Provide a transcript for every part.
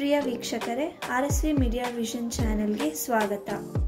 ಪ್ರಿಯ ವೀಕ್ಷಕರೇ R S V media vision ಚಾನೆಲ್ಗೆ ಸ್ವಾಗತ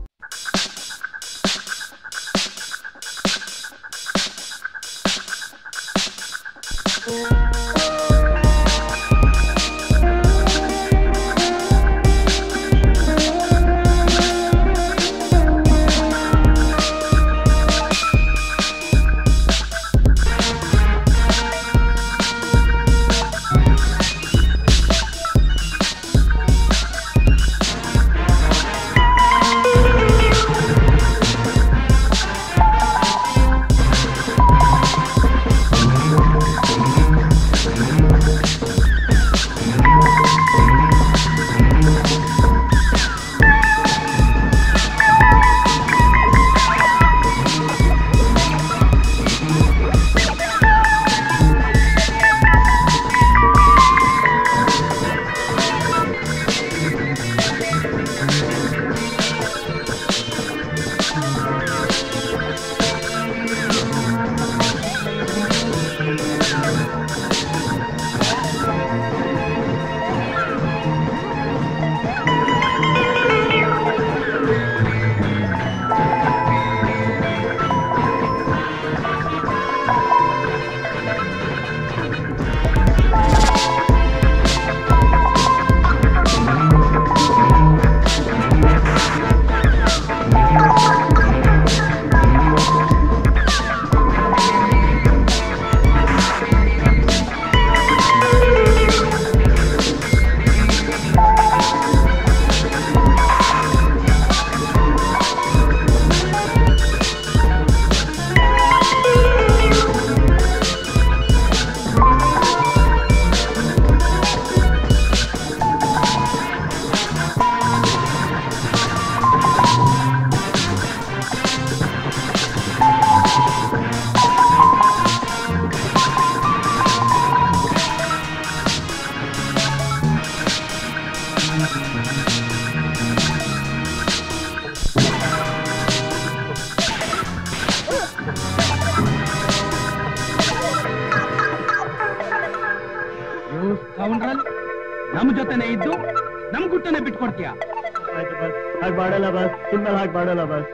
You scoundrel, ನಮ್ ಜೊತೆನೆ ಇದ್ದು ನಮ್ ಗುಟ್ಟನೆ ಬಿಟ್ಕೊಡ್ತೀಯ ಆಯ್ತು ಬಸ್ ಹಾಗೆ ಮಾಡಲ್ಲ ಬಸ್ ಇನ್ಮೇಲೆ ಹಾಗೆ ಮಾಡಲ್ಲ ಬಸ್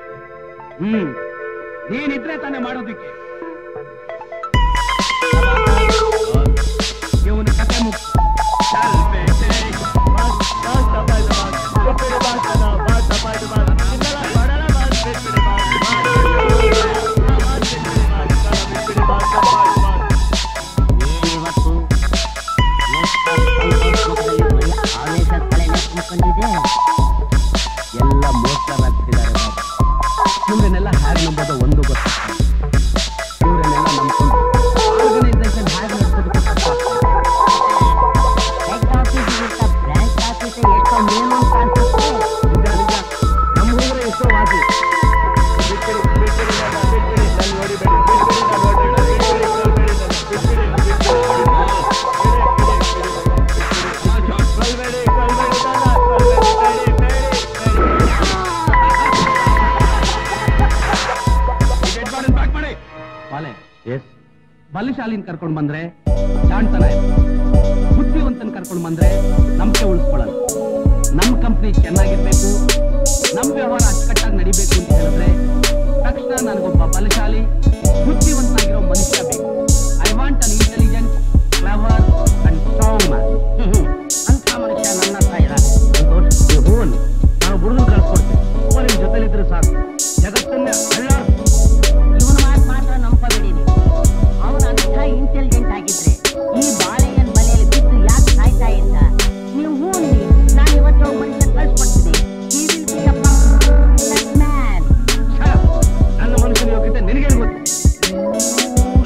ಹ್ಮ್ ನೀನಿದ್ರೆ ತಾನೇ ಮಾಡೋದಿಕ್ಕೆ ಇವನು ಕತೆ ಮುಗ್ಸಿ. ಚಲ್ ಬೇಟೆ. ಬಸ್ ಬಸ್ ತಪ್ಪಾಯ್ತು ಬಸ್ ಬಿಟ್ಬಿಡಿ ಬಸ್ ನನ್ನ ಬಸ್ ತಪ್ಪಾಯ್ತು ಬಸ್ ಇನ್ಮೇಲೆ ಹಾಗೆ ಮಾಡಲ್ಲ ಬಸ್ ಬಿಟ್ಬಿಡಿ ಬಸ್ ಬಿಟ್ಬಿಡಿ ಬಸ್ ತಪ್ಪಾಯ್ತು ಬಸ್ ಇವತ್ತು ಆವೇಶ ತಲೆ ನೆಚ್ಕೊಂಡಿದೆ ಎಲ್ಲ ಮೋಸರಾಗ್ತಿದ್ದಾರೆ ಇವ್ರನ್ನೆಲ್ಲ ಹ್ಯಾಗ್ ನಂಬೋದು ಒಂದು ಗೊತ್ತು ಇವ್ರನ್ನೆಲ್ಲ ನಂಬ್ಕೊಂಡು ಆರ್ಗನೈಸೇಷನ್ ಹ್ಯಾಗ್ ನಡೆಸೋದಕ್ಕೆ ತಪ್ಪಾಗ್ತದೆ. ಹೆಡ್ ಆಫೀಸ್ಗಿಂತ ಬ್ರಾಂಚ್ ಆಫೀಸ್ ಎಷ್ಟೋ ಮೇಲು ಅಂತ ಅನ್ಸುತ್ತೆ ನಿಜ ನಿಜ ನಮ್ಮ ಊರೇ ಎಷ್ಟೋ ವಾಸಿ ಬಿಟ್ಬಿಡಿ ಬಿಟ್ಬಿಡಿ ನನ್ನ ಬಿಟ್ಬಿಡಿ ನನ್ನ ಹೊಡಿಬೇಡಿ ಬಿಟ್ಬಿಡಿ ನನ್ನ ಹೊಡಿಬೇಡಿ ಬಿಟ್ಬಿಡಿ ಕೊಲ್ಬೇಡಿ ನನ್ನ ಬಿಟ್ಬಿಡಿ ಬಿಟ್ಬಿಡಿ ಕೊಲ್ಬೇಡಿ ಕೊಲ್ಬೇಡಿ ನನ್ನ ಕೊಲ್ಬೇಡಿ ಬೇಡಿ ಬೇಡಿ ಟಿಕೆಟ್ ಮಾಡಿ ಬ್ಯಾಕ್ ಮಾಡಿ ಬಾಲೆ ಎಸ್ ಬಲಶಾಲಿನ ಕರ್ಕೊಂಡ್ ಬಂದ್ರೆ ಜಾಣ್ತನ ಇದೆ ಬುದ್ಧಿವಂತನ ಕರ್ಕೊಂಡ್ ಬಂದ್ರೆ ನಂಬಿಕೆ ಉಳಿಸ್ಕೊಳ್ಳಲ್ಲ ನಮ್ ಕಂಪ್ನಿ ಚೆನ್ನಾಗಿರ್ಬೇಕು ನಮ್ ವ್ಯವಹಾರ ಅಚ್ಚುಕಟ್ಟಾಗಿ ನಡಿಬೇಕು ಅಂತ ಹೇಳಿದ್ರೆ ತಕ್ಷಣ ನನಗೊಬ್ಬ ಬಲಶಾಲಿ ಬುದ್ಧಿವಂತನಾಗಿರೋ ಮನುಷ್ಯ ಬೇಕು I want an intelligent clever and strong man ಅಂತ ಮನುಷ್ಯ ನನ್ನ ಹತ್ರ ಇದ್ದಾನೆ ಹೂನ್ ನಾವು ಬುಡುಗು ಕಳ್ಸ್ಕೊಡ್ತೀವಿ ನಿಮ್ ಜೊತೆಲಿದ್ರೆ ಸಾಕು ಜಗತ್ತನ್ನೇ ಅಳ್ಳಾಡ್ಸ್ ಇವನ ಮಾತು ಮಾತ್ರ ನಂಬಬೇಡಿ ನೀವು ಅವನ ಅಂಥ ಇಂಟೆಲಿಜೆಂಟ್ ಆಗಿದ್ರೆ ಈ ಬಾಳೆಯನ್ ಬಲೆಯಲ್ಲಿ ಬಿದ್ದು ಯಾಕೆ ಸಾಯ್ತಾ ಇದ್ದ ನೀವು ಹೂನಿ ನಾನು ಇವತ್ತು ಒಬ್ಬ ಮನುಷ್ಯ ಕಳ್ಸ್ಕೊಡ್ತೀನಿ He will be a perfect man. ನನ್ನ ಮನುಷ್ಯನ ಯೋಗ್ಯತೆ ನಿನಗೇನು ಗೊತ್ತು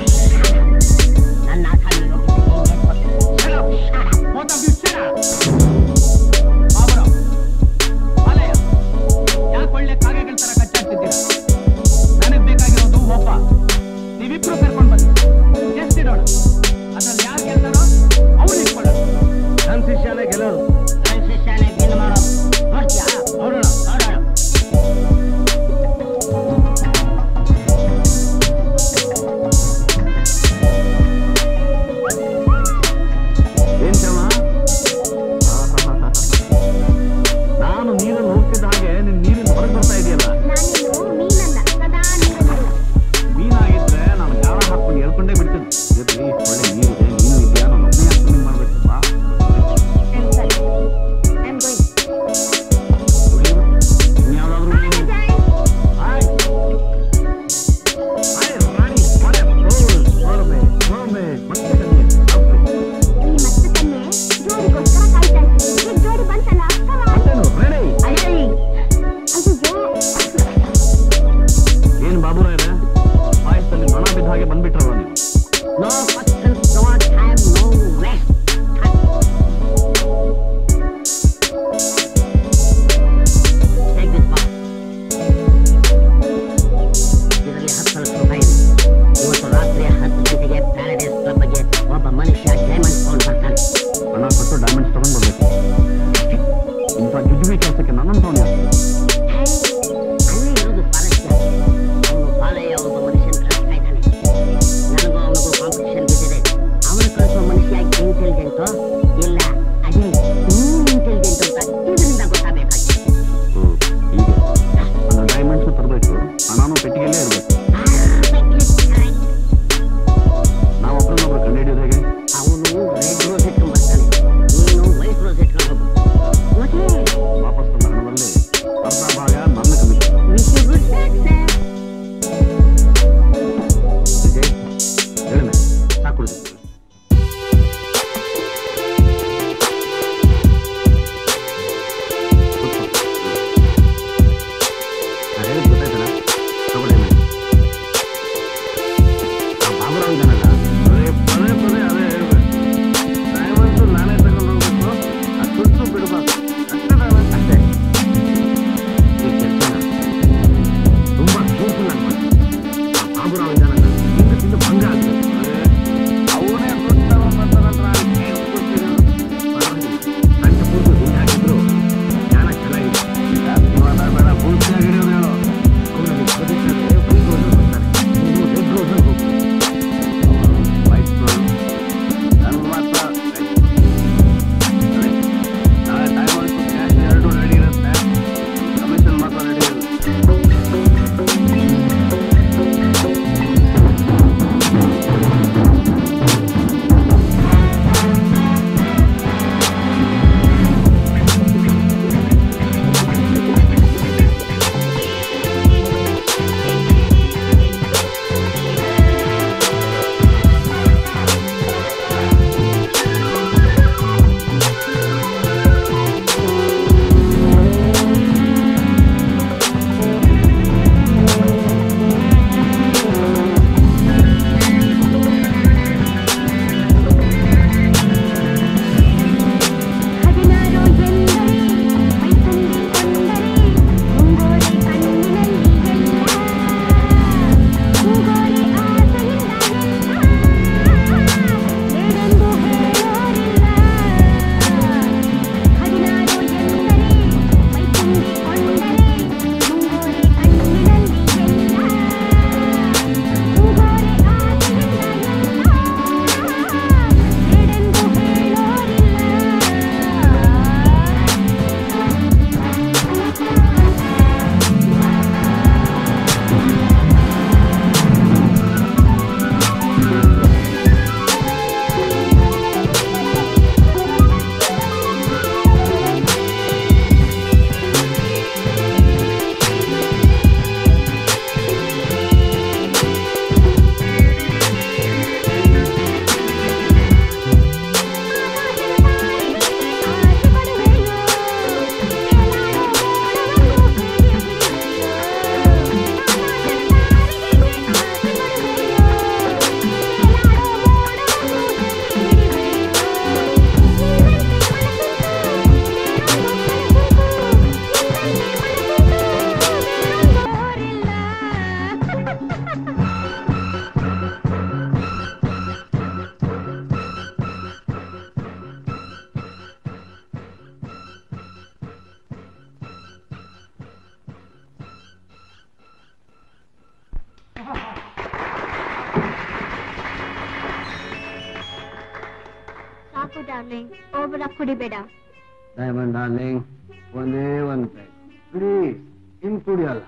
ಡಾರ್ಲಿಂಗ್ ಓವರ್ ಕುಡಿಬೇಡ ಡೈಮಂಡ್ ಡಾರ್ಲಿಂಗ್ ಒಂದೇ ಒಂದು ಪ್ಯಾಕ್ ಪ್ಲೀಸ್ ಇನ್ ಕುಡಿಯಲ್ಲ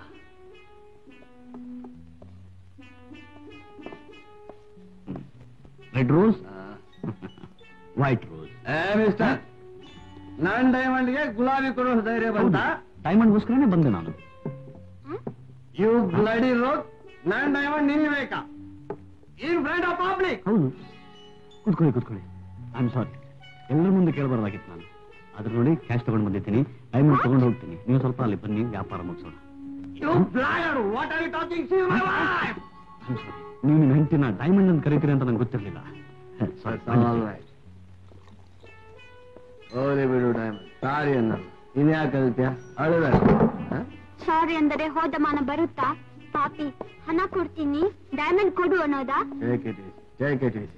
ರೆಡ್ ರೋಸ್ ವೈಟ್ ರೋಸ್ ಏ ಮಿಸ್ಟರ್ ನಾನ್ ಡೈಮಂಡ್ಗೆ ಗುಲಾಬಿ ಕೊಡೋ ಧೈರ್ಯ ಬಂತ ಡೈಮಂಡ್ಗೋಸ್ಕರನೇ ಬಂದೆ ನಾನು ಯು ಬ್ಲಡಿ ರೋಗ್ ನಾನ್ ಡೈಮಂಡ್ ನಿನ್ ಬೇಕಾ ಇನ್ ಫ್ರಂಟ್ ಆಫ್ ಪಬ್ಲಿಕ್ ಹೌದು ಕೂತ್ಕೊಳ್ಳಿ ಕೂತ್ಕೊಳ್ಳಿ ಐ ಆಮ್ ಸಾರಿ ಎಲ್ಲರ ಮುಂದೆ ಕೇಳಬಾರ್ದಾಗಿತ್ತು ನಾನು ಅದ್ರ ನೋಡಿ ಕ್ಯಾಶ್ ತಗೊಂಡು ಬಂದಿದ್ದೀನಿ ಡೈಮಂಡ್ ತಗೊಂಡು ಹೋಗ್ತೀನಿ ನೀವು ಸ್ವಲ್ಪ ಅಲ್ಲಿ ಬನ್ನಿ ವ್ಯಾಪಾರ ಮುಗಿಸೋಣ you blogger what are you talking see my wife I'm sorry. ನೀವು ನಿಮ್ಮ ಹೆಂಡತಿನ ಡೈಮಂಡ್ ಅಂತ ಕರಿತೀರಿ ಅಂತ ನಂಗೆ ಗೊತ್ತಿರಲಿಲ್ಲ ಹೋಲಿ ಬಿಡು ಡೈಮಂಡ್ ಸಾರಿ ಅನ್ನಲ್ಲ ಇನ್ಯಾಕೆ ಕಲ್ತ್ಯಾ ಅಳುದ ಸಾರಿ ಅಂದರೆ ಹೋದ ಮಾನ ಬರುತ್ತಾ ಪಾಪಿ ಹಣ ಕೊಡ್ತೀನಿ ಡೈಮಂಡ್ ಕೊಡು ಅನ್ನೋದಾ take it easy take it easy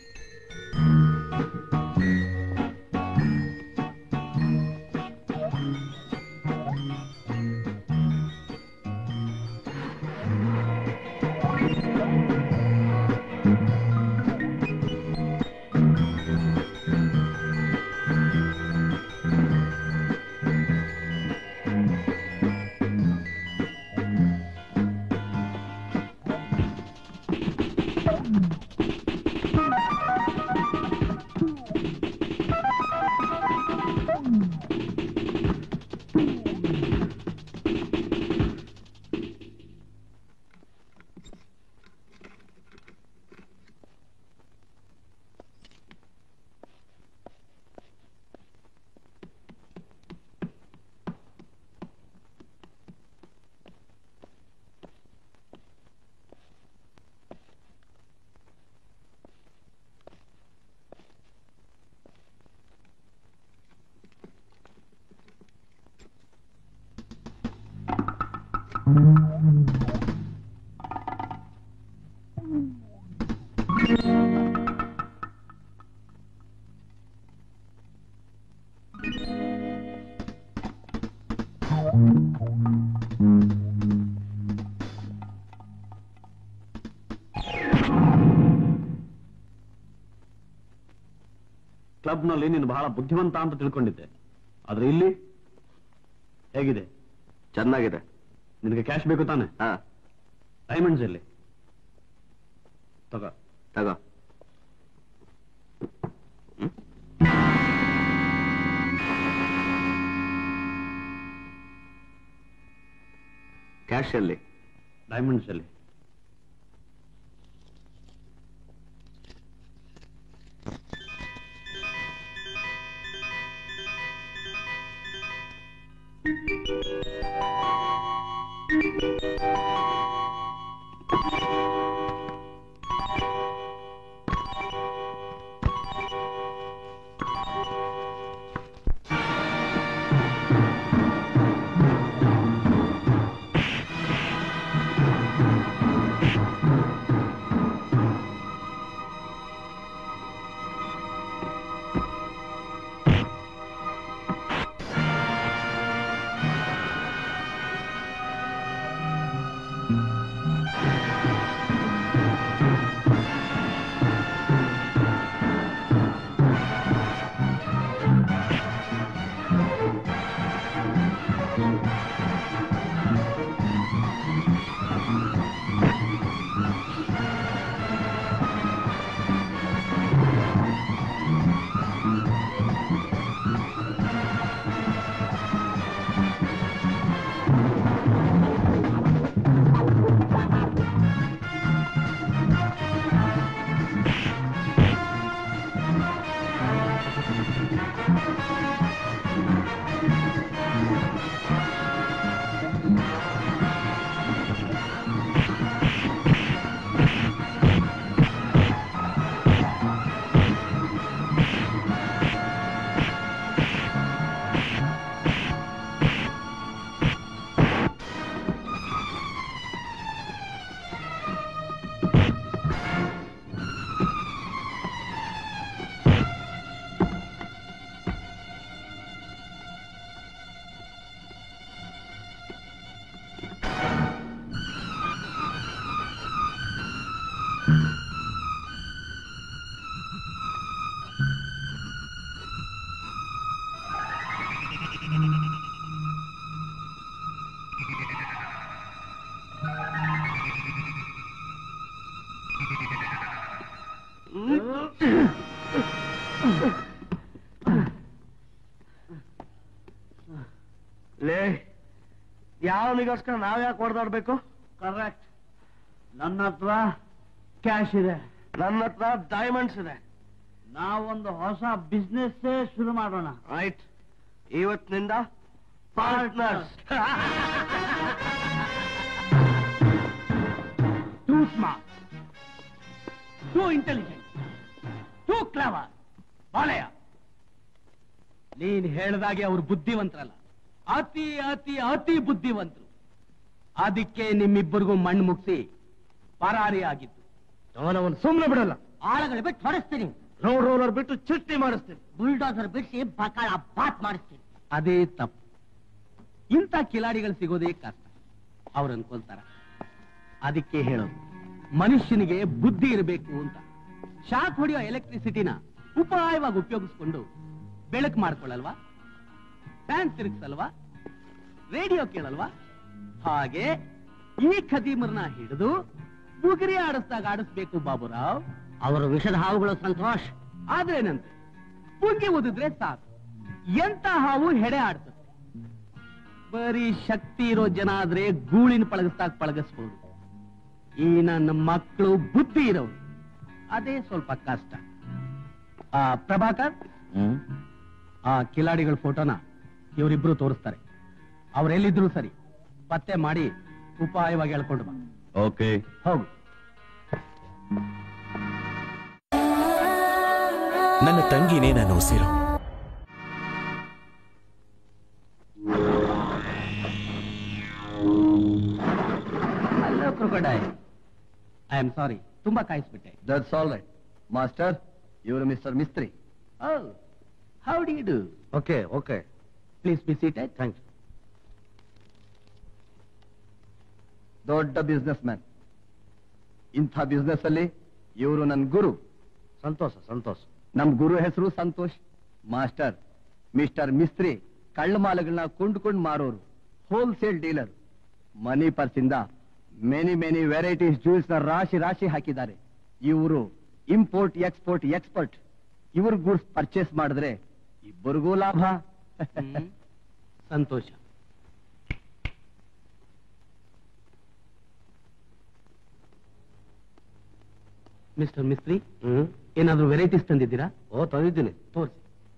ಕ್ಲಬ್ನಲ್ಲಿ ನೀನು ಬಹಳ ಬುದ್ಧಿವಂತ ಅಂತ ತಿಳ್ಕೊಂಡಿದ್ದೆ ಆದ್ರೆ ಇಲ್ಲಿ ಹೇಗಿದೆ ಚೆನ್ನಾಗಿದೆ ನಿನಗೆ ಕ್ಯಾಶ್ ಬೇಕು ತಾನೆ ಹಾ ಡೈಮಂಡ್ಸ್ ಎಲ್ಲಿ ತಗೋ ತಗೋ ಕ್ಯಾಶ್ ಅಲ್ಲಿ ಡೈಮಂಡ್ಸ್ ಎಲ್ಲಿ ಲೇ ಯಾವನಿಗೋಸ್ಕರ ನಾವ್ಯಾಕೆ ಹೊಡೆದಾಡ್ಬೇಕು ಕರೆಕ್ಟ್ ನನ್ನ ಹತ್ರ ಕ್ಯಾಶ್ ಇದೆ ನನ್ನ ಹತ್ರ ಡೈಮಂಡ್ಸ್ ಇದೆ ನಾವೊಂದು ಹೊಸ ಬಿಸ್ನೆಸ್ ಶುರು ಮಾಡೋಣ ರೈಟ್ ಇವತ್ತಿನಿಂದ partners too smart too intelligent too clever ಬಾಳೆಯ ನೀನ್ ಹೇಳ್ದಾಗೆ ಅವ್ರು ಬುದ್ಧಿವಂತರಲ್ಲ ಅತಿ ಅತಿ ಅತಿ ಬುದ್ಧಿವಂತರು ಅದಕ್ಕೆ ನಿಮ್ಮಿಬ್ಬರಿಗೂ ಮಣ್ಣು ಮುಗಿಸಿ ಪರಾರಿ ಆಗಿದ್ದು ಅವನವನ್ ಸುಮ್ಮನೆ ಬಿಡಲ್ಲ ಆಳುಗಳು ಬಿಟ್ಟು ಹೊಡೆಸ್ತೀನಿ ರೋಡ್ ರೋಲರ್ ಬಿಟ್ಟು ಚಿಟ್ಟಿ ಮಾಡಿಸ್ತೀನಿ ಬುಲ್ಡೋಸರ್ ಬಿಡಿಸಿ ಬಕಾಳ ಬಾತ್ ಮಾಡಿಸ್ತೀನಿ ಅದೇ ತಪ್ಪು ಇಂಥ ಕಿಲಾಡಿಗಳು ಸಿಗೋದೇ ಕಷ್ಟ ಅವ್ರು ಅನ್ಕೊಂತಾರ ಅದಕ್ಕೆ ಹೇಳೋದು ಮನುಷ್ಯನಿಗೆ ಬುದ್ಧಿ ಇರಬೇಕು ಅಂತ ಶಾಕ್ ಹೊಡೆಯೋ ಎಲೆಕ್ಟ್ರಿಸಿಟಿನ ಉಪಾಯವಾಗಿ ಉಪಯೋಗಿಸ್ಕೊಂಡು ಬೆಳಕು ಮಾಡ್ಕೊಳ್ಳಲ್ವಾ ಫ್ಯಾನ್ ತಿರುಗಿಸಲ್ವಾ ರೇಡಿಯೋ ಕೇಳಲ್ವಾ ಹಾಗೆ ಈ ಖದೀಮರ್ನ ಹಿಡಿದು ಬುಗುರಿ ಆಡಿಸ್ದಾಗ ಆಡಿಸ್ಬೇಕು ಬಾಬುರಾವ್ ಅವರು ವಿಷದ ಹಾವುಗಳು ಸಂತೋಷ್ ಆದ್ರೇನಂತೆ ಪುಂಗಿ ಓದಿದ್ರೆ ಸಾಕು ಎಂತ ಹಾವು ಹೆಡೆ ಆಡ್ತದೆ ಬರೀ ಶಕ್ತಿ ಇರೋ ಜನ ಆದ್ರೆ ಗೂಳಿನ ಪಳಗಿಸ್ದಾಗ ಪಳಗಿಸ್ಬೋದು ಈ ನನ್ನ ಮಕ್ಕಳು ಬುದ್ಧಿ ಇರೋರು ಅದೇ ಸ್ವಲ್ಪ ಕಷ್ಟ ಆ ಪ್ರಭಾಕರ್ ಆ ಕಿಲಾಡಿಗಳ ಫೋಟೋನ ಇವರಿಬ್ರು ತೋರಿಸ್ತಾರೆ ಅವರೆಲ್ಲಿದ್ರು ಸರಿ ಪತ್ತೆ ಮಾಡಿ ಉಪಾಯವಾಗಿ ಹೇಳ್ಕೊಂಡು ಬಾ ಓಕೆ ಹೋಗು ನನ್ನ ತಂಗಿನೇ ನಾನು ಉಸಿರು hello crocodile I am sorry ತುಂಬಾ ಕಾಯಿಸ್ಬಿಟ್ಟೆ ದಟ್ಸ್ ಆಲ್ ರೈಟ್ ಮಾಸ್ಟರ್ ಇವರು mister Mistry oh how do you do okay okay please be seated thank you ದೊಡ್ಡ ಬಿಸ್ನೆಸ್ ಮ್ಯಾನ್ ಇಂಥ ಬಿಸ್ನೆಸ್ ಅಲ್ಲಿ ಇವರು ನನ್ನ ಗುರು ಸಂತೋಷ ಸಂತೋಷ ನಮ್ ಗುರು ಹೆಸರು ಸಂತೋಷ್ ಮಾಸ್ಟರ್ ಮಿಸ್ಟರ್ ಮಿಸ್ತ್ರಿ ಕಳ್ಳ ಮಾಲಗಳನ್ನ ಕೊಂಡ್ಕೊಂಡು ಮಾರೋರು ಹೋಲ್ಸೇಲ್ ಡೀಲರ್ ಮನಿ ಪರ್ಸ್ ಇಂದ ಮೆನಿ ಮೆನಿ ವೆರೈಟೀಸ್ ಜ್ಯೂಸ್ ನ ರಾಶಿ ರಾಶಿ ಹಾಕಿದ್ದಾರೆ ಇವರು ಇಂಪೋರ್ಟ್ ಎಕ್ಸ್ಪೋರ್ಟ್ ಎಕ್ಸ್ಪರ್ಟ್ ಇವ್ರ ಗೂಡ್ಸ್ ಪರ್ಚೇಸ್ ಮಾಡಿದ್ರೆ ಇಬ್ಬರಿಗೂ ಲಾಭ ಸಂತೋಷ ಮಿಸ್ಟರ್ ಮಿಸ್ತ್ರಿ ಏನಾದ್ರೂ ವೆರೈಟೀಸ್ ತಂದಿದ್ದೀರಾ ಓ ತಂದಿದ್ದೀನಿ ತೋರಿಸಿ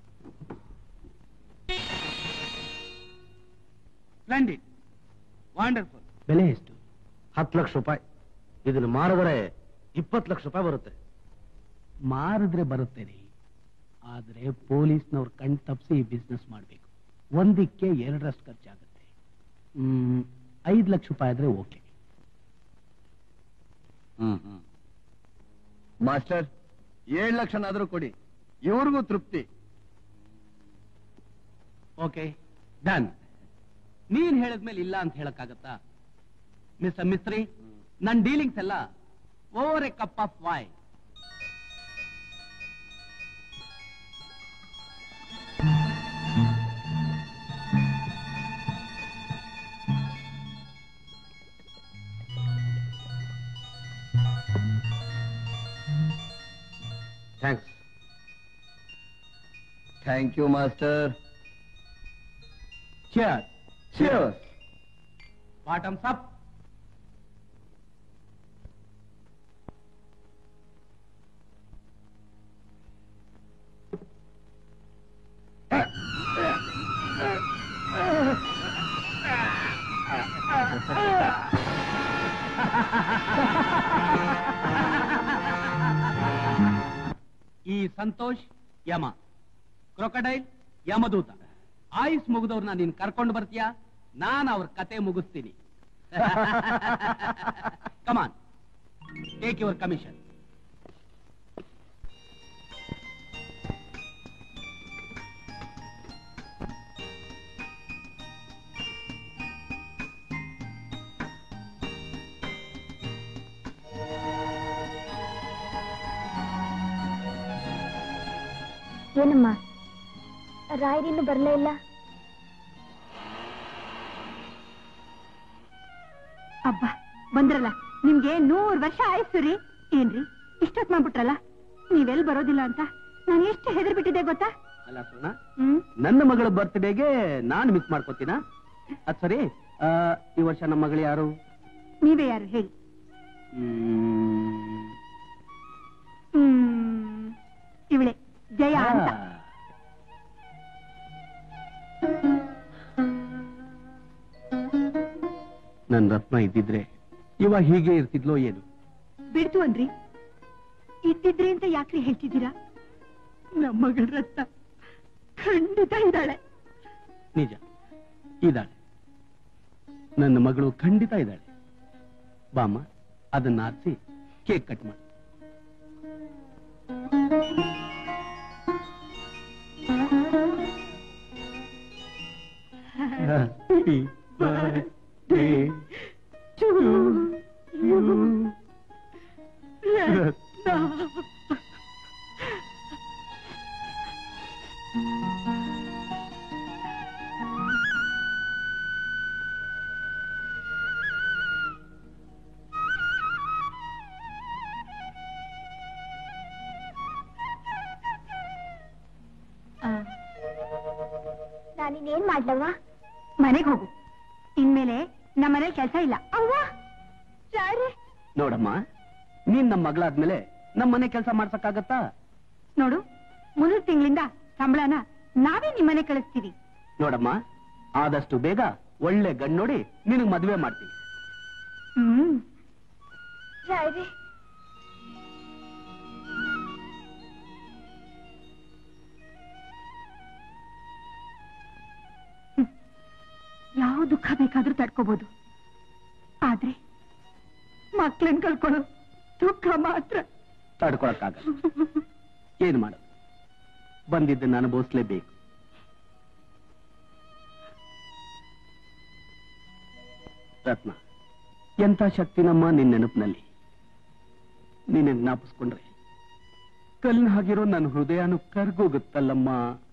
ಸ್ಪ್ಲೆಂಡಿಡ್ ವಂಡರ್ಫುಲ್ ಬೆಲೆ ಎಷ್ಟು ಹತ್ತು ಲಕ್ಷ ರೂಪಾಯಿ ಇದನ್ನ ಮಾರಿದ್ರೆ ಇಪ್ಪತ್ತು ಲಕ್ಷ ರೂಪಾಯಿ ಬರುತ್ತೆ ಮಾರಿದ್ರೆ ಬರುತ್ತೆ ರೀ ಆದ್ರೆ ಪೊಲೀಸ್ನವ್ರ ಕಣ್ ತಪ್ಪಿಸಿ ಈ ಬಿಸ್ನೆಸ್ ಮಾಡಬೇಕು ಒಂದಕ್ಕೆ ಎರಡರಷ್ಟು ಖರ್ಚಾಗುತ್ತೆ ಹ್ಮ್ ಐದು ಲಕ್ಷ ರೂಪಾಯಿ ಆದ್ರೆ ಓಕೆ ಮಾಸ್ಟರ್ ಏಳು ಲಕ್ಷನಾದ್ರೂ ಕೊಡಿ ಇವ್ರಿಗೂ ತೃಪ್ತಿ ಓಕೆ ಡನ್ ನೀನ್ ಹೇಳಿದ್ಮೇಲೆ ಇಲ್ಲ ಅಂತ ಹೇಳಕ್ಕಾಗತ್ತಾ ಮಿಸ್ಟರ್ ಮಿಸ್ತ್ರಿ ನನ್ ಡೀಲಿಂಗ್ಸ್ ಎಲ್ಲ over a cup of why thanks thank you master cheer Cheers. Bottoms up ಈ ಸಂತೋಷ್ ಯಮ ಕ್ರೊಕಡೈಲ್ ಯಮದೂತ ಆಯುಸ್ ಮುಗಿದವ್ರನ್ನ ನೀನ್ ಕರ್ಕೊಂಡು ಬರ್ತೀಯಾ ನಾನು ಅವ್ರ ಕತೆ ಮುಗಿಸ್ತೀನಿ ಕಮಾನ್ ಟೇಕ್ ಯುವರ್ ಕಮಿಷನ್ ಏನಮ್ಮ ರಾಯರಿನ್ನು ಬರಲೇ ಇಲ್ಲ ಅಬ್ಬ ಬಂದ್ರಲ್ಲ ನಿಮ್ಗೆ ನೂರ್ ವರ್ಷ ಆಯ್ತು ರೀ ಏನ್ರಿ ಇಷ್ಟೊತ್ ಮಾಡ್ಬಿಟ್ರಲ್ಲ ನೀವೆಲ್ ಬರೋದಿಲ್ಲ ಅಂತ ನಾನು ಎಷ್ಟು ಹೆದರ್ ಬಿಟ್ಟಿದ್ದೆ ಗೊತ್ತಾ ಅಲ್ಲ ಸುವರ್ಣ ಹ್ಮ್ ನನ್ನ ಮಗಳ ಬರ್ತ್ಡೇಗೆ ನಾನು ಮಿಸ್ ಮಾಡ್ಕೋತೀನ ಅದ್ ಸರಿ ಆ, ಈ ವರ್ಷ ನಮ್ಮ ಮಗಳು ಯಾರು ನೀವೇ ಯಾರು ಹೇಳಿ ಹ್ಮ್. ಹ್ಮ್ ಇವಳೆ ಜಯ ಅಂತ ನನ್ ರತ್ನ ಇದ್ದಿದ್ರೆ ಇವಾಗ ಹೀಗೆ ಇರ್ತಿದ್ಲೋ ಏನು ಬಿಡ್ತು ಅನ್ರಿ ಇದ್ದಿದ್ರಿ ಅಂತ ಯಾಕ್ರಿ ಹೇಳ್ತಿದ್ದೀರಾ ನಮ್ಮ ಮಗಳ ರತ್ನ ಖಂಡಿತ ಇದ್ದಾಳೆ ನಿಜ ಇದ್ದಾಳೆ ನನ್ನ ಮಗಳು ಖಂಡಿತ ಇದ್ದಾಳೆ ಬಾಮ್ಮ ಅದನ್ನ ಆರಿಸಿ ಕೇಕ್ ಕಟ್ ಮಾಡಿ Happy birthday to you. ನಾನಿನ್ನೇನ್ ಮಾಡ್ಲವ್ವ ಮನೆಗೆ ಹೋಗು ಇನ್ಮೇಲೆ ನಮ್ಮನೇಲಿ ಕೆಲಸ ಇಲ್ಲ ಅವ್ವ ಯಾರೇ ನೋಡಮ್ಮ ನೀನ್ ನಮ್ಮ ಮಗಳಾದ್ಮೇಲೆ ನಮ್ಮ ಮನೆ ಕೆಲಸ ಮಾಡ್ಸಕ್ಕಾಗತ್ತಾ ನೋಡು ಮುಂದಿನ ತಿಂಗಳಿಂದ ಸಂಬಳನ ನಾವೇ ನಿಮ್ಮನೆ ಕಳಿಸ್ತೀವಿ ನೋಡಮ್ಮ ಆದಷ್ಟು ಬೇಗ ಒಳ್ಳೆ ಗಂಡ್ ನೋಡಿ ನಿನಗ್ ಮದ್ವೆ ಮಾಡ್ತೀನಿ ಹ್ಮ್ ಯಾರೇ ಯಾವ ದುಃಖ ಬೇಕಾದ್ರೂ ತಡ್ಕೋಬಹುದು ಆದ್ರೆ ಮಕ್ಳನ್ ಕಳ್ಕೊಳ್ಳೋ ದುಃಖ ಮಾತ್ರ ತಡ್ಕೊಳಕ್ಕಾಗಲ್ಲ ಏನ್ ಮಾಡ ಬಂದಿದ್ದನ್ನ ಅನುಭವಿಸ್ಲೇಬೇಕು ರತ್ನ ಎಂತ ಶಕ್ತಿ ನಮ್ಮ ನಿನ್ನ ನೆನಪಿನಲ್ಲಿ ನೀನೆ ಜ್ಞಾಪಿಸ್ಕೊಂಡ್ರೆ ಕಲ್ಲಿನ ಹಾಗಿರೋ ನನ್ನ ಹೃದಯನು ಕರ್ಗೋಗುತ್ತಲ್ಲಮ್ಮ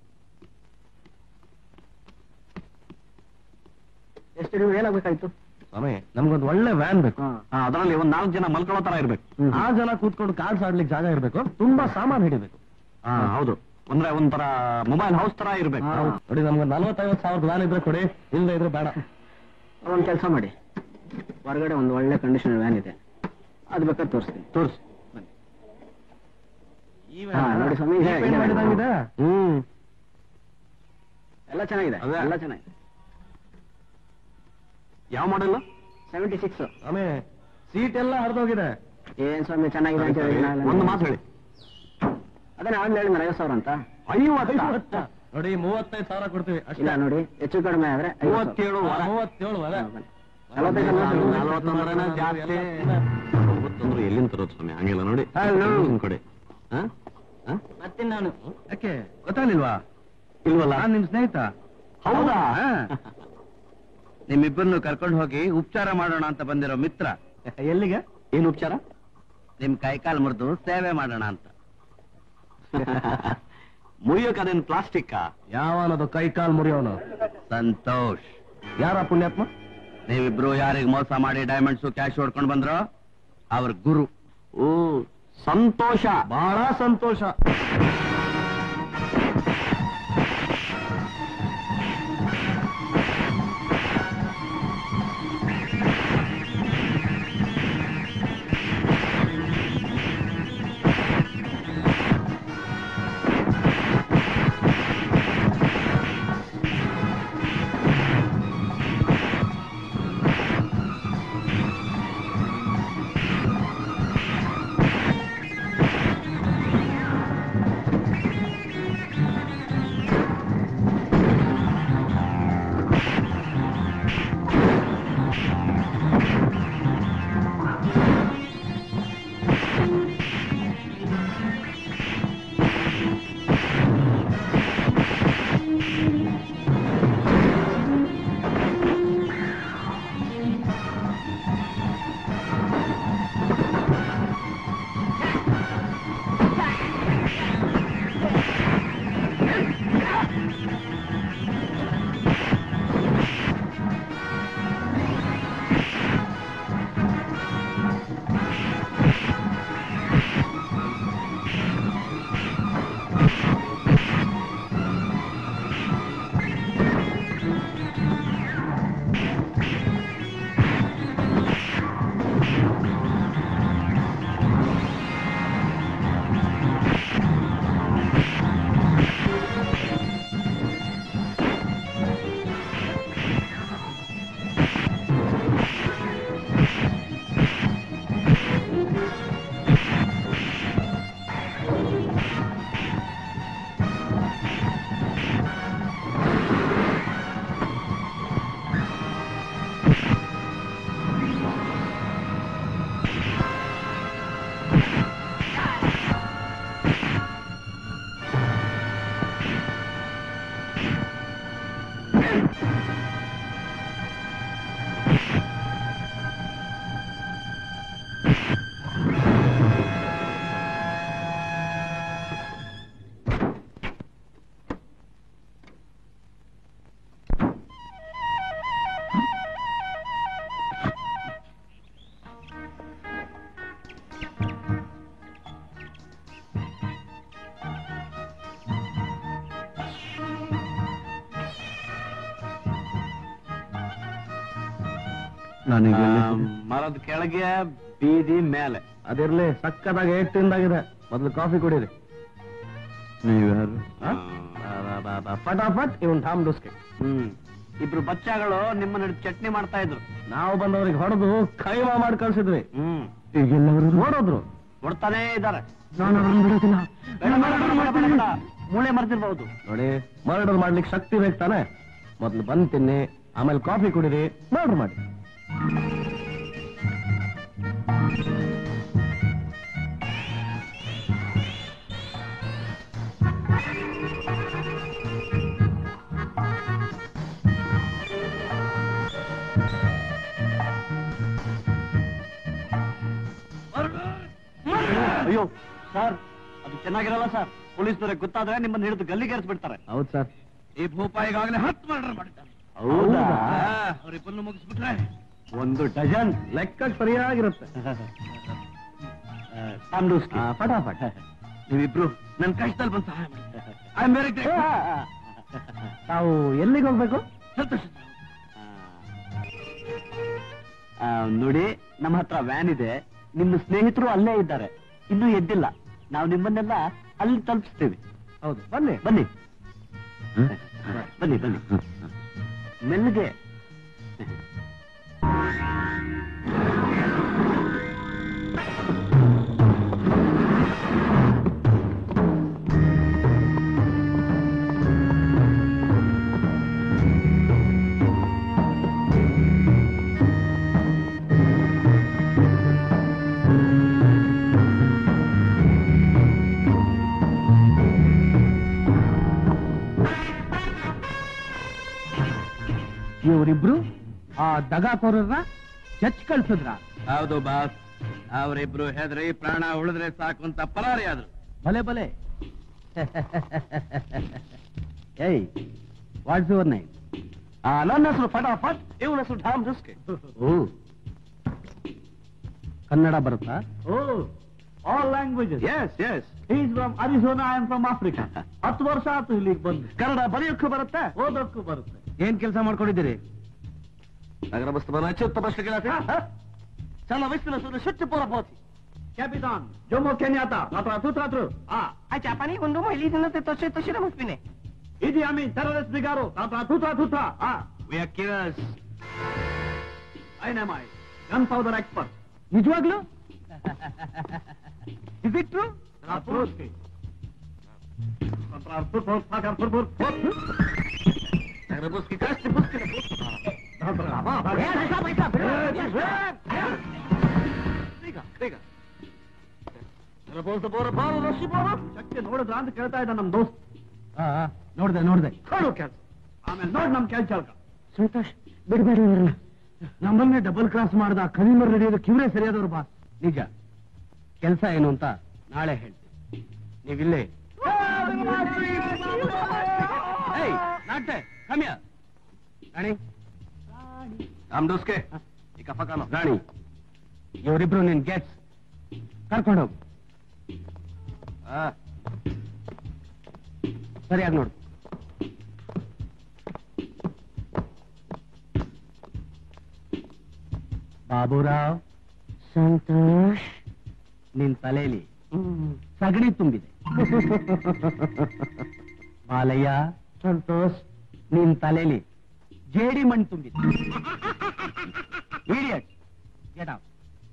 ಎಷ್ಟು ನೀವು ಏನಾಗ್ಬೇಕಾಯ್ತು ಸ್ವಾಮಿ ನಮ್ಗೊಂದು ಒಳ್ಳೆ ವ್ಯಾನ್ ಬೇಕು ಹಾ. ಅದರಲ್ಲಿ ಒಂದ್ ನಾಲ್ಕು ಜನ ಮಲ್ಕೊಳ್ಳೋ ತರ ಇರ್ಬೇಕು ಹ್ಮ್. ಆ ಜನ ಕೂತ್ಕೊಂಡು ಕಾಲ್ ಸಾಡ್ಲಿಕ್ಕೆ ಜಾಗ ಇರ್ಬೇಕು ತುಂಬಾ ಸಾಮಾನು ಹಿಡಿಬೇಕು ಹಾ ಹೌದು ಅಂದ್ರೆ ಒಂಥರ ಮೊಬೈಲ್ ಹೌಸ್ ತರ ಇರ್ಬೇಕು ಹಾ. ನೋಡಿ ನಮ್ಗೆ ನಲ್ವತ್ತೈವತ್ತು ಸಾವಿರದ ವ್ಯಾನ್ ಇದ್ರೆ ಕೊಡಿ ಇಲ್ಲದೆ ಇದ್ರೆ ಬೇಡ ಒಂದು ಕೆಲಸ ಮಾಡಿ ಹೊರಗಡೆ ಒಂದು ಒಳ್ಳೆ ಕಂಡೀಷನ್ ವ್ಯಾನ್ ಇದೆ ಅದು ಬೇಕಾದ್ರೆ ತೋರಿಸ್ತೀನಿ ತೋರ್ಸಿ ಬನ್ನಿ ಹಾ, ನೋಡಿ ಸ್ವಾಮಿ, ಇದೆ, ಇದೆ, ಮಾಡಿದಂಗಿದೆ ಹ್ಮ್ ಎಲ್ಲ ಚೆನ್ನಾಗಿದೆ ಅದೇ. ಎಲ್ಲ ಚೆನ್ನಾಗಿದೆ ಯಾವ ಮಾಡಲ್ಲ ಸೆವೆಂಟಿ ಸಿಕ್ಸ್ ಸ್ವಾಮಿ ಸೀಟ್ ಎಲ್ಲ ಹರಿದೋಗಿದೆ ಏನ್ ಸ್ವಾಮಿ ಚೆನ್ನಾಗಿದೆ ಅಂತ ಹೇಳಿ ನಾಳೆ- ಒಂದು ಮಾತು ಹೇಳಿ ಅದೇ ನಾನು ಹೇಳಿ ಐವತ್ತು ಸಾವಿರ ಅಂತ ಐವತ್ತ ನೋಡಿ ಮೂವತ್ತೈದು ಸಾವಿರ ಕೊಡ್ತೀವಿ ಇಲ್ಲ ಅಷ್ಟೇ ನೋಡಿ ಹೆಚ್ಚು ಕಡಿಮೆ ಆದ್ರೆ ಐವತ್ತು ಸಾವಿರ. ಮೂವತ್ತೇಳು ವರ. ಮೂವತ್ತೇಳು ವರ. ಹಾ, ಬನ್ನಿ. ನಲವತ್ತೈದು ನಲವತ್ತು. ನಲವತ್ತೊಂದರನ ಜಾಸ್ತಿ ಮೂವತ್ತೊಂದ್ರು ಎಲ್ಲಿಂದ ತರೋದು ಸ್ವಾಮಿ ಹಂಗೆಲ್ಲ ನೋಡಿ Hello. ನಿಮ್ ಕಡೆ ಹಾ? ಹಾ? ಮತ್ತೆ ನಾನು ಯಾಕೆ ಗೊತ್ತಾಗ್ಲಿಲ್ವಾ ಇಲ್ವಲ್ಲ ನಾನ್ ನಿಮ್ ಸ್ನೇಹಿತ ಹೌದಾ ನಿಮ್ಮಿಬ್ಬರನ್ನು ಕರ್ಕೊಂಡು ಹೋಗಿ ಉಪಚಾರ ಮಾಡೋಣ ಅಂತ ಬಂದಿರೋ ಮಿತ್ರ ಎಲ್ಲಿಗೆ ಏನ್ ಉಪಚಾರ ನಿಮ್ ಕೈಕಾಲು ಮುರಿದು ಸೇವೆ ಮಾಡೋಣ ಅಂತ ಮುರಿಯೋಕ್ ಅದೇನ್ ಪ್ಲಾಸ್ಟಿಕ್ ಯಾವನದು ಕೈ ಕಾಲ್ ಮುರಿಯೋನು ಸಂತೋಷ್ ಯಾರ ಪುಣ್ಯಾತ್ಮ ನೀವಿಬ್ರು ಯಾರಿಗ್ ಮೋಸ ಮಾಡಿ ಡೈಮಂಡ್ಸ್ ಕ್ಯಾಶ್ ಹೊಡ್ಕೊಂಡು ಬಂದ್ರೋ ಅವ್ರ ಗುರು ಓ ಸಂತೋಷ ಬಹಳ ಸಂತೋಷ ನನಗೆ ಮರದ ಕೆಳಗೆ ಬೀದಿ ಮೇಲೆ ಅದಿರ್ಲಿ ಸಕ್ಕದಾಗ ಏಟ್ ತಿಂದಾಗಿದೆ ಮೊದಲು ಕಾಫಿ ಕುಡೀರಿ ನೀವ್ಯಾರು ಫಟಾಫಟ್ ಇವನ್ ಠಾಮ್ ಡುಸ್ಕೆ ಹ್ಮ್ ಇಬ್ರು ಬಚ್ಚಾಗಳು ನಿಮ್ಮನ್ನ ಹಿಡ್ದು ಚಟ್ನಿ ಮಾಡ್ತಾ ಇದ್ರು ನಾವು ಬಂದವ್ರಿಗೆ ಹೊಡೆದು ಕೈಮಾ ಮಾಡಿ ಕಳ್ಸಿದ್ವಿ ಹ್ಮ್ ಈಗೆಲ್ಲವರು ನೋಡೋದ್ರು ಕೊಡ್ತಾನೇ ಇದ್ದಾರೆ ನಾನು ಅವ್ರನ್ನ ಬಿಡೋದಿಲ್ಲ ಬೇಡ, ಬೇಡ, ಬೇಡ, ಬೇಡ, ಬೇಡ, ಬೇಡ. ಮೂಳೆ ಮರ್ತಿರ್ಬಹುದು ನೋಡಿ ಮರ್ಡರ್ ಮಾಡ್ಲಿಕ್ಕೆ ಶಕ್ತಿ ಬೇಕು ತಾನೆ ಮೊದ್ಲು ಬಂದ್ ತಿನ್ನಿ ಆಮೇಲೆ ಕಾಫಿ ಕುಡೀರಿ ಮರ್ಡರ್ ಮಾಡಿ ಅಯ್ಯೋ ಸರ್ ಅದು ಚೆನ್ನಾಗಿರಲ್ಲ ಸರ್ ಪೊಲೀಸ್ನವ್ರಿಗೆ ಗೊತ್ತಾದ್ರೆ ನಿಮ್ಮನ್ನ ಹಿಡಿದು ಗಲ್ಲಿಗೇರಿಸ್ಬಿಡ್ತಾರೆ ಹೌದು ಸರ್ ಈ ಭೂಪ ಈಗಾಗಲೇ ಹತ್ತು ಮರ್ಡರ್ ಮಾಡಿದ್ದಾರೆ ಹೌದಾ? ಅವರಿಬ್ಬರನ್ನು ಮುಗಿಸ್ಬಿಟ್ರೆ ಒಂದು ಡಜನ್ ಲೆಕ್ಕ ಸರಿಯಾಗಿರುತ್ತೆ ತಾಂಡೂಸ್ಕಿ. ಆ, ಫಟಾಫಟ್ ನೀವಿಬ್ರು ನನ್ನ ಕಷ್ಟದಲ್ಲಿ ಬಂದು ಸಹಾಯ ಮಾಡಿ ಐ ಆಮ್ ವೆರಿ ತಾವು ಎಲ್ಲಿಗೆ ಹೋಗ್ಬೇಕು ನೋಡಿ ನಮ್ಮ ಹತ್ರ ವ್ಯಾನ್ ಇದೆ ನಿಮ್ಮ ಸ್ನೇಹಿತರು ಅಲ್ಲೇ ಇದ್ದಾರೆ ಇನ್ನೂ ಎದ್ದಿಲ್ಲ ನಾವು ನಿಮ್ಮನ್ನೆಲ್ಲ ಅಲ್ಲಿ ತಲುಪಿಸ್ತೀವಿ ಹೌದು ಬನ್ನಿ ಬನ್ನಿ ಬನ್ನಿ ಬನ್ನಿ ಮೆಲ್ಲಗೆ ಇವರಿಬ್ರು ಆ ದಗಾಕೋರನ್ನ ಚಚ್ ಕಳ್ಸಿದ್ರ ಹೌದು ಬಾಸ್ ಅವರಿಬ್ರು ಹೆದರಿ ಪ್ರಾಣ ಉಳಿದ್ರೆ ಸಾಕು ಅಂತ ಪರಾರಿ ಆದ್ರು ಭಲೆ ಭಲೆ ಏಯ್ ವಾಟ್ಸ್ ಯುವರ್ ನೇಮ್ ನನ್ನ ಹೆಸರು ಫಟಾಫಟ್ ಇವನ ಹೆಸರು ಢಾಮ್ ಡುಸ್ಕೆ ಓ ಕನ್ನಡ ಬರುತ್ತಾ oh all languages yes yes is from Arizona I am from Africa ಹತ್ತು ವರ್ಷ ಆಯ್ತು ಇಲ್ಲಿಗೆ ಬಂದು ಕನ್ನಡ ಬರೆಯೋಕ್ಕೂ ಬರುತ್ತೆ ಓದೋಕ್ಕೂ ಬರುತ್ತೆ ಏನ್ ಕೆಲಸ ಮಾಡ್ಕೊಂಡಿದ್ದೀರಿ ನಗರ ಬಸ್ತು ಅಚ್ಚುತ್ತ ಪ್ರಶ್ನೆಗಳಾತಿ ಚಲ ವಯಸ್ಸಿನ ಸುದ್ದಿ ಶುಚಿ ಪೂರ ಪೋತಿ ಕ್ಯಾಪಿಟಾನ್ ಜೊಮ್ಮು ಕೆನ್ಯಾತ ಅಥವಾ ತೂತಾತ್ರು ಆ ಆಚೆ ಅಪ್ಪನಿ ಒಂದು ಮೈಲಿ ದಿನ ತೋಷೆ ತೋಷಿರ ಮುಸ್ಪಿನೆ ಇದು ಅಮೀನ್ ಟೆರರಿಸ್ಟ್ ಬಿಗಾರು ಅಥವಾ ತೂತಾ ತೂತಾ ಆ ವಿ ಆರ್ ಕಿರಸ್ ಐ ನಮ್ ಐ ಗನ್ ಪೌಡರ್ ಎಕ್ಸ್ಪರ್ಟ್ ನಿಜವಾಗ್ಲು is it true Rapruski. Contra Artur, Pagar, Purbur, ನಗರ ಬಸ್ಕಿ ಕಾಸ್ತಿ ಬಸ್ಕಿನ ಶಕ್ತಿ ನೋಡಿದ್ರ ಅಂತ ಕೇಳ್ತಾ ಇದ್ದ ನಮ್ ದೋಸ್ತ್ ನೋಡ್ದೆ ನೋಡ್ದೆ ನೋಡು ಕೆಲ್ಸ ಆಮೇಲೆ ನೋಡ್ ನಮ್ ಕೆಲ್ಸ ಚಾಲ್ಕ ಸಂತೋಷ್ ಬಿಡ್ಬೇಡಿ ಇವ್ರನ್ನ ನಮ್ಮನ್ನೇ ಡಬಲ್ ಕ್ರಾಸ್ ಮಾಡ್ದ ಕಲಿಮರ್ ನಡೆಯೋದು ಕಿವ್ರೆ ಸರಿಯಾದವ್ರು ಬಾ ನಿಜ ಕೆಲಸ ಏನು ಅಂತ ನಾಳೆ ಹೇಳ್ತೀನಿ ನೀವಿಲ್ಲೇ ಏಯ್ ನಾಟೆ ಕಮ್ಯ ರಾಣಿ ರಾಮ್ ಡೋಸ್ಕೆ ಈ ಕಫಕಾನು ರಾಣಿ ಇವರಿಬ್ರು ನಿನ್ ಗೆಟ್ಸ್ ಕರ್ಕೊಂಡು ಹೋಗು ಆ. ಸರಿಯಾಗಿ ನೋಡು ಬಾಬುರಾವ್ ಸಂತೋಷ್ ನಿನ್ ತಲೆಯಲ್ಲಿ ಸಗಣಿ ತುಂಬಿದೆ ಬಾಲಯ್ಯ ಸಂತೋಷ್ ನಿನ್ ತಲೆಯಲ್ಲಿ ಜೇಡಿ ಮಣ್ಣು ತುಂಬಿದೆ ಇಡಿಯಟ್ ಗೆಟ್ ಔಟ್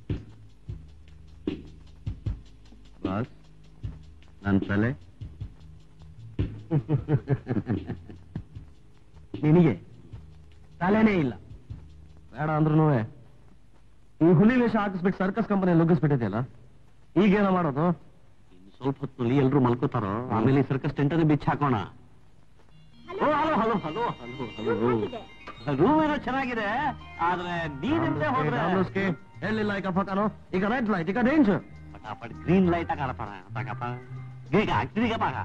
ಬಾಸ್ ನನ್ನ ತಲೆ ನಿನಗೆ ತಲೆನೇ ಇಲ್ಲ ಬೇಡ ಅಂದ್ರೂ ಈ ಹುಲಿ ವೇಷ ಹಾಕಿಸ್ಬಿಟ್ಟು ಸರ್ಕಸ್ ಕಂಪನಿ ಲುಗ್ಗಿಸ್ಬಿಟ್ಟಿದೆಯಲ್ಲ ಈಗೇನ ಮಾಡೋದು ಇನ್ನು ಸ್ವಲ್ಪ ಹೊತ್ತಲ್ಲಿ ಎಲ್ರು ಮಲ್ಕೋತಾರೋ ಆಮೇಲೆ ಈ ಸರ್ಕಸ್ ಟೆಂಟಲ್ಲಿ ಬಿಚ್ಚಿ ಹಾಕೋಣ oh hello hello hello hello hello room ಏನೋ ಚೆನ್ನಾಗಿದೆ ಆದ್ರೆ ನೀರಿಂದೆ ಹೋದ್ರೆ ರಾಮ್ಲೋಸ್ಗೆ ಹೇಳಿಲ್ಲ ಈಗ ಫಕಾನು ಈಗ ರೆಡ್ ಲೈಟ್ ಈಗ ಡೇಂಜರ್ ಪಟಾಪಟ್ ಗ್ರೀನ್ ಲೈಟ್ ಆಗಪ್ಪ ತಗಪ್ಪ ಬೇಗ ಆಗ್ತಿದೀಗ ಪಾಗ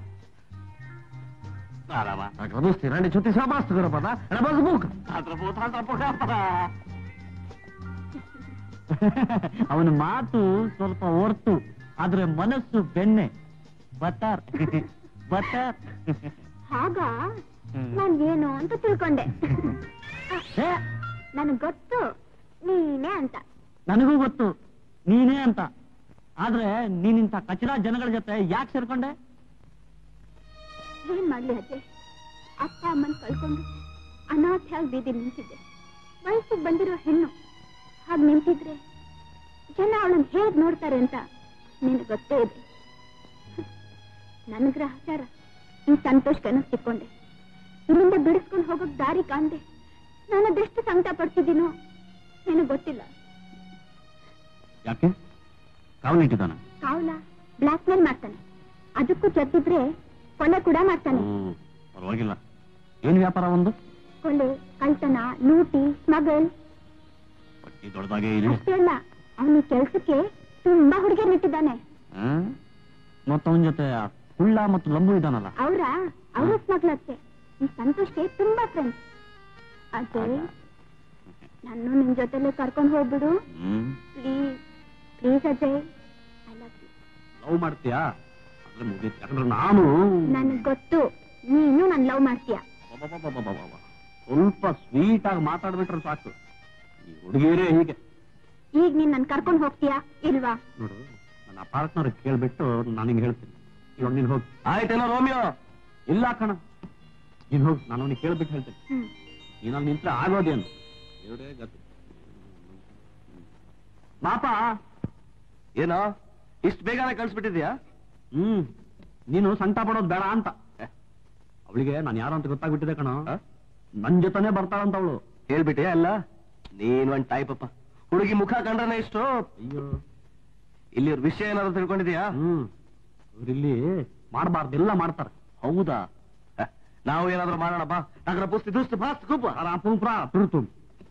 ಆರಾಮ ದೋಸ್ತಿ ರಂಡಿ ಚುತ್ತಿ ಸಾಬಾಸ್ತು ಗರಪದ ರಬಸ್ ಬುಕ್ ಹತ್ರ ಪೋತ ಹತ್ರ ಪೋಗಪ್ಪ ಅವನ ಮಾತು ಸ್ವಲ್ಪ ಹೊರ್ತು ಆದ್ರೆ ಮನಸ್ಸು ಬೆಣ್ಣೆ ಬಟರ್ ಬಟರ್ ಹಾಗ ನಾನ್ ಏನು ಅಂತ ತಿಳ್ಕೊಂಡೆ ನನಗ್ ಗೊತ್ತು ನೀನೇ ಅಂತ ನನಗೂ ಗೊತ್ತು ನೀನೇ ಅಂತ ಆದ್ರೆ ನೀನಿಂತ ಕಚಡ ಜನಗಳ ಜೊತೆ ಯಾಕೆ ಸೇರ್ಕೊಂಡೆ ಏನ್ ಮಾಡ್ಲಿ ಅಜ್ಜೆ ಅಪ್ಪ ಅಮ್ಮನ್ ಕಳ್ಕೊಂಡು ಅನಾಥೆಯಾಗಿ ಬೀದಿ ನಿಂತಿದ್ದೆ ವಯಸ್ಸಿಗೆ ಬಂದಿರೋ ಹೆಣ್ಣು ಹಾಗೆ ನಿಂತಿದ್ರೆ ಜನ ಅವಳನ್ನ ಹೇಗ್ ನೋಡ್ತಾರೆ ಅಂತ ನಿನಗೆ ಗೊತ್ತೇ ಇದೆ ನನ್ನ ಗ್ರಹಚಾರ ಈ ಸಂತೋಷ್ ಕನಸು ಸಿಕ್ಕೊಂಡೆ ಇಲ್ಲಿಂದ ಬಿಡಿಸ್ಕೊಂಡು ಹೋಗೋಕ್ ದಾರಿ ಕಾಣ್ದೆ ನಾನು ಅದೆಷ್ಟು ಸಂಕಟ ಪಡ್ತಿದ್ದೀನೋ ನಿನಗೆ ಗೊತ್ತಿಲ್ಲ ಯಾಕೆ ಕಾವಲಿಟ್ಟಿದ್ದಾನ ಕಾವಲ ಬ್ಲಾಕ್ ಮೇಲ್ ಮಾಡ್ತಾನೆ ಅದಕ್ಕೂ ಜೊತೆಗಿದ್ರೆ ಕೊಲೆ ಕೂಡ ಮಾಡ್ತಾನೆ ಪರವಾಗಿಲ್ಲ ಏನ್ ವ್ಯಾಪಾರ ಒಂದು ಕೊಲೆ ಕಳ್ತನ ಲೂಟಿ ಸ್ಮಗಲ್ ಪಟ್ಟಿ ದೊಡ್ಡದಾಗೇ ಇದೆ ಅಷ್ಟೇ ಅಲ್ಲ ಅವನು ಕೆಲ್ಸಕ್ಕೆ ತುಂಬಾ ಹುಡುಗಿಯರ್ ಇಟ್ಟಿದ್ದಾನೆ ಮತ್ತವನ ಜೊತೆ ಆ ಕುಳ್ಳ ಮತ್ತು ಲಂಬು ಇದ್ದಾನಲ್ಲ ಅವ್ರ ಅವರು ಸ್ಮಗ್ಲರ್ಸೆ ಈ ಸಂತೋಷ್ಗೆ ತುಂಬಾ ಫ್ರೆಂಡ್ಸ್ ಅದೇ ನಾನು ನಿನ್ ಜೊತೆಲೆ ಕರ್ಕೊಂಡು ಹೋಗ್ಬಿಡು please please Ajay I love you love ಮಾಡ್ತೀಯಾ ಅಂದ್ರೆ ಮುಗೀತು ಯಾಕಂದ್ರೆ ನಾನು ನನಗ್ ಗೊತ್ತು ನೀನು ನನ್ ಲವ್ ಮಾಡ್ತೀಯ ಅಬ್ಬಬ್ಬಬ್ಬಬ್ಬಬ್ಬ. ಸ್ವಲ್ಪ ಸ್ವೀಟ್ ಆಗಿ ಮಾತಾಡ್ಬಿಟ್ರೆ ಸಾಕು ಈ ಹುಡುಗಿಯರೇ ಹೀಗೆ ಈಗ ನೀನ್ ನನ್ ಕರ್ಕೊಂಡು ಹೋಗ್ತೀಯಾ ಇಲ್ವಾ ನೋಡು ನನ್ನ ಅಪಾರ್ಟ್ನರ್ ಕೇಳ್ಬಿಟ್ಟು ನಾನು ನಿಂಗೆ ಹೇಳ್ತೀನಿ ಇವಾಗ ನೀನು ಹೋಗಿ ಆಯ್ತೇನೋ ರೋಮಿಯೋ ಇಲ್ಲ ಕಣ ನೀನು ಹೋಗಿ ನಾನು ಅವನಿಗೆ ಕೇಳ್ಬಿಟ್ಟು ಹೇಳ್ತೀನಿ ಹ್ಮ್ ನೀನಲ್ಲಿ ನಿಂತ್ರೆ ಆಗೋದೇನು ದೇವ್ರೇ ಗತಿ ಪಾಪ ಏನೋ ಇಷ್ಟು ಬೇಗನೆ ಕಳ್ಸ್ಬಿಟ್ಟಿದ್ಯಾ ಹ್ಮ್ ನೀನು ಸಂಕಟ ಪಡೋದು ಬೇಡ ಅಂತ ಅವಳಿಗೆ ನಾನು ಯಾರು ಅಂತ ಗೊತ್ತಾಗ್ಬಿಟ್ಟಿದೆ ಕಣ ನನ್ ಜೊತೆನೆ ಬರ್ತಾಳಂತ ಅವಳು ಹೇಳ್ಬಿಟ್ಟೆ ಅಲ್ಲ ನೀನ್ ಒಂದ್ ಟೈಪ್ ಅಪ್ಪ ಹುಡುಗಿ ಮುಖ ಕಂಡ್ರನೆ ಇಷ್ಟು ಅಯ್ಯೋ ಇಲ್ಲಿ ಇವ್ರ ವಿಷಯ ಏನಾದ್ರು ತಿಳ್ಕೊಂಡಿದ್ಯಾ ಹ್ಮ್ ಇವ್ರಿಲ್ಲಿ ಮಾಡಬಾರ್ದೆಲ್ಲ ಮಾಡ್ತಾರೆ ಹೌದಾ ಹ, ನಾವು ಏನಾದ್ರು ಮಾಡೋಣ ಬಾ ನಗರ ಪುಸ್ತಿ ದುಸ್ತು ಫಾಸ್ಟ್ ಕೂಪ ಆರಾಮ್ ಪ್ರಾ ತುರ್ತು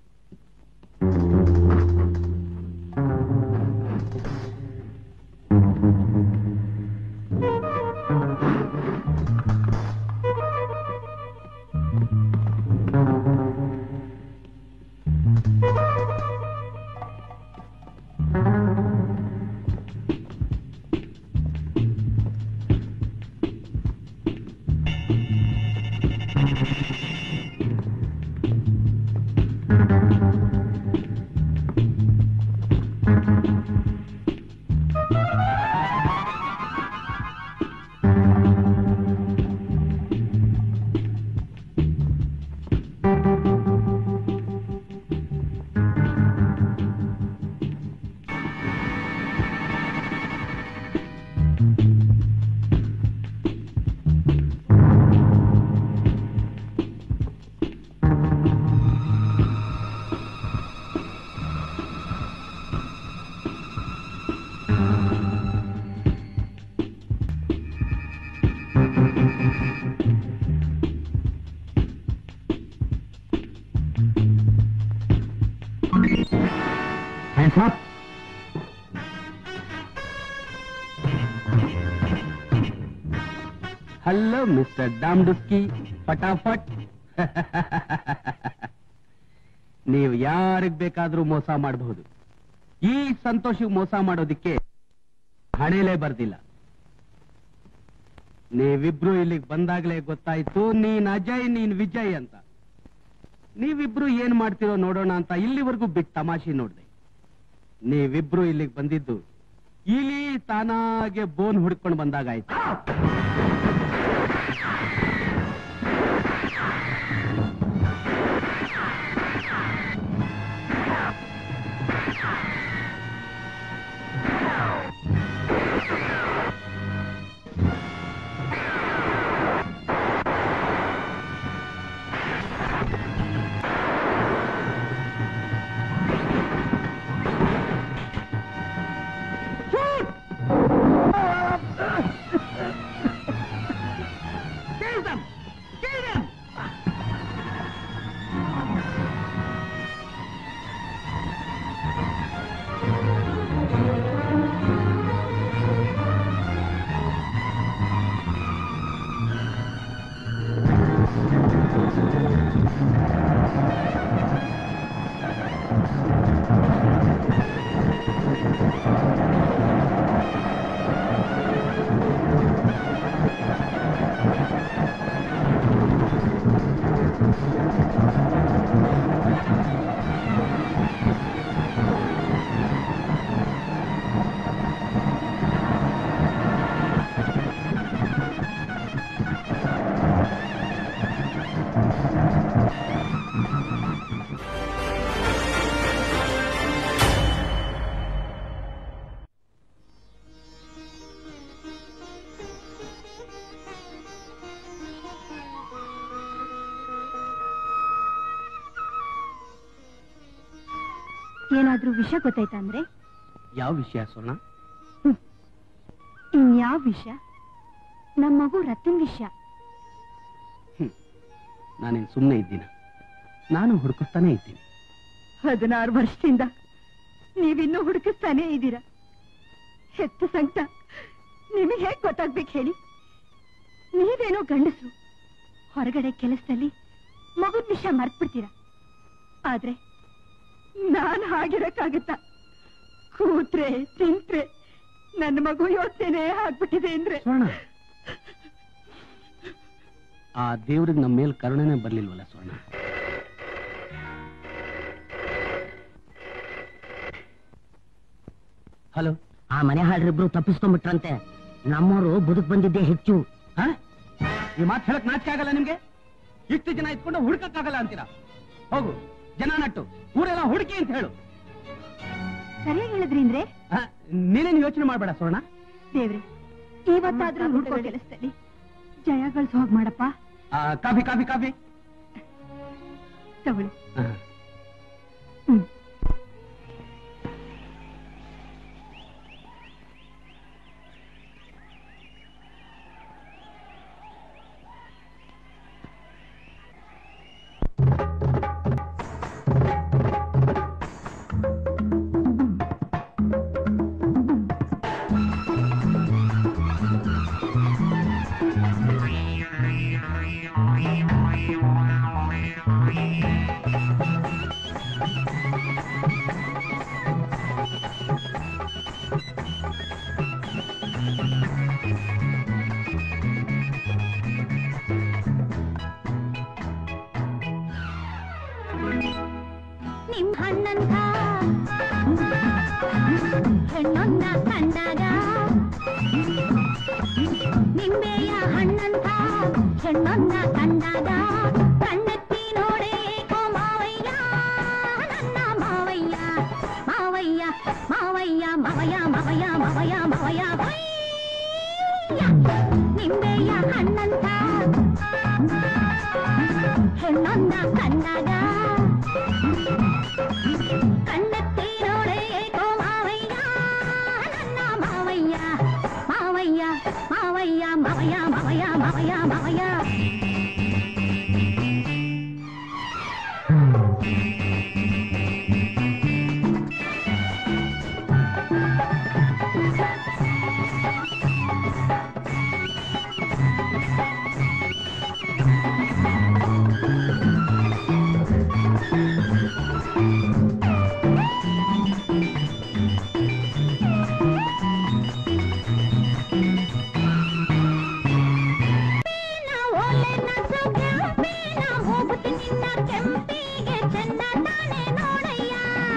Hands up. ಹಲೋ ಮಿಸ್ಟರ್ ಡಾಮ್ಡುಸ್ಕಿ ಫಟಾಫಟ್ ನೀವು ಯಾರಿಗ್ ಬೇಕಾದ್ರೂ ಮೋಸ ಮಾಡಬಹುದು ಈ ಸಂತೋಷಿಗೆ ಮೋಸ ಮಾಡೋದಿಕ್ಕೆ ಹಣೆಲೇ ಬರ್ದಿಲ್ಲ ನೀವಿಬ್ರು ಇಲ್ಲಿಗೆ ಬಂದಾಗ್ಲೇ ಗೊತ್ತಾಯ್ತು ನೀನ್ ಅಜಯ್ ನೀನ್ ವಿಜಯ್ ಅಂತ ನೀವಿಬ್ರು ಏನ್ ಮಾಡ್ತಿರೋ ನೋಡೋಣ ಅಂತ ಇಲ್ಲಿವರೆಗೂ ಬಿಟ್ಟು ತಮಾಷೆ ನೋಡ್ದೆ ನೀವಿಬ್ರು ಇಲ್ಲಿಗೆ ಬಂದಿದ್ದು ಇಲಿ ತಾನಾಗೆ ಬೋನ್ ಹುಡ್ಕೊಂಡು ಬಂದಾಗಾಯ್ತು ಏನಾದ್ರೂ ವಿಷಯ ಗೊತ್ತಾಯ್ತಾ ಅಂದ್ರೆ ಯಾವ ವಿಷಯ ಸ್ವರ್ಣ ಇನ್ಯಾವ ವಿಷಯ ನಮ್ಮ ಮಗು ರತ್ತಿನ ವಿಷಯ ನಾನೇನು ಸುಮ್ಮನೆ ಇದ್ದೀನ ನಾನು ಹುಡುಕಿಸ್ತಾನೆ ಇದ್ದೀನಿ ಹದಿನಾರು ವರ್ಷದಿಂದ ನೀವಿನ್ನೂ ಹುಡುಕಿಸ್ತಾನೇ ಇದ್ದೀರಾ ಹೆತ್ತ ಸಂಕಟ ನಿಮಗೆ ಹೇಗ್ ಗೊತ್ತಾಗ್ಬೇಕು ಹೇಳಿ ನೀವೇನೋ ಗಂಡಸರು ಹೊರಗಡೆ ಕೆಲಸದಲ್ಲಿ ಮಗುದ ವಿಷಯ ಮರ್ತ್ಬಿಡ್ತೀರಾ ಆದ್ರೆ ನಾನ್ ಹಾಗಿರಕ್ಕಾಗತ್ತಾ ಕೂತ್ರೆ ತಿಂತ್ರೆ ನನ್ನ ಮಗು ಯೋಚನೆ ಆಗ್ಬಿಟ್ಟಿದೆ ಅಂದ್ರೆ ಸ್ವರ್ಣ ಆ ದೇವ್ರಿಗೆ ನಮ್ಮ ಮೇಲೆ ಕರುಣೆನೇ ಬರ್ಲಿಲ್ವಲ್ಲ ಸ್ವರ್ಣ ಹಲೋ ಆ ಮನೆ ಹಾಳ್ರಿಬ್ರು ತಪ್ಪಿಸ್ಕೊಂಡ್ಬಿಟ್ರಂತೆ ನಮ್ಮವರು ಬದುಕ್ ಬಂದಿದ್ದೇ ಹೆಚ್ಚು ಹಾ ಈ ಮಾತು ಹೇಳಕ್ ನಾಚಿಕೆ ಆಗಲ್ಲ ನಿಮ್ಗೆ ಇಷ್ಟು ಜನ ಇಟ್ಕೊಂಡು ಹುಡುಕಕ್ಕಾಗಲ್ಲ ಅಂತೀರಾ ಹೋಗು ಜನ ನಟ್ಟು ಊರೆಲ್ಲ ಹುಡುಕಿ ಅಂತ ಹೇಳು ಸರಿಯಾಗಿ ಹೇಳಿದ್ರಿ ಅಂದ್ರೆ ಆ, ನೀನೇನು ಯೋಚನೆ ಮಾಡ್ಬೇಡ ಸ್ವರ್ಣ ದೇವ್ರೆ ಇವತ್ತಾದ್ರೂ ಹುಡ್ಕೋ ಕೆಲಸದಲ್ಲಿ ಜಯ ಗಳಿಸೋ ಹೋಗ್ ಮಾಡಪ್ಪ ಆ, ಕಾಫಿ ಕಾಫಿ ಕಾಫಿ ತಗೊಳ್ಳಿ ಆ. ಹ್ಮ್ ನಿಮ್ ಹಣ್ಣಂತ ಹೆಣ್ಣೊಂದ ಕಂಡಾಗ ನಿಂಬೆಯ ಹಣ್ಣಂತ ಹೆಣ್ಣೊಂದ ಕಂಡಾಗ ಕಣ್ಣೆತ್ತಿ ನೋಡೇ ಏಕೋ ಮಾವಯ್ಯ ನನ್ನ ಮಾವಯ್ಯ ಮಾವಯ್ಯ ಮಾವಯ್ಯ ಮಾವಯ್ಯ ಮಾವಯ್ಯ ಮಾವಯ್ಯ ಮಾವಯ್ಯ ಹೊಯ್ಯ. ನಿಂಬೆಯ ಹಣ್ಣಂತ ಹೆಣ್ಣೊಂದ ಕಂಡಾಗ ಕಣ್ಣೆತ್ತಿ ನೋಡೆ ಏಕೋ ಮಾವಯ್ಯ ನನ್ನ ಮಾವಯ್ಯ ಮಾವಯ್ಯ ಮಾವಯ್ಯ ಮಾವಯ್ಯ ಮಾವಯ್ಯ ಮಾವಯ್ಯ ಮಾವಯ್ಯ ಓಲೆ ನಸು ಕೆಂಪಿನ ಹೋಗುತ್ತಿ ನಿನ್ನ ಕೆಂಪಿಗೆ ಚೆನ್ನ ತಾನೆ ನೋಡಯ್ಯ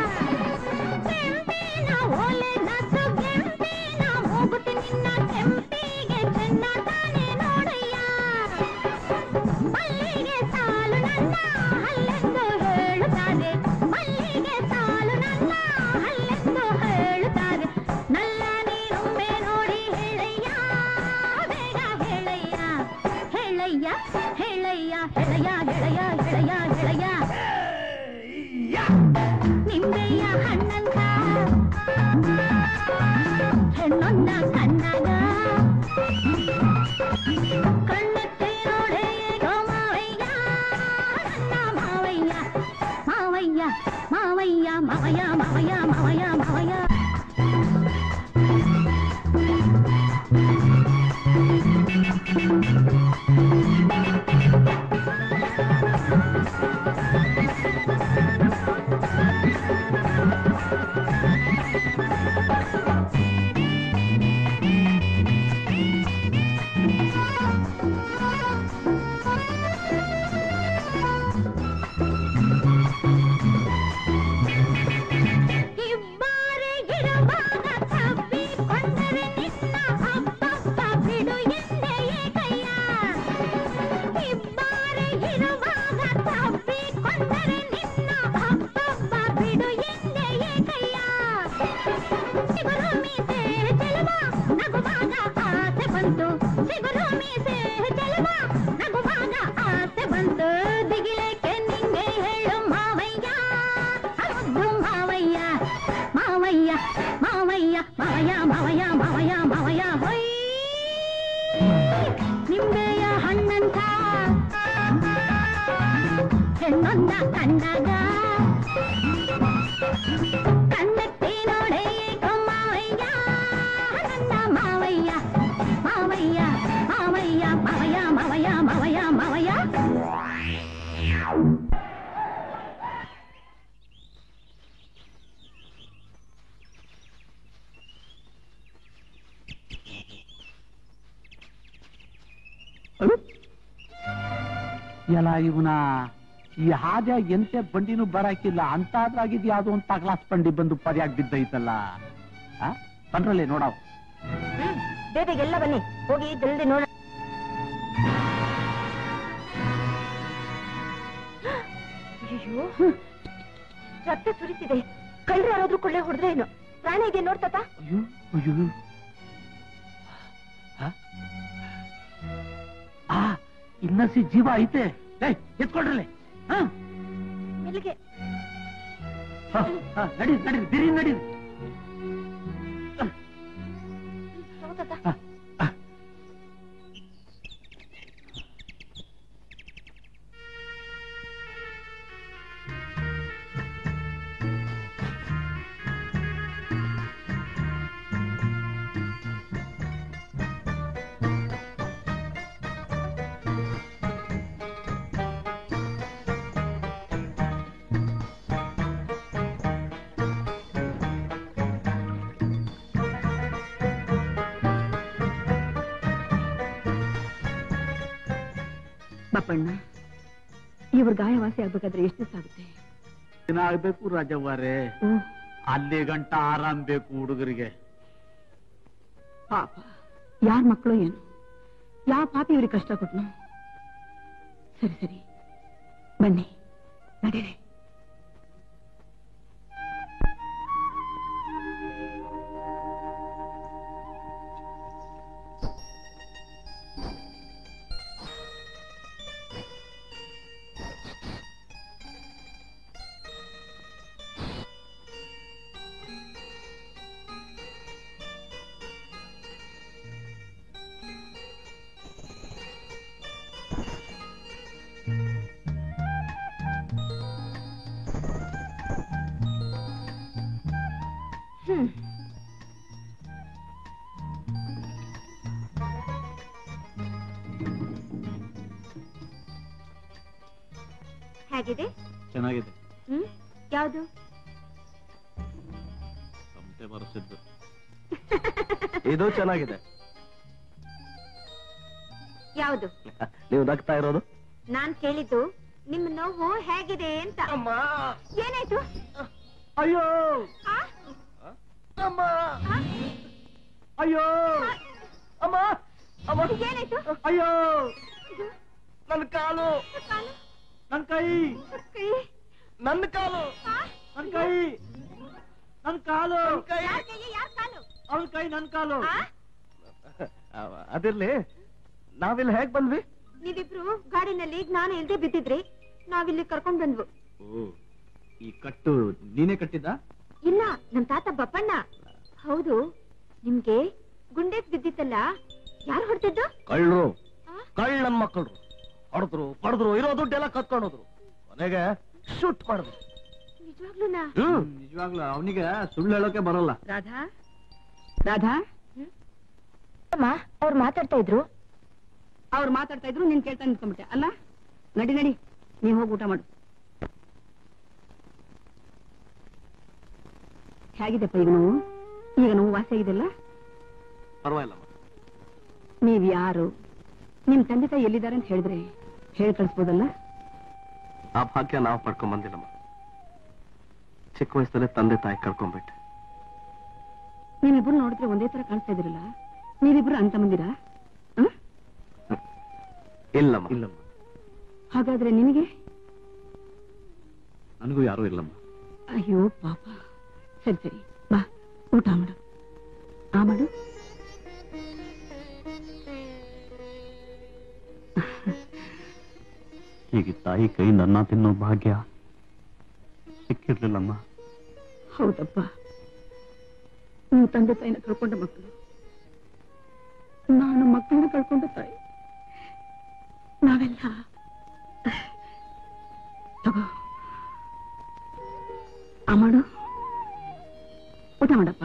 ಕೆಂಪಿನ ಓಲೆ ನಸು ಕೆಂಪಿನ ಹೋಗುತ್ತಿ ನಿನ್ನ ಕೆಂಪಿಗೆ ಚೆನ್ನ ತಾನೆ ನೋಡಯ್ಯ ಮಲ್ಲಿಗೆ ಸಾಲು ನನ್ನ ಹಲ್ಲೆಂದು ಹೇಳುತ್ತಾರೆ ಮಲ್ಲಿಗೆ ಸಾಲು ನನ್ನ ಹಲ್ಲೆಂದು ಹೇಳುತ್ತಾರೆ ನಲ್ಲ ನೀನೊಮ್ಮೆ ನೋಡಿ ಹೇಳಯ್ಯ ಬೇಗ ಹೇಳಯ್ಯ ಹೇಳಯ್ಯ ಹೇಳಯ್ಯ ಹೆಳೆಯ ಹೆಳೆಯ ಹೆಳೆಯ ಹೆಳೆಯ ನಿಂಬೆಯ ಹಣ್ಣಂತ ಹೆಣ್ಣೊಂದ ಕಂಡಾಗ ಕಣ್ಣೆತ್ತಿ ನೋಡೆ ಏಕೋ ಮಾವಯ್ಯ ನನ್ನ ಮಾವಯ್ಯ ಮಾವಯ್ಯ ಮಾವಯ್ಯ ಮಾವಯ್ಯ ಮಾವಯ್ಯ ಮಾವಯ್ಯ ಮಾವಯ್ಯ ಇಬ್ಬರೇ ಇರುವಾಗ ತಬ್ಬಿಕೊಂಡರೆ ನಿನ್ನ ಹಬ್ಬ ಬಿಡು ಎಂದೇ ಏಕಯ್ಯ ಇಬ್ಬರೇ ಇರುವಾಗ ತಬ್ಬಿಕೊಂಡರೆ ನಿನ್ನ ಹಬ್ಬ ಬಿಡು ಎಂದೇ ಏಕಯ್ಯ ಸಿಗುರು ಮೀಸೆ ಚೆಲುವ ನಗುವಾಗ ಆಸೆ ಬಂತು ಸಿಗುರು ಮೀಸೆ ಚೆಲುವ ನಗುವಾಗ ಆಸೆ ಬಂತು ದಿಗಿಲೇಕೆ ನಿಂಗೆ ಹೇಳು ಮಾವಯ್ಯ ಹೌದು ಮಾವಯ್ಯ ಸುಗಂಧ ಹೆಣ್ಣೊಂದ ಕಂಡಾಗ ಕಣ್ಣೆತ್ತಿ ನೋಡೆ ಮಾವಯ್ಯ ನನ್ನ ಮಾವಯ್ಯ ಮಾವಯ್ಯ ಮಾವಯ್ಯ ಮಾವಯ್ಯ ಮಾವಯ್ಯ ಮಾವಯ್ಯ ಮಾವಯ್ಯ ಎಲ್ಲ ಇವನ ಈ ಹಾದಿ ಎಂತೆ ಬಂಡಿನೂ ಬರಾಕಿಲ್ಲ ಅಂತಾದ್ರಾಗಿದ್ ಯಾವ್ದೋ ಒಂದ್ ತಗ್ಲಾಸ್ ಬಂಡಿ ಬಂದು ಪರ್ಯಾಗ್ ಬಿದ್ದೈತಲ್ಲ ಆ? ಬನ್ರಲ್ಲೇ ನೋಡವ್ ಬೇಬೆಗೆಲ್ಲ ಬನ್ನಿ ಹೋಗಿ ಜಲ್ದಿ ನೋಡ ಅಯ್ಯೋ ರಕ್ತ ಸುರಿತಿದೆ ಕಳ್ಳರು ಯಾರಾದ್ರೂ ಕೊಳ್ಳೆ ಹೊಡೆದ್ರೆ ಏನು ಪ್ರಾಣ ಇದೆ ನೋಡ್ತಾತ ಅಯ್ಯೋ ಅಯ್ಯೋ ಆ? ಆ ಇನ್ನಸಿ ಜೀವ ಐತೆ ಏಯ್ ಎತ್ಕೊಳ್ರಲ್ಲೇ ಹಾ ಮೆಲ್ಲಿಗೆ ಹ, ಹ, ನಡೀರಿ ನಡೀರಿ ಬಿರಿ ನಡೀರಿ ಹೌದಾ ಹ, ಹ. ಬಪ್ಪಣ್ಣ ಇವ್ರ ಗಾಯವಾಸಿ ಆಗ್ಬೇಕಾದ್ರೆ ಎಷ್ಟು ದಿವಸ ಆಗುತ್ತೆ ಏನಾಗ್ಬೇಕು ರಾಜವ್ವಾರೇ ಓ ಅಲ್ಲಿ ಗಂಟ ಆರಾಮ್ ಬೇಕು ಹುಡುಗರಿಗೆ ಪಾಪ ಯಾರ ಮಕ್ಕಳು ಏನು ಯಾವ ಪಾಪಿ ಇವ್ರಿಗೆ ಕಷ್ಟ ಕೊಟ್ನು ಸರಿ ಸರಿ ಬನ್ನಿ ನಡೀರಿ ಹೇಗಿದೆ ಚೆನ್ನಾಗಿದೆ ಹ್ಮ್ ಯಾವುದು ತಮಟೆ ಬರೆಸಿದ್ದು ಇದು ಚೆನ್ನಾಗಿದೆ ಯಾವುದು ನೀವು ನಗ್ತಾ ಇರೋದು ನಾನ್ ಕೇಳಿದ್ದು ನಿಮ್ಮ ನೋವು ಹೇಗಿದೆ ಅಂತ ಏನಾಯ್ತು ಅಯ್ಯೋ ಆ? ಆ? ಅಯ್ಯೋ ಅಮ್ಮ ಅಮ್ಮ ಏನಾಯ್ತು ಅಯ್ಯೋ ನನ್ನ ಕಾಲು ಕಾಲು? ನನ್ ಕೈ ಕೈ? ನನ್ನ ಕಾಲು ಆ? ನನ್ ಕೈ ನನ್ ಕಾಲು ಯಾರ್ ಕೈಗೆ ಯಾರ್ ಕಾಲು ಅವನ್ ಕೈ ನನ್ ಕಾಲು ಆ? ಅದಿರ್ಲಿ ನಾವಿಲ್ಲಿ ಹೇಗ್ ಬಂದ್ವಿ ನೀವಿಬ್ರು ಗಾಡಿನಲ್ಲಿ ಜ್ಞಾನ ಇಲ್ದೆ ಬಿದ್ದಿದ್ರಿ ನಾವಿಲ್ಲಿ ಕರ್ಕೊಂಡ್ ಬಂದ್ವು ಓ ಈ ಕಟ್ಟು ನೀನೇ ಕಟ್ಟಿದ್ದ ಇಲ್ಲ ನಮ್ ತಾತ ಬಪ್ಪಣ್ಣ ಹೌದು ನಿಮ್ಗೆ ಗುಂಡೆ ಬಿದ್ದಿತ್ತಲ್ಲ ಯಾರು ಹೊಡ್ತಿದ್ದು ಕಳ್ಳರು ಆ? ಕಳ್ಳ ನನ್ ಮಕ್ಕಳು ಹೊಡೆದ್ರು ಪಡೆದ್ರು ಇರೋ ದುಡ್ಡೆಲ್ಲ ಕತ್ಕೊಂಡೋದ್ರು ಕೊನೆಗೆ ಶೂಟ್ ಮಾಡಿದ್ರು ನಿಜವಾಗ್ಲೂನಾ ಹ್ಮ್ ನಿಜವಾಗ್ಲೂ ಅವನಿಗೆ ಸುಳ್ಳು ಹೇಳೋಕೆ ಬರಲ್ಲ ರಾಧಾ ರಾಧಾ ಅಮ್ಮ ಅವ್ರು ಮಾತಾಡ್ತಾ ಇದ್ರು ಅವ್ರು ಮಾತಾಡ್ತಾ ಇದ್ರು ನೀನ್ ಕೇಳ್ತಾ ನಿಂತ್ಕೊಂಡ್ಬಿಟ್ಟೆ ಅಲ್ಲ ನಡಿ ನಡಿ ನೀವ್ ಹೋಗಿ ಊಟ ಮಾಡು ಹೇಗಿದೆಪ್ಪ ಈಗ ನೋವು ಈಗ ನೋವು ವಾಸಿ ಆಗಿದೆಲ್ಲ ಪರವಾಗಿಲ್ಲ ನೀವ್ ಯಾರು ನಿಮ್ ತಂದೆ ತಾಯಿ ಎಲ್ಲಿದ್ದಾರೆ ಅಂತ ಹೇಳಿದ್ರೆ ಹೇಳಿ ಕಳಿಸ್ಬೋದಲ್ಲ ಆ ಭಾಗ್ಯ ನಾವು ಪಡ್ಕೊಂಡ್ ಬಂದಿಲ್ಲಮ್ಮ ಚಿಕ್ಕ ವಯಸ್ಸಲ್ಲೇ ತಂದೆ ತಾಯಿ ಕಳ್ಕೊಂಡ್ಬಿಟ್ಟೆ ನೀವಿಬ್ರು ನೋಡಿದ್ರೆ ಒಂದೇ ತರ ಕಾಣಿಸ್ತಾ ಇದಿರಲ್ಲ ನೀವಿಬ್ರು ಅಂತ ಮಂದಿರಾ ಇಲ್ಲಮ್ಮ ಇಲ್ಲಮ್ಮ ಹಾಗಾದ್ರೆ ನಿನಗೆ ನನಗೂ ಯಾರೂ ಇಲ್ಲಮ್ಮ ಅಯ್ಯೋ ಪಾಪ ಸರಿ ಸರಿ ಬಾ ಊಟ ಮಾಡು ಆ ಮಾಡು ಹೀಗೆ ತಾಯಿ ಕೈ ನನ್ನ ತಿನ್ನೋ ಭಾಗ್ಯ ಸಿಕ್ಕಿರ್ಲಿಲ್ಲಮ್ಮ ಹೌದಪ್ಪ ನೀವು ತಂದೆ ತಾಯಿನ ಕಳ್ಕೊಂಡ ಮಕ್ಕಳು ನಾನು ಮಕ್ಕಳನ್ನ ಕಳ್ಕೊಂಡ ತಾಯಿ ನಾವೆಲ್ಲ ತಗೋ ಆ ಮಾಡು ಊಟ ಮಾಡಪ್ಪ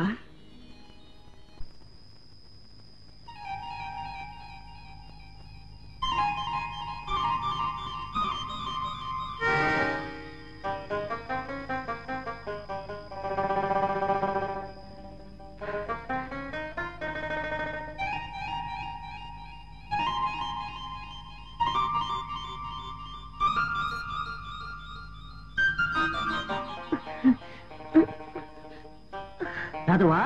ಅದವಾ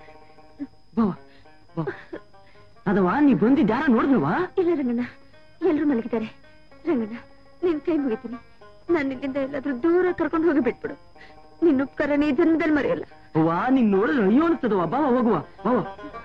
ಅದವಾ ನೀ ಬಂದಿದ್ದ ಯಾರ ನೋಡಿದ್ನವಾ ಇಲ್ಲ ರಂಗಣ್ಣ ಎಲ್ರು ಮಲಗಿದ್ದಾರೆ ರಂಗಣ್ಣ ನಿನ್ ಕೈ ಮುಗಿತೀನಿ ನಾನು ಇಲ್ಲಿಂದ ಎಲ್ಲಾದ್ರೂ ದೂರ ಕರ್ಕೊಂಡು ಹೋಗಿ ಬಿಟ್ಬಿಡು ನಿನ್ನ ಉಪಕಾರ ನೀ ಜನ್ಮದಲ್ಲಿ ಮರೆಯಲ್ಲ ಅವ್ವಾ ನಿಂಗ್ ನೋಡಿದ್ರೆ ಅಯ್ಯೋ ಅನ್ಸ್ತದವ ಬಾವ ಹೋಗುವ ಬಾವ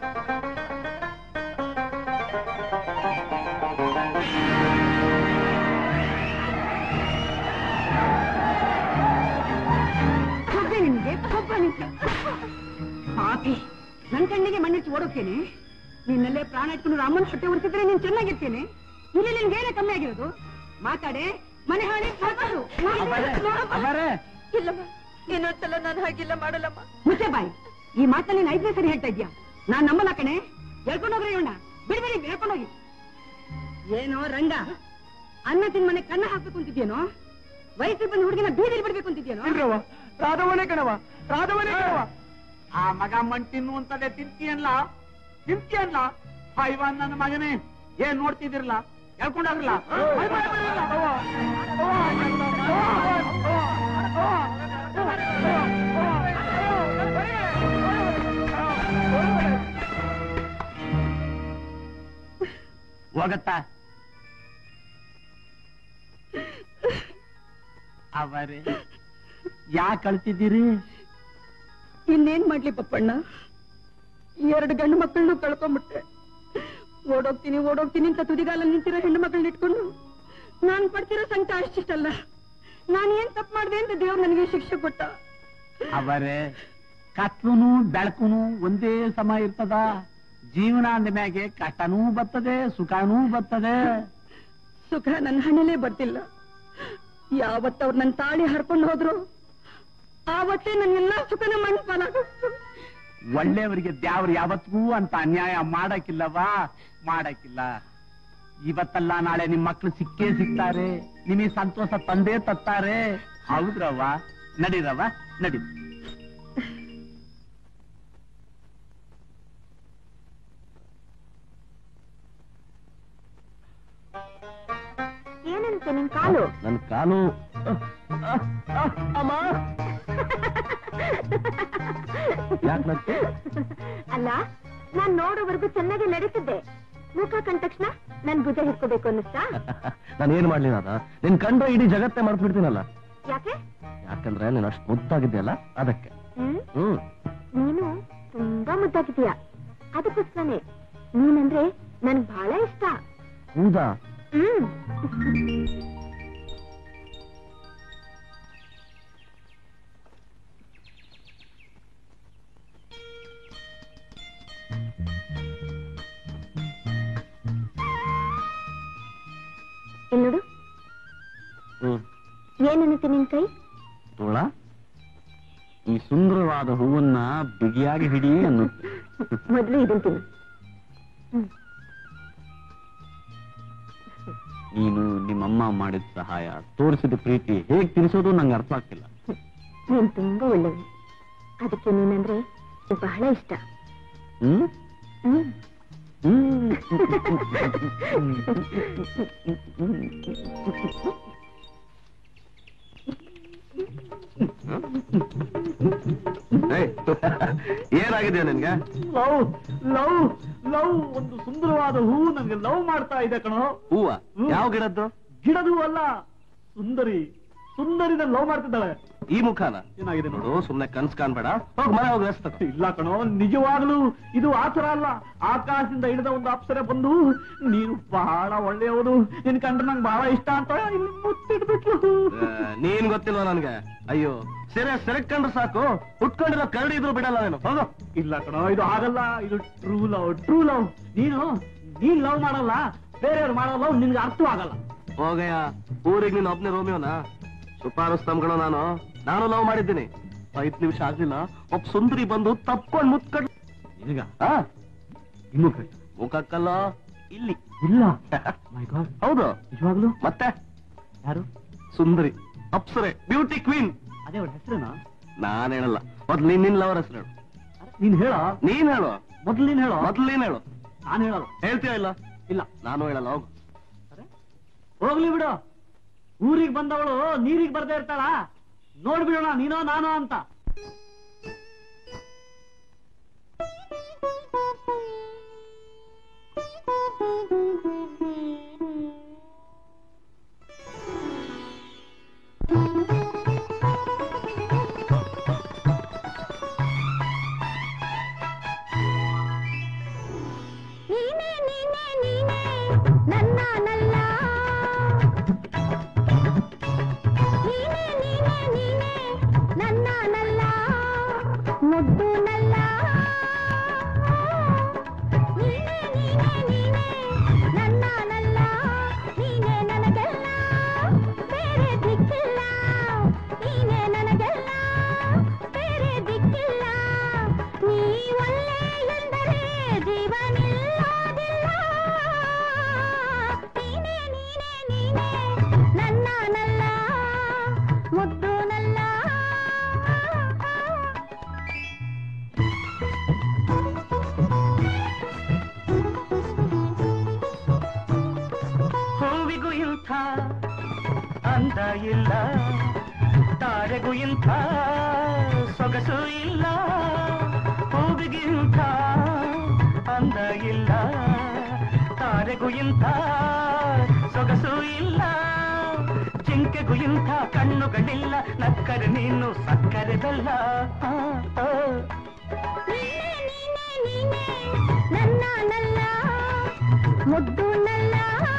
ಕೊಬ್ಬೆ ನಿನ್ಗೆ ಕೊಬ್ಬ ನಿನ್ಗೆ ಪಾಪಿ ನನ್ ಕಣ್ಣಿಗೆ ಮಣ್ಣಿಟ್ಟು ಓಡೋಕೇನೆ ನಿನ್ನಲ್ಲೇ ಪ್ರಾಣ ಇಟ್ಕೊಂಡು ರಾಮನ್ ಹೊಟ್ಟೆ ಉರ್ತಿದ್ರೆ ನೀನ್ ಚೆನ್ನಾಗಿರ್ತೇನೆ ಇಲ್ಲಿ ನಿನ್ಗೇನೆ ಕಮ್ಮಿ ಆಗಿರೋದು ಮಾತಾಡೆ ಮನೆ ಹಾಳಿ ಮಾತಾಡು ಇಲ್ಲಮ್ಮ ಇನ್ನೊಂದ್ಸಲ ನಾನು ಹಾಗಿಲ್ಲ ಮಾಡಲ್ಲಮ್ಮ ಮುಚ್ಚೆ ಬಾಯಿ ಈ ಮಾತನ್ನ ನೀನ್ ಐದನೇ ಸರಿ ಹೇಳ್ತಾ ಇದ್ಯಾ ನಾನ್ ನಮ್ಮಲ್ಲ ಕಣೆ ಹೇಳ್ಕೊಂಡೋಗ್ರಿ ಇವಣ್ಣ ಬಿಡಿ ಬಿಡಿ ಹೇಳ್ಕೊಂಡೋಗಿ ಏನೋ ರಂಗ ಅನ್ನ ತಿನ್ ಮನೆ ಕನ್ನ ಹಾಕ್ಬೇಕು ಅಂತಿದ್ಯೇನೋ ವಯಸ್ಸಿಗೆ ಬಂದು ಹುಡುಗಿನ ಬೀದಿಲಿ ಬಿಡ್ಬೇಕು ಅಂತಿದ್ಯೇನೋ ರಾಧವನೇ ಕಣವ ರಾಧವನೇ ಕಣವ ಆ ಮಗ ಮಣ್ ತಿನ್ನುವಂತದೇ ತಿಂತೀಯನ್ಲ ತಿಂತೀಯನ್ಲ ಹೈವಾನ್ ನನ್ನ ಮಗನೇ ಏನ್ ನೋಡ್ತಿದಿರಲ್ಲ ಹೇಳ್ಕೊಂಡಾಗ್ರಲ್ಲ ಹೋಗತ್ತಾ ಅವರೇ ಯಾಕೆ ಕಳ್ತಿದ್ದೀರಿ ಇನ್ನೇನ್ ಮಾಡ್ಲಿ ಪಪ್ಪಣ್ಣ ಎರಡು ಗಂಡು ಮಕ್ಕಳನ್ನು ಕಳ್ಕೊಂಡ್ಬಿಟ್ಟೆ ಓಡೋಗ್ತೀನಿ ಓಡೋಗ್ತೀನಿ ಅಂತ ತುದಿಗಾಲ ನಿಂತಿರೋ ಹೆಣ್ಣು ಮಕ್ಕಳನ್ನ ಇಟ್ಕೊಂಡು ನಾನ್ ಪಡ್ತಿರೋ ಸಂಕಟ ಅಷ್ಟಿಷ್ಟಲ್ಲ ನಾನು ಏನ್ ತಪ್ಪು ಮಾಡ್ದೆ ಅಂತ ದೇವ್ರು ನನಗೆ ಶಿಕ್ಷೆ ಕೊಟ್ಟ ಅವರೇ ಕತ್ಲುನು ಬೆಳಕುನು ಒಂದೇ ಸಮ ಇರ್ತದ ಜೀವನ ಅಂದ ಮ್ಯಾಗೆ ಕಷ್ಟನೂ ಬರ್ತದೆ ಸುಖನೂ ಬರ್ತದೆ ಸುಖ ನನ್ನ ಹಣೆಲೇ ಬರ್ತಿಲ್ಲ ಯಾವತ್ತ ಅವ್ರು ನನ್ನ ತಾಳಿ ಹರ್ಕೊಂಡು ಹೋದ್ರು ಆವತ್ತೇ ನನ್ನೆಲ್ಲಾ ಸುಖನ ಮಣ್ಣು ಪಾಲಾಗೋಗ್ತು ಒಳ್ಳೆಯವರಿಗೆ ದ್ಯಾವ್ರು ಯಾವತ್ತಿಗೂ ಅಂತ ಅನ್ಯಾಯ ಮಾಡಕ್ಕಿಲ್ಲವಾ ಮಾಡಕ್ಕಿಲ್ಲ ಇವತ್ತಲ್ಲ ನಾಳೆ ನಿಮ್ ಮಕ್ಳು ಸಿಕ್ಕೇ ಸಿಗ್ತಾರೆ ನಿಮಗೆ ಸಂತೋಷ ತಂದೇ ತತ್ತಾರೆ ಹೌದ್ರವ್ವ ನಡೀರವ್ವ ನಡಿ ಏನಂತೆ ನಿನ್ ಕಾಲು ನನ್ನ ಕಾಲು ಯಾಕೆ ನಗ್ತೆ? ಅಲ್ಲ ನಾನ್ ನೋಡೋವರೆಗೂ ಚೆನ್ನಾಗಿ ನಡೀತಿದ್ದೆ ಮುಖ ಕಂಡ ತಕ್ಷಣ ನನ್ ಭುಜ ಹಿಡ್ಕೋಬೇಕು ಅನ್ನಿಸ್ತಾ ನಾನು ಏನ್ ಮಾಡ್ಲಿ ನಾದ ನಿನ್ ಕಂಡ್ರೆ ಇಡೀ ಜಗತ್ತೇ ಮರ್ತು ಬಿಡ್ತೀನಲ್ಲ ಯಾಕೆ ಯಾಕಂದ್ರೆ ನೀನ್ ಅಷ್ಟು ಮುದ್ದಾಗಿದ್ಯಲ್ಲ ಅದಕ್ಕೆ ಹ್ಮ್ ಹ್ಮ್ ನೀನು ತುಂಬಾ ಮುದ್ದಾಗಿದೀಯ ಅದಕ್ಕೋಸ್ಕರನೇ ನೀನಂದ್ರೆ ನನ್ಗ್ ಬಹಳ ಇಷ್ಟ ಹೌದಾ ಹ್ಮ್ ಇಲ್ ನೋಡು ಹ್ಮ್ ಏನನ್ನತ್ತೆ ನಿನ್ ಕೈ ತೋಳ ಈ ಸುಂದರವಾದ ಹೂವನ್ನ ಬಿಗಿಯಾಗಿ ಹಿಡಿ ಅನ್ನುತ್ತೆ ಮೊದ್ಲು ಇದನ್ ತಿನ್ನು ನೀನು ನಿಮ್ಮಮ್ಮ ಮಾಡಿದ ಸಹಾಯ ತೋರಿಸಿದ ಪ್ರೀತಿ ಹೇಗ್ ತಿರ್ಸೋದು ನಂಗೆ ಅರ್ಥ ಆಗ್ತಿಲ್ಲ ನೀನ್ ತುಂಬಾ ಒಳ್ಳೆಯದು ಅದಕ್ಕೆ ನೀನಂದ್ರೆ ನಂಗ್ ಬಹಳ ಇಷ್ಟ ಹ್ಮ್ ಹ್ಮ್ ಹ್ಮ್ ಏಯ್, ಏನಾಗಿದೆ ನಿನ್ಗೆ ಲವ್ ಲವ್ ಲವ್ ಒಂದು ಸುಂದರವಾದ ಹೂವು ನನಗೆ ಲವ್ ಮಾಡ್ತಾ ಇದೆ ಕಣೋ ಹೂವ ಹ್ಮ್. ಯಾವ ಗಿಡದ್ದು ಗಿಡದು ಅಲ್ಲ ಸುಂದರಿ ಸುಂದರಿನ ಲವ್ ಮಾಡ್ತಿದ್ದಾಳೆ ಈ ಮುಖಾನ ಏನಾಗಿದೆ ನೋಡು ನೋಡು ಸುಮ್ನೆ ಕನ್ಸ್ ಕಾಣ್ಬೇಡ ಹೋಗ್ ಮನೆ ಹೋಗಿ ರೆಸ್ಟ್ ತಗೋ. ಇಲ್ಲ ಕಣೋ ನಿಜವಾಗ್ಲೂ ಇದು ಆತರ ಅಲ್ಲ ಆಕಾಶದಿಂದ ಇಳಿದ ಒಂದು ಅಪ್ಸರೆ ಬಂದು ನೀನು ಬಹಳ ಒಳ್ಳೆಯವರು ನಿನ್ ಕಂಡ್ರೆ ನಂಗೆ ಬಹಳ ಇಷ್ಟ ಅಂತ ಇಲ್ಲಿ ಮುತ್ತಿಡ್ಬಿಟ್ಲು ಆ, ನೀನ್ ಗೊತ್ತಿಲ್ವಾ ನನ್ಗೆ ಅಯ್ಯೋ ಸೆರೆ ಸೆರೆಕ್ಕೊಂಡ್ರೆ ಸಾಕು ಹುಟ್ಕೊಂಡಿರೋ ಕರಡಿ ಇದ್ರು ಬಿಡಲ್ಲ ನೀನು ಹೋಗು ಇಲ್ಲ ಕಣೋ ಇದು ಆಗಲ್ಲ ಇದು ಟ್ರೂ ಲವ್ ಟ್ರೂ ಲವ್ ನೀನು ನೀನ್ ಲವ್ ಮಾಡಲ್ಲ ಬೇರೆಯವ್ರು ಮಾಡೋ ಲವ್ ನಿನ್ಗೆ ಅರ್ಥವಾಗಲ್ಲ ಹೋಗಯ್ಯ ಊರಿಗೆ ನೀನ್ ಒಬ್ನೇ ರೋಮಿಯೋನಾ ಸುಪಾರಸ್ ನಂಬ್ಕಣ ನಾನು ನಾನು ಲವ್ ಮಾಡಿದ್ದೀನಿ ಐದ್ ನಿಮಿಷ ಆಗ್ಲಿಲ್ಲ ಒಬ್ಬ ಸುಂದರಿ ಬಂದು ತಪ್ಕೊಂಡ್ ಮುತ್ಕೊಂಡ್ ನಿನಗ ಆ, ಇನ್ನು ಕೈ ಮುಖಕ್ಕಲ್ಲ ಇಲ್ಲಿ ಇಲ್ಲ ಮೈ ಗಾಡ್ ಹೌದು ನಿಜವಾಗ್ಲು ಮತ್ತೆ ಯಾರು ಸುಂದರಿ ಅಪ್ಸರೆ ಬ್ಯೂಟಿ ಕ್ವೀನ್ ಅದೇ ಅವಳ ಹೆಸರೇನಾ ನಾನ್ ಹೇಳಲ್ಲ ಮೊದ್ಲು ನೀನ್ ನಿನ್ ಲವರ್ ಹೆಸರು ಹೇಳು ನೀನ್ ಹೇಳ ನೀನ್ ಹೇಳು ಮೊದ್ಲು ನೀನ್ ಹೇಳೋ ಮೊದ್ಲು ನೀನ್ ಹೇಳು ನಾನು ಹೇಳಲ್ಲ ಹೇಳ್ತೀಯ ಇಲ್ಲ ಇಲ್ಲ ನಾನು ಹೇಳಲ್ಲ ಹೋಗು ಹೋಗ್ಲಿ ಬಿಡು ಊರಿಗೆ ಬಂದವಳು ನೀರಿಗೆ ಬರ್ದೇ ಇರ್ತಾಳ ನೋಡ್ಬಿಡೋಣ ನೀನೋ ನಾನೋ ಅಂತ ನೀನೇ ನೀನೇ ನೀನೇ ನನ್ನ ನಲ್ಲ ನೀನೇ ನೀನೇ ನೀನೇ ನನ್ನ ನಲ್ಲ ಮುದ್ದು ನಲ್ಲ ನೀನೇ ನೀನೇ ನೀನೇ ನನ್ನ ನಲ್ಲ ನೀನೇ ನನಗೆಲ್ಲ ಬೇರೆ ದಿಕ್ಕಿಲ್ಲ ನೀನೇ ನನಗೆಲ್ಲ ಬೇರೆ ದಿಕ್ಕಿಲ್ಲ ನೀ ಒಳ್ಳೆ ಎಂದರೆ ಜೀವನಿಲ್ಲೋದಿಲ್ಲ ನೀನೇ ನೀನೇ ನೀನೇ ನನ್ನ ನಲ್ಲ ಮುದ್ದು ನಲ್ಲ ಹೂವಿಗೂ ಇಂಥ ಅಂದ ಇಲ್ಲ ತಾರೆಗೂ ಇಂಥ ಸೊಗಸು ಇಲ್ಲ ಹೂವಿಗಿಂತ ಅಂದ ಇಲ್ಲ ತಾರೆಗೂ ಇಂಥ ಸೊಗಸು ಇಲ್ಲ ಜಿಂಕೆಗೂ ಇಂಥ ಕಣ್ಣುಗಳಿಲ್ಲ ನಕ್ಕರೆ ನೀನು ಸಕ್ಕರೆ ಬೆಲ್ಲ ಆ, ಆ. ನೀನೇ ನೀನೇ ನೀನೇ ನನ್ನ ನಲ್ಲ ಮುದ್ದು ನಲ್ಲ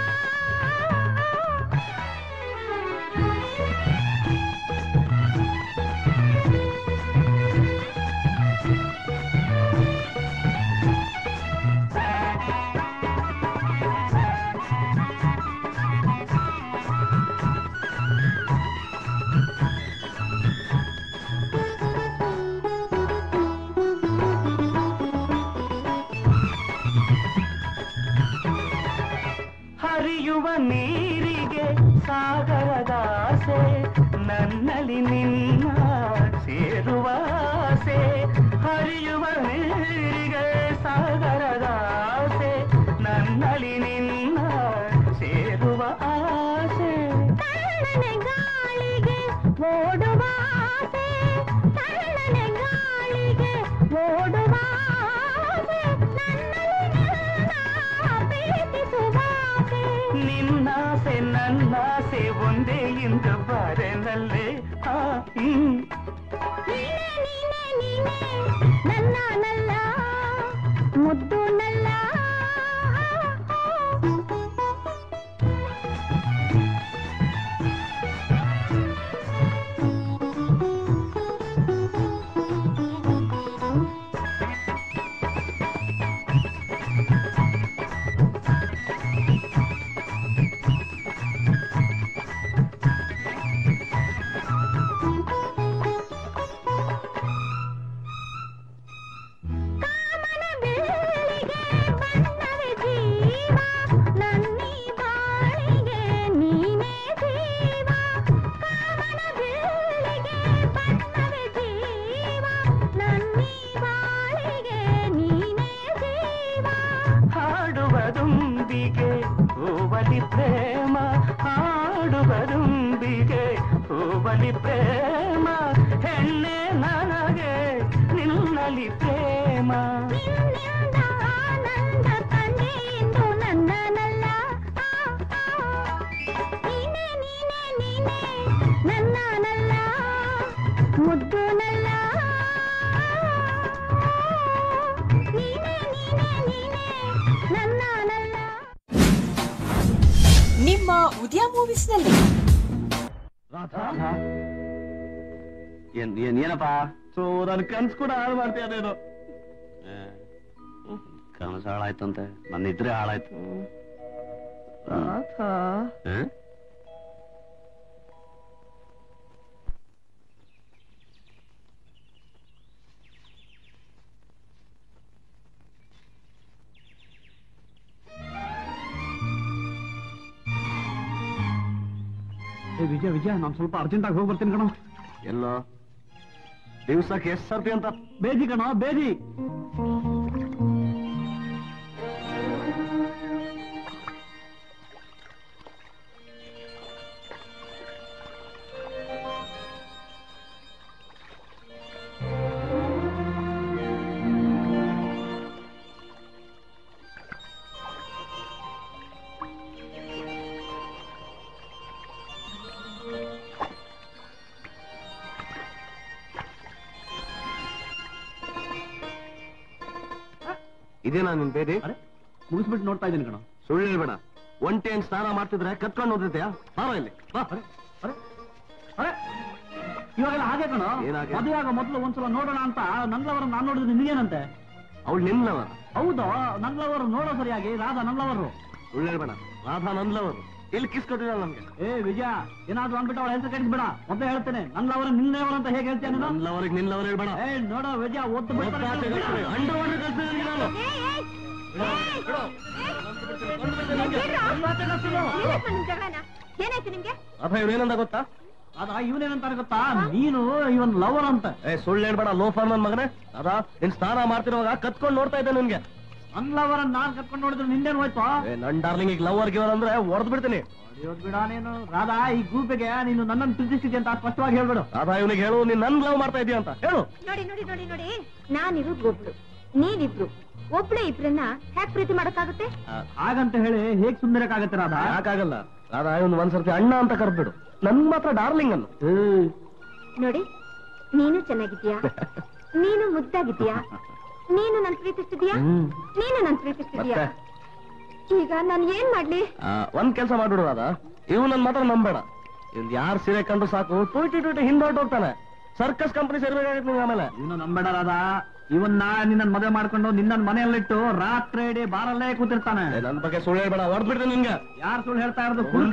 ಹರಿಯುವ ನೀರಿಗೆ ಸಾಗರದ ಆಸೆ ನನ್ನಲ್ಲಿ ನಿನ್ನ ಸೇರುವ ಆಸೆ ಹರಿಯುವ ನೀರಿಗೆ ಸಾಗರದ ಆಸೆ ನನ್ನಲ್ಲಿ ನಿನ್ನ ಸೇರುವ ಆಸೆ ತಣ್ಣನೆ ಗಾಳಿಗೆ ಓಡುವ ಆಸೆ ತಣ್ಣನೆ ಗಾಳಿಗೆ ಓಡುವ ಆಸೆ ನನ್ನಲ್ಲಿ ನಿನ್ನ ಪ್ರೀತಿಸುವ ಆಸೆ ನಿನ್ನಾಸೆ ನನ್ನಾಸೆ ಒಂದೇ ಇಂದು ಬರೆನಲ್ಲೇ ಆ ಹ್ಮ್. ನೀನೇ ನೀನೇ ನೀನೇ ನನ್ನ ನಲ್ಲ ಮುದ್ದು ನಲ್ಲ ಕಾಮನ ಬೆಳ್ಳಿಗೆ ಬಣ್ಣವೇ ಜೀವ ನನ್ನೀ ಬಾಳಿಗೆ ನೀನೇ ಜೀವ ಕಾಮನ ಬೆಳ್ಳಿಗೆ ಬಣ್ಣವೇ ಜೀವ ನನ್ನೀ ಬಾಳಿಗೆ ನೀನೇ ಜೀವ ಹಾಡುವುದುಂಬಿಗೆ ಹೂವಲಿ ಪ್ರೇಮ ಹಾಡುವುದುಂಬಿಗೆ ಹೂವಲಿ ಪ್ರೇಮ ಹೆಣ್ಣೆ ನನಗೆ ನಿನ್ನಲಿ ಪ್ರೇಮ ನಿನ್ನಿಂದ ಆನಂದ ಕಂಡೆ ಇಂದು ನನ್ನನಲ್ಲ ಆ, ಆ. ನೀನೇ ನೀನೇ ನೀನೇ ನನ್ನನಲ್ಲ ಮುದ್ದು ನಲ್ಲ ನೀನೇ ನೀನೇ ನೀನೇ ನನ್ನನಲ್ಲ ನಿಮ್ಮ ಉದಯ ಮೂವೀಸ್ನಲ್ಲಿ ಏನ್ ಏನ್ ಏನಪ್ಪ ಸೊ ನನ್ ಕನ್ಸ್ ಕೂಡ ಹಾಳು ಮಾಡ್ತೀಯ ನೀನು ಕನಸು ಹಾಳಾಯ್ತಂತೆ ನನ್ನ ಇದ್ರೆ ಹಾಳಾಯ್ತು ರಾಧಾ ಏ ವಿಜಯ ವಿಜಯ ನಾನು ಸ್ವಲ್ಪ ಅರ್ಜೆಂಟಾಗಿ ಹೋಗಿ ಬರ್ತೀನಿ ಕಣೋ ಎಲ್ಲೋ ದಿವ್ಸಕ್ಕೆ ಎಷ್ಟು ಸರ್ತಿ ಅಂತ ಬೇದಿ ಕಣೋ ಬೇದಿ ಇದೇನಾ ನಿನ್ ಬೇದಿ ಅರೆ ಮುಗಿಸ್ಬಿಟ್ಟು ನೋಡ್ತಾ ಇದ್ದೀನಿ ಕಣೋ ಸುಳ್ಳು ಹೇಳ್ಬೇಡ ಒಂಟೆ ಏನ್ ಸ್ನಾನ ಮಾಡ್ತಿದ್ರೆ ಕತ್ಕೊಂಡು ಹೋಗ್ತೈತೆಯಾ ಬಾರೋ ಇಲ್ಲಿ ಬಾ ಅರೆ ಅರೆ ಅರೆ ಇವಾಗೆಲ್ಲ ಹಾಗೆ ಕಣೋ ಏನಾಗೆ? ಮದುವೆ ಆಗೋ ಮೊದಲು ಒಂದ್ಸಲ ನೋಡೋಣ ಅಂತ ನಂಗ್ಲವರ ನಾನು ನೋಡಿದ್ರೆ ನಿನಗೇನಂತೆ ಅವಳು ನಿನ್ನವ ಹೌದು ನಂಗ್ಲವರು ನೋಡೋ ಸರಿಯಾಗಿ ರಾಧಾ ನಂಗ್ಲವರು ಸುಳ್ಳು ಹೇಳ್ಬೇಡ ರಾಧಾ ನನ್ಲವರು ಇಲ್ಲಿ ಕಿಸ್ ಕೊಟ್ಟಿಲ್ಲ ನಮ್ಗೆ ಏ ವಿಜಯ ಏನಾದ್ರೂ ಅಂದ್ಬಿಟ್ಟು ಅವಳ ಹೆಸರು ಕೆಡಿಸ್ಬೇಡ ಮೊದಲೇ ಹೇಳ್ತೇನೆ ನಂಗ್ಲವರ ನಿನ್ನವರ ಅಂತ ಹೇಗೆ ಹೇಳ್ತೇನೆ ನೀನು ನನ್ಲವರಿಗೆ ನಿನ್ಲವರು ಹೇಳ್ಬೇಡ ಏ ನೋಡೋ ವಿಜಯ ಒತ್ತು ಬಿಡ್ತಾರೆ ಅಂಡರ್ವರ್ಡ್ ಕಳ್ಸಿದ್ದೀನಿ ನಾನು ಏನಾಯ್ತು ನಿಮ್ಗೆ ರಾಧಾ ಇವನೇನಂದ ಗೊತ್ತಾ ಅದ ಇವನೇನಂತಾರೆ ಗೊತ್ತಾ ನೀನು ಇವನ್ ಲವರ್ ಅಂತ ಏ ಸುಳ್ಳು ಹೇಳ್ಬೇಡ ಲೋಫರ್ ನನ್ ಮಗನೇ ರಾಧಾ ನಿನ್ ಸ್ನಾನ ಮಾಡ್ತಿರುವಾಗ ಕತ್ಕೊಂಡು ನೋಡ್ತಾ ಇದ್ದೆ ನಿನ್ಗೆ ನನ್ ಲವರ್ ನಾನ್ ಕರ್ಕೊಂಡು ನೋಡಿದ್ರೆ ನಿಂದೇನು ಹೋಯ್ತು ಏ ನನ್ ಡಾರ್ಲಿಂಗ್ ಈಗ ಲವರ್ ಗಿವರ್ ಅಂದ್ರೆ ಹೊಡೆದ್ ಬಿಡ್ತೀನಿ ಹೊಡಿಯೋದ್ ಬಿಡ ನೀನು ರಾಧಾ ಈ ಗ್ರೂಪಿಗೆ ನೀನು ನನ್ನನ್ನು ಪ್ರೀತಿಸ್ತಿದ್ದೆ ಅಂತ ಸ್ಪಷ್ಟವಾಗಿ ಹೇಳ್ಬಿಡು ರಾಧಾ ಇವನಿಗೆ ಹೇಳು ನೀನ್ ನನ್ ಲವ್ ಮಾಡ್ತಾ ಇದೀಯ ಅಂತ ಹೇಳು ನೋಡಿ ನೋಡಿ ನೋಡಿ ನೋಡಿ ನಾನಿರೋದು ಒಬ್ಳು ನೀವಿಬ್ರು ಒಬ್ಳೆ ಇಬ್ರನ್ನ ಹ್ಯಾಕ್ ಪ್ರೀತಿ ಮಾಡಕ್ಕಾಗುತ್ತೆ ಹಾಗಂತ ಹೇಳಿ ಹೇಗ್ ಸುಂದರಕ್ಕಾಗತ್ತೆ ರಾಧಾ ಯಾಕಾಗಲ್ಲ ರಾಧಾ ಇವನ್ ಒಂದ್ಸರ್ತಿ ಅಣ್ಣ ಅಂತ ಕರ್ದ್ಬಿಡು ನನ್ ಮಾತ್ರ ಡಾರ್ಲಿಂಗ್ ಅನ್ನು ನೋಡಿ ನೀನು ಚೆನ್ನಾಗಿದ್ಯಾ ನೀನು ಮುದ್ದಾಗಿದ್ಯಾ ನೀನು ನನ್ ಪ್ರೀತಿಸ್ತಿದ್ಯಾ ನೀನು ನನ್ ಪ್ರೀತಿಸ್ತಿದ್ಯಾ ಈಗ ನಾನು ಏನ್ ಮಾಡ್ಲಿ ಆ, ಒಂದ್ ಕೆಲಸ ಮಾಡ್ಬಿಡು ರಾಧಾ ಇವ್ ನನ್ ಮಾತ್ರ ನಂಬೇಡ ಇವ್ ಯಾರ್ ಸೀರೆ ಕಂಡ್ರು ಸಾಕು ಟೂಟಿ ಟೂಟಿ ಹಿಂದೊಟ್ಟು ಹೋಗ್ತಾನೆ ಸರ್ಕಸ್ ಕಂಪನಿ ಸೇರ್ಬೇಕಾಗತ್ತೆ ನಿಂಗೆ ಆಮೇಲೆ ಇನ್ನು ನಂಬೇಡ ರಾಧಾ ಇವನ್ನ ನಿನ್ನ ಮದುವೆ ಮಾಡ್ಕೊಂಡು ನಿನ್ನ ಮನೆಯಲ್ಲಿಟ್ಟು ರಾತ್ರಿ ಇಡೀ ಬಾರಲ್ಲೇ ಕೂತಿರ್ತಾನೆ ಏ, ನನ್ ಬಗ್ಗೆ ಸುಳ್ಳು ಹೇಳ್ಬೇಡ ಹೊಡೆದ್ ಬಿಡ್ತೀನಿ ನಿನ್ಗೆ ಯಾರು ಸುಳ್ಳು ಹೇಳ್ತಾ ಇರೋದು ಕುಡ್ಕ.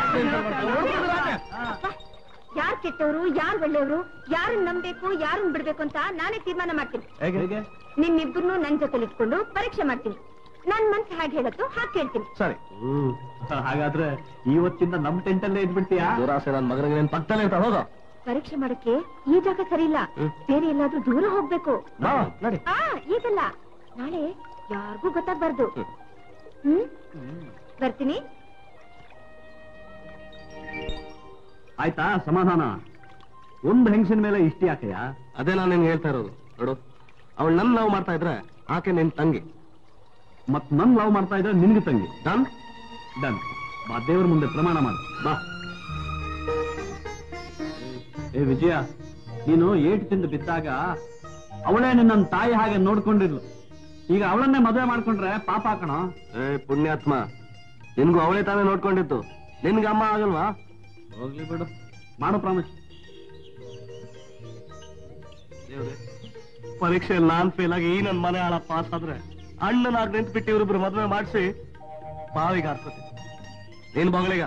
ಯಾರ್ ಕೆಟ್ಟವರು ಯಾರ್ ಒಳ್ಳೆಯವರು ಯಾರನ್ನ ನಂಬೇಕು ಯಾರನ್ನ ಬಿಡ್ಬೇಕು ಅಂತ ನಾನೇ ತೀರ್ಮಾನ ಮಾಡ್ತೀನಿ ಹೇಗೆ ನಿಮ್ಮಿಬ್ಬರನ್ನು ನನ್ ಜೊತೆ ಇಟ್ಕೊಂಡು ಪರೀಕ್ಷೆ ಮಾಡ್ತೀನಿ ನನ್ ಮನ್ಸು ಹಾಗೆ ಹೇಳತ್ತೋ ಹಾಗೆ ಕೇಳ್ತೀನಿ ಸರಿ ಹಾಗಾದ್ರೆ ಇವತ್ತಿಂದ ನಮ್ ಟೆಂಟ್ ಅಲ್ಲೇ ಇದ್ಬಿಡ್ತೀಯಾ ದುರಾಸೆ ನನ್ ಮಗನಿಗೆ ನೀನ್ ಪಕ್ಕದಲ್ಲೇ ಇರ್ತಾ ಹೋಗೋ ಪರೀಕ್ಷೆ ಮಾಡಕ್ಕೆ ಈ ಜಾಗ ಸರಿ ಇಲ್ಲ ಬೇರೆ ಎಲ್ಲಾದ್ರೂ ದೂರ ಹೋಗ್ಬೇಕು ಬಾ ನಡಿ ಆ ಈಗಲ್ಲ ನಾಳೆ ಯಾರಿಗೂ ಗೊತ್ತಾಗ್ಬಾರ್ದು ಹ್ಮ್ ಬರ್ತೀನಿ ಆಯ್ತಾ ಸಮಾಧಾನ ಒಂದು ಹೆಂಗಸಿನ ಮೇಲೆ ಇಷ್ಟಿ ಯಾಕೆಯಾ ಅದೇ ನಾನು ನಿನ್ಗೆ ಹೇಳ್ತಾ ಇರೋದು ನೋಡು ಅವಳು ನನ್ ಲವ್ ಮಾಡ್ತಾ ಇದ್ರೆ ಆಕೆ ನಿನ್ ತಂಗಿ ಮತ್ ನನ್ ಲವ್ ಮಾಡ್ತಾ ಇದ್ರೆ ನಿನ್ಗೆ ತಂಗಿ ಡನ್ ಡನ್ ಬಾ ದೇವ್ರ ಮುಂದೆ ಪ್ರಮಾಣ ಮಾಡು ಬಾ ಏ ವಿಜಯ ನೀನು ಏಟು ತಿಂದು ಬಿದ್ದಾಗ ಅವಳೇ ನಿನ್ನ ತಾಯಿ ಹಾಗೆ ನೋಡ್ಕೊಂಡಿರ್ಲು ಈಗ ಅವಳನ್ನೇ ಮದುವೆ ಮಾಡ್ಕೊಂಡ್ರೆ ಪಾಪ ಹಾಕಣ ಏ ಪುಣ್ಯಾತ್ಮ ನಿನ್ಗೂ ಅವಳೇ ತಾನೇ ನೋಡ್ಕೊಂಡಿತ್ತು ನಿನ್ಗೆ ಅಮ್ಮ ಆಗಲ್ವಾ ಹೋಗ್ಲಿ ಬಿಡು ಮಾಡು ಪ್ರಾಮಿಸ್ ಪರೀಕ್ಷೆಯಲ್ಲಿ ನಾನ್ ಫೇಲ್ ಆಗಿ ಈ ನನ್ ಮನೆ ಹಾಳ ಪಾಸ್ ಆದ್ರೆ ಅಣ್ಣನಾಗ್ ನಿಂತು ಬಿಟ್ಟು ಇವ್ರಿಬ್ರು ಮದ್ವೆ ಮಾಡಿಸಿ ಬಾವಿಗೆ ಹಾಕ್ಕೊತೀನಿ ನೀನ್ ಬಗಳಿಗ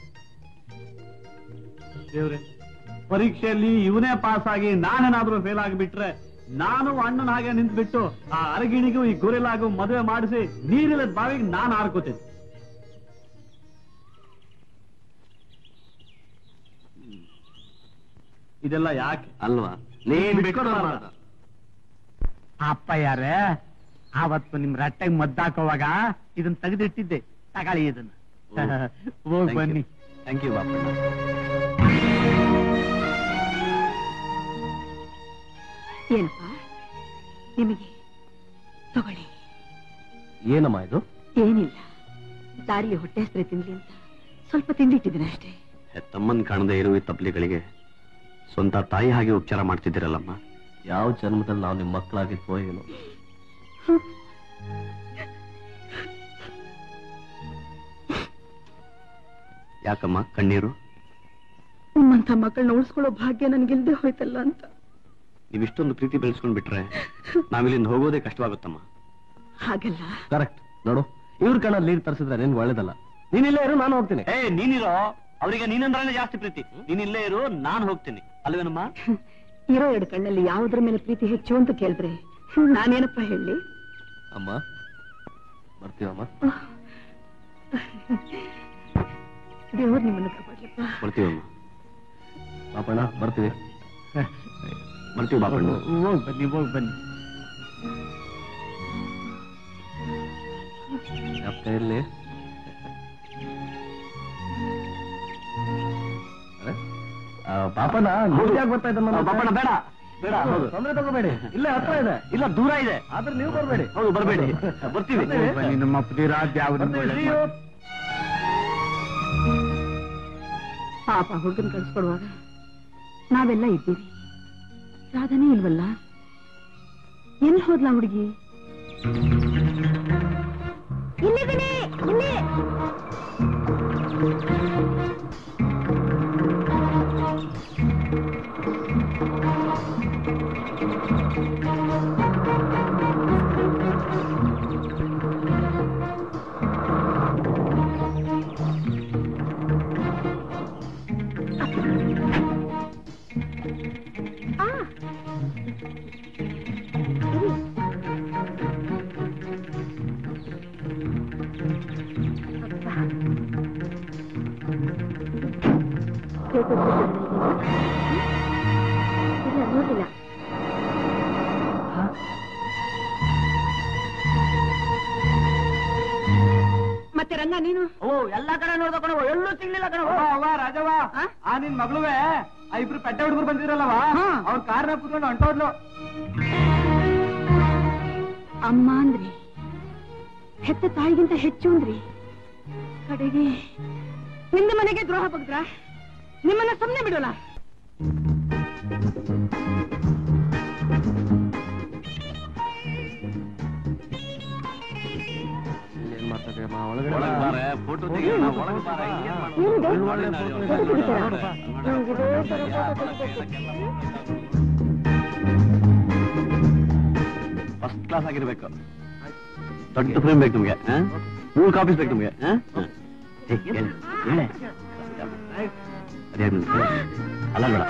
ದೇವ್ರೆ ಪರೀಕ್ಷೆಯಲ್ಲಿ ಇವನೇ ಪಾಸ್ ಆಗಿ ನಾನೇನಾದ್ರೂ ಫೇಲ್ ಆಗಿಬಿಟ್ರೆ ನಾನು ಅಣ್ಣನ ಹಾಗೆ ನಿಂತ್ಬಿಟ್ಟು ಆ ಅರಗಿಣಿಗೂ ಈ ಗುರಿಲಾಗೂ ಮದುವೆ ಮಾಡಿಸಿ ನೀರಿಲ್ಲದ ಬಾವಿಗೆ ನಾನು ಹಾರ್ಕೋತೀನಿ ಇದೆಲ್ಲ ಯಾಕೆ ಅಲ್ವಾ ನೀನ್ ಬಿಟ್ಟು ಅಪ್ಪ ಯಾರೇ ಆವತ್ತು ನಿಮ್ ರಟ್ಟೆಗೆ ಮದ್ದಾಕೋವಾಗ ಇದನ್ನ ತೆಗೆದಿಟ್ಟಿದ್ದೆ ತಗೊಳ್ಳಿ ಇದನ್ನ ಹೋಗ್ ಬನ್ನಿ ಥ್ಯಾಂಕ್ ಯು ಬಾಪಣ್ಣ ಏನಪ್ಪ ನಿಮಗೆ ತಗೊಳ್ಳಿ ಏನಮ್ಮ ಇದು ಏನಿಲ್ಲ ದಾರಿಲಿ ಹೊಟ್ಟೆ ಹಸ್ರೆ ತಿನ್ಲಿ ಅಂತ ಸ್ವಲ್ಪ ತಿಂದಿಟ್ಟಿದ್ದೀನಿ ಅಷ್ಟೇ ತಮ್ಮನ್ ಕಾಣದೇ ಇರುವ ಈ ತಪ್ಲಿಗಳಿಗೆ ಸ್ವಂತ ತಾಯಿ ಹಾಗೆ ಉಪಚಾರ ಮಾಡ್ತಿದ್ದೀರಲ್ಲಮ್ಮ ಯಾವ ಜನ್ಮದಲ್ಲಿ ನಾವು ನಿಮ್ ಮಕ್ಕಳಾಗಿದ್ವೋ ಏನೋ ಯಾಕಮ್ಮ ಕಣ್ಣೀರು ನಿಮ್ಮಂಥ ಮಕ್ಕಳನ್ನ ಉಳಿಸ್ಕೊಳ್ಳೋ ಭಾಗ್ಯ ನನ್ಗಿಲ್ದೆ ಹೋಯ್ತಲ್ಲ ಅಂತ ನೀವಿಷ್ಟೊಂದು ಪ್ರೀತಿ ಬೆಳೆಸ್ಕೊಂಡ್ ಬಿಟ್ರೆ ನಾವಿಲ್ಲಿಂದ ಹೋಗೋದೇ ಕಷ್ಟವಾಗುತ್ತಮ್ಮ ಹಾಗಲ್ಲ ಕರೆಕ್ಟ್ ನೋಡು ಇವ್ರ ಕಣ್ಣಲ್ಲಿ ನೀರು ತರಿಸಿದ್ರೆ ನಿನ್ಗೆ ಒಳ್ಳೇದಲ್ಲ ನೀನಿಲ್ಲೇ ಇರು ನಾನು ಹೋಗ್ತೀನಿ ಏ ನೀನಿರೋ ಅವರಿಗೆ ನೀನಂದ್ರೆ ಜಾಸ್ತಿ ಪ್ರೀತಿ ನೀನಿಲ್ಲೇ ಇರು ನಾನು ಹೋಗ್ತೀನಿ ಅಲ್ವೇನಮ್ಮ ಇರೋ ಎರಡು ಕಣ್ಣಲ್ಲಿ ಯಾವುದ್ರ ಮೇಲೆ ಪ್ರೀತಿ ಹೆಚ್ಚು ಅಂತ ಕೇಳಿದ್ರೆ ನಾನೇನಪ್ಪ ಹೇಳಿ ಅಮ್ಮ ಬರ್ತೀವಮ್ಮ ದೇವ್ರು ನಿಮ್ಮನ್ನು ಕಾಪಾಡ್ಲಪ್ಪ ಬರ್ತೀವಮ್ಮ ಬಾಪಣ್ಣ ಬರ್ತೀವಿ ಬರ್ತೀವಿ ಬಾಪಣ್ಣ ಹೋಗ್ ಬನ್ನಿ ಹೋಗ್ ಬನ್ನಿ ಅಪ್ಪ ಎಲ್ಲಿ ಆ, ಪಾಪಣ್ಣ ಯಾಕೆ ಬರ್ತಾ ಇದ್ದ ಬಾಪಣ್ಣ ಬೇಡ ಬೇಡ ಹೌದು ತೊಂದ್ರೆ ತಗೋಬೇಡಿ ಇಲ್ಲೇ ಹತ್ರ ಇದೆ ಇಲ್ಲ ದೂರ ಇದೆ ಆದ್ರೆ ನೀವು ಬರ್ಬೇಡಿ ಹೌದು ಬರ್ಬೇಡಿ ಬರ್ತೀವಿ ಬರ್ತೀವಿ. ಬನ್ನಿ ನಮ್ಮ ಪುದಿರಾಜ್ ಯಾವ್ದು ಬರ್ತೀವಿ, see you. ಪಾಪ ಹುಡುಗನ್ ಕಳ್ಸ್ಕೊಡುವಾಗ ನಾವೆಲ್ಲ ಇದ್ದೀವಿ ರಾಧನೇ ಇಲ್ವಲ್ಲ ಎಲ್ಲಿ ಹೋದ್ಲಾ ಹುಡುಗಿ ಇಲ್ಲಿದ್ದೀನಿ ಇಲ್ಲಿ ಆ. ಇರಿ. ಇಲ್ಲ ನೋಡಿಲ್ಲ ಮತ್ತೆ ರಂಗ ನೀನು ಓ ಎಲ್ಲಾ ಕಡೆ ನೋಡ್ದ ಕಣ ಎಲ್ಲೂ ಸಿಗ್ಲಿಲ್ಲ ಕಣ ರಾಜವ್ವ ಆ ನಿನ್ ಮಗಳುವೆ ಆ ಇಬ್ರು ಪೆಟ್ಟ ಹುಡುಗರು ಬಂದಿರಲ್ಲವ ಅವ್ರ ಕಾರ್ನ ಕುತ್ಕೊಂಡು ಹೊಂಟೋದ್ಲು ಅಮ್ಮ ಅಂದ್ರಿ ಹೆತ್ತ ತಾಯಿಗಿಂತ ಹೆಚ್ಚು ಅಂದ್ರಿ ಕಡೆಗೆ ನಿಂದ ಮನೆಗೆ ದ್ರೋಹ ಬಗ್ದ್ರ ನಿಮ್ಮನ್ನ ಸುಮ್ಮನೆ ಬಿಡೋಲ್ಲ ಏನ್ ಮಾಡ್ತಾರೆ ಅಮ್ಮ? ಒಳಗಡೆ ಒಳಗ್ ಬಾ. ಬಾರೆ, photo ತೆಗಿಯೋಣ, ಒಳಗ್ ಬಾರೆ, ಹಿಂಗೇನ್ ಮಾಡೋದು? ಏನಿದೆ? ಒಳ್ಳೆ ಒಳ್ಳೆ ಫೋಟೋ ತೆಗಿತೀರಾ? ನಂಗೆ ಇದೇ ತರ ಫೋಟೋ ಫಸ್ಟ್ ಕ್ಲಾಸ್ ಆಗಿರ್ಬೇಕು ದೊಡ್ಡ ಫ್ರೇಮ್ ಬೇಕು ನಿಮ್ಗೆ ಆ? ಮೂರು ಕಾಪೀಸ್ ಬೇಕು ನಿಮ್ಗೆ ಆ? ಏ, ಏನ್? ಹೇಳೆ. ಅದ್ಯಾಕ್ ನಿಂತು? ಅಲ್ಲ ಬೇಡ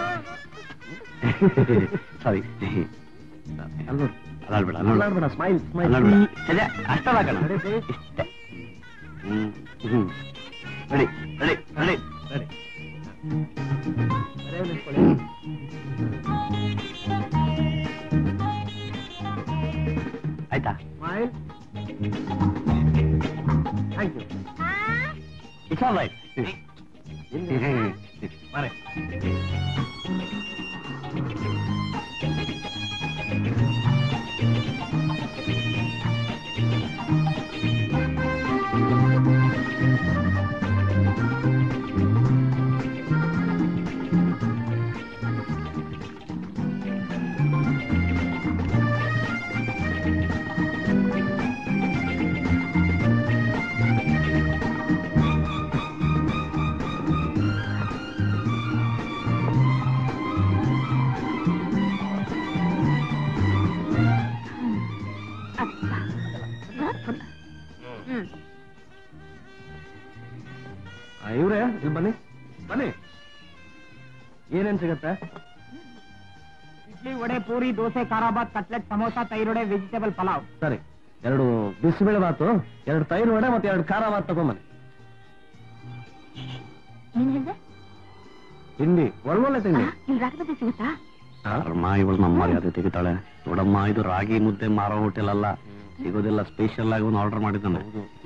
ಸಾರಿ ಅಲ್ವಾ? ಅಲ್ಲ ಬೇಡ ಅಲ್ಲಾಡ್ಬೇಡ, smile, smile. ಸರಿ ಅಷ್ಟಲ್ಲ ಕಣ ಇಷ್ಟೇ ಹ್ಮ್ ಹ್ಮ್ ರೆಡಿ ರೆಡಿ ರೆಡಿ ಸರಿ. ಸರಿ, ನಿಂತ್ಕೊಳ್ಳಿ. ಆಯ್ತಾ Smile. Thank you. It's all right ಬಾರೆ. ಆ, ಇವ್ರೇ ಇಲ್ಲಿ ಬನ್ನಿ ಬನ್ನಿ ಏನೇನ್ ಸಿಗತ್ತೆ ಇಡ್ಲಿ ವಡೆ ಪೂರಿ ದೋಸೆ ಖಾರಾಬಾತ್ ಕಟ್ಲೆಟ್ ಸಮೋಸ ತೈರೊಡೆ ವೆಜಿಟೇಬಲ್ ಪಲಾವ್ ಸರಿ ಎರಡು ಬಿಸಿಬೇಳೆ ಬಾತು ಎರಡು ತೈರು ವಡೆ ಮತ್ತೆ ಎರಡು ಖಾರ ಬಾತ್ ತಗೊಂಬನ್ನಿ ಏನ್ ಹೇಳ್ದೆ ತಿಂಡಿ ಒಳ್ಳೊಳ್ಳೆ ತಿಂಡಿ ಇಲ್ಲಿ ರಾತ್ರಿ ಬತ್ತೆ ಸಿಗುತ್ತಾ ಅಮ್ಮ ಇವಳು ನಮ್ಮ ಮರ್ಯಾದೆ ತೆಗಿತಾಳೆ ನೋಡಮ್ಮ ಇದು ರಾಗಿ ಮುದ್ದೆ ಮಾರೋ ಹೋಟೆಲ್ ಅಲ್ಲ ಸಿಗೋದಿಲ್ಲ ಸ್ಪೆಷಲ್ ಆಗಿ ಒಂದು ಆರ್ಡರ್ ಮಾಡಿದ್ದಾನೆ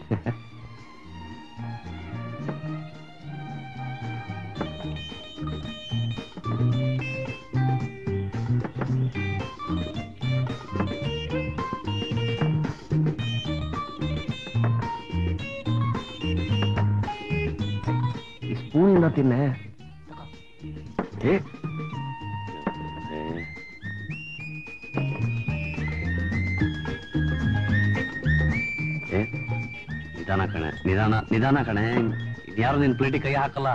ಈ ಸ್ಪೂನಿಂದ ತಿನ್ನೆ ಏ ಏ, ನಿಧಾನ ಕಣೆ ನಿಧಾನ ನಿಧಾನ ಕಣೆ ಇದ್ಯಾರು ನಿನ್ ಪ್ಲೇಟಿಗೆ ಕೈ ಹಾಕಲ್ಲ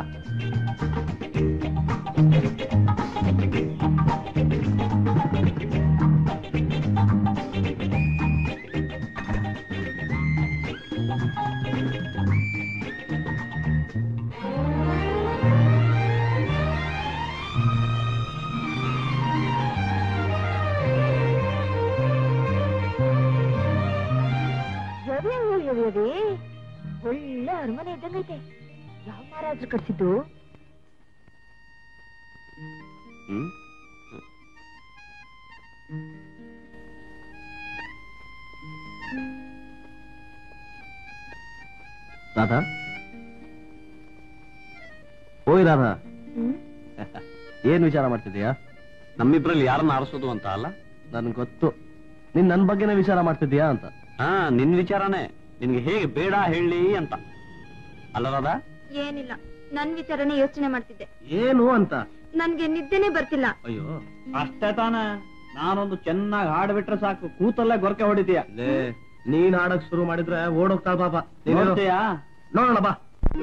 ಒಳ್ಳೆ ಅರಮನೆ ಇದ್ದಂಗೈತೆ ಯಾವ ಮಹಾರಾಜರು ಕಟ್ಸಿದ್ದು ಹ್ಮ್ ರಾಧಾ ಓಯ್ ರಾಧಾ ಏನ್ ವಿಚಾರ ಮಾಡ್ತಿದೀಯಾ ನಮ್ಮಿಬ್ರಲ್ಲಿ ಯಾರನ್ನ ಆರಿಸೋದು ಅಂತ ಅಲ್ಲ ನನ್ಗೆ ಗೊತ್ತು ನೀನ್ ನನ್ ಬಗ್ಗೆನೇ ವಿಚಾರ ಮಾಡ್ತಿದ್ಯಾ ಅಂತ ಹಾ ನಿನ್ ವಿಚಾರನೇ ನಿನ್ಗೆ ಹೇಗೆ ಬೇಡ ಹೇಳಿ ಅಂತ ಅಲ್ಲ ರಾಧಾ ಏನಿಲ್ಲ ನನ್ ವಿಚಾರನೇ ಯೋಚನೆ ಮಾಡ್ತಿದ್ದೆ ಏನು ಅಂತ ನನ್ಗೆ ನಿದ್ದೆನೆ ಬರ್ತಿಲ್ಲ ಅಯ್ಯೋ ಅಷ್ಟೇ ತಾನೆ ನಾನೊಂದು ಚೆನ್ನಾಗಿ ಹಾಡ್ಬಿಟ್ರೆ ಸಾಕು ಕೂತಲ್ಲೇ ಗೊರಕೆ ಹೊಡಿತೀಯ ಲೇ ನೀನ್ ಆಡಕ್ ಶುರು ಮಾಡಿದ್ರೆ ಓಡೋಗ್ತಾಳ ಪಾಪ ನೀನೇನು? ನೋಡ್ತೀಯಾ ನೋಡೋಣ ಬಾ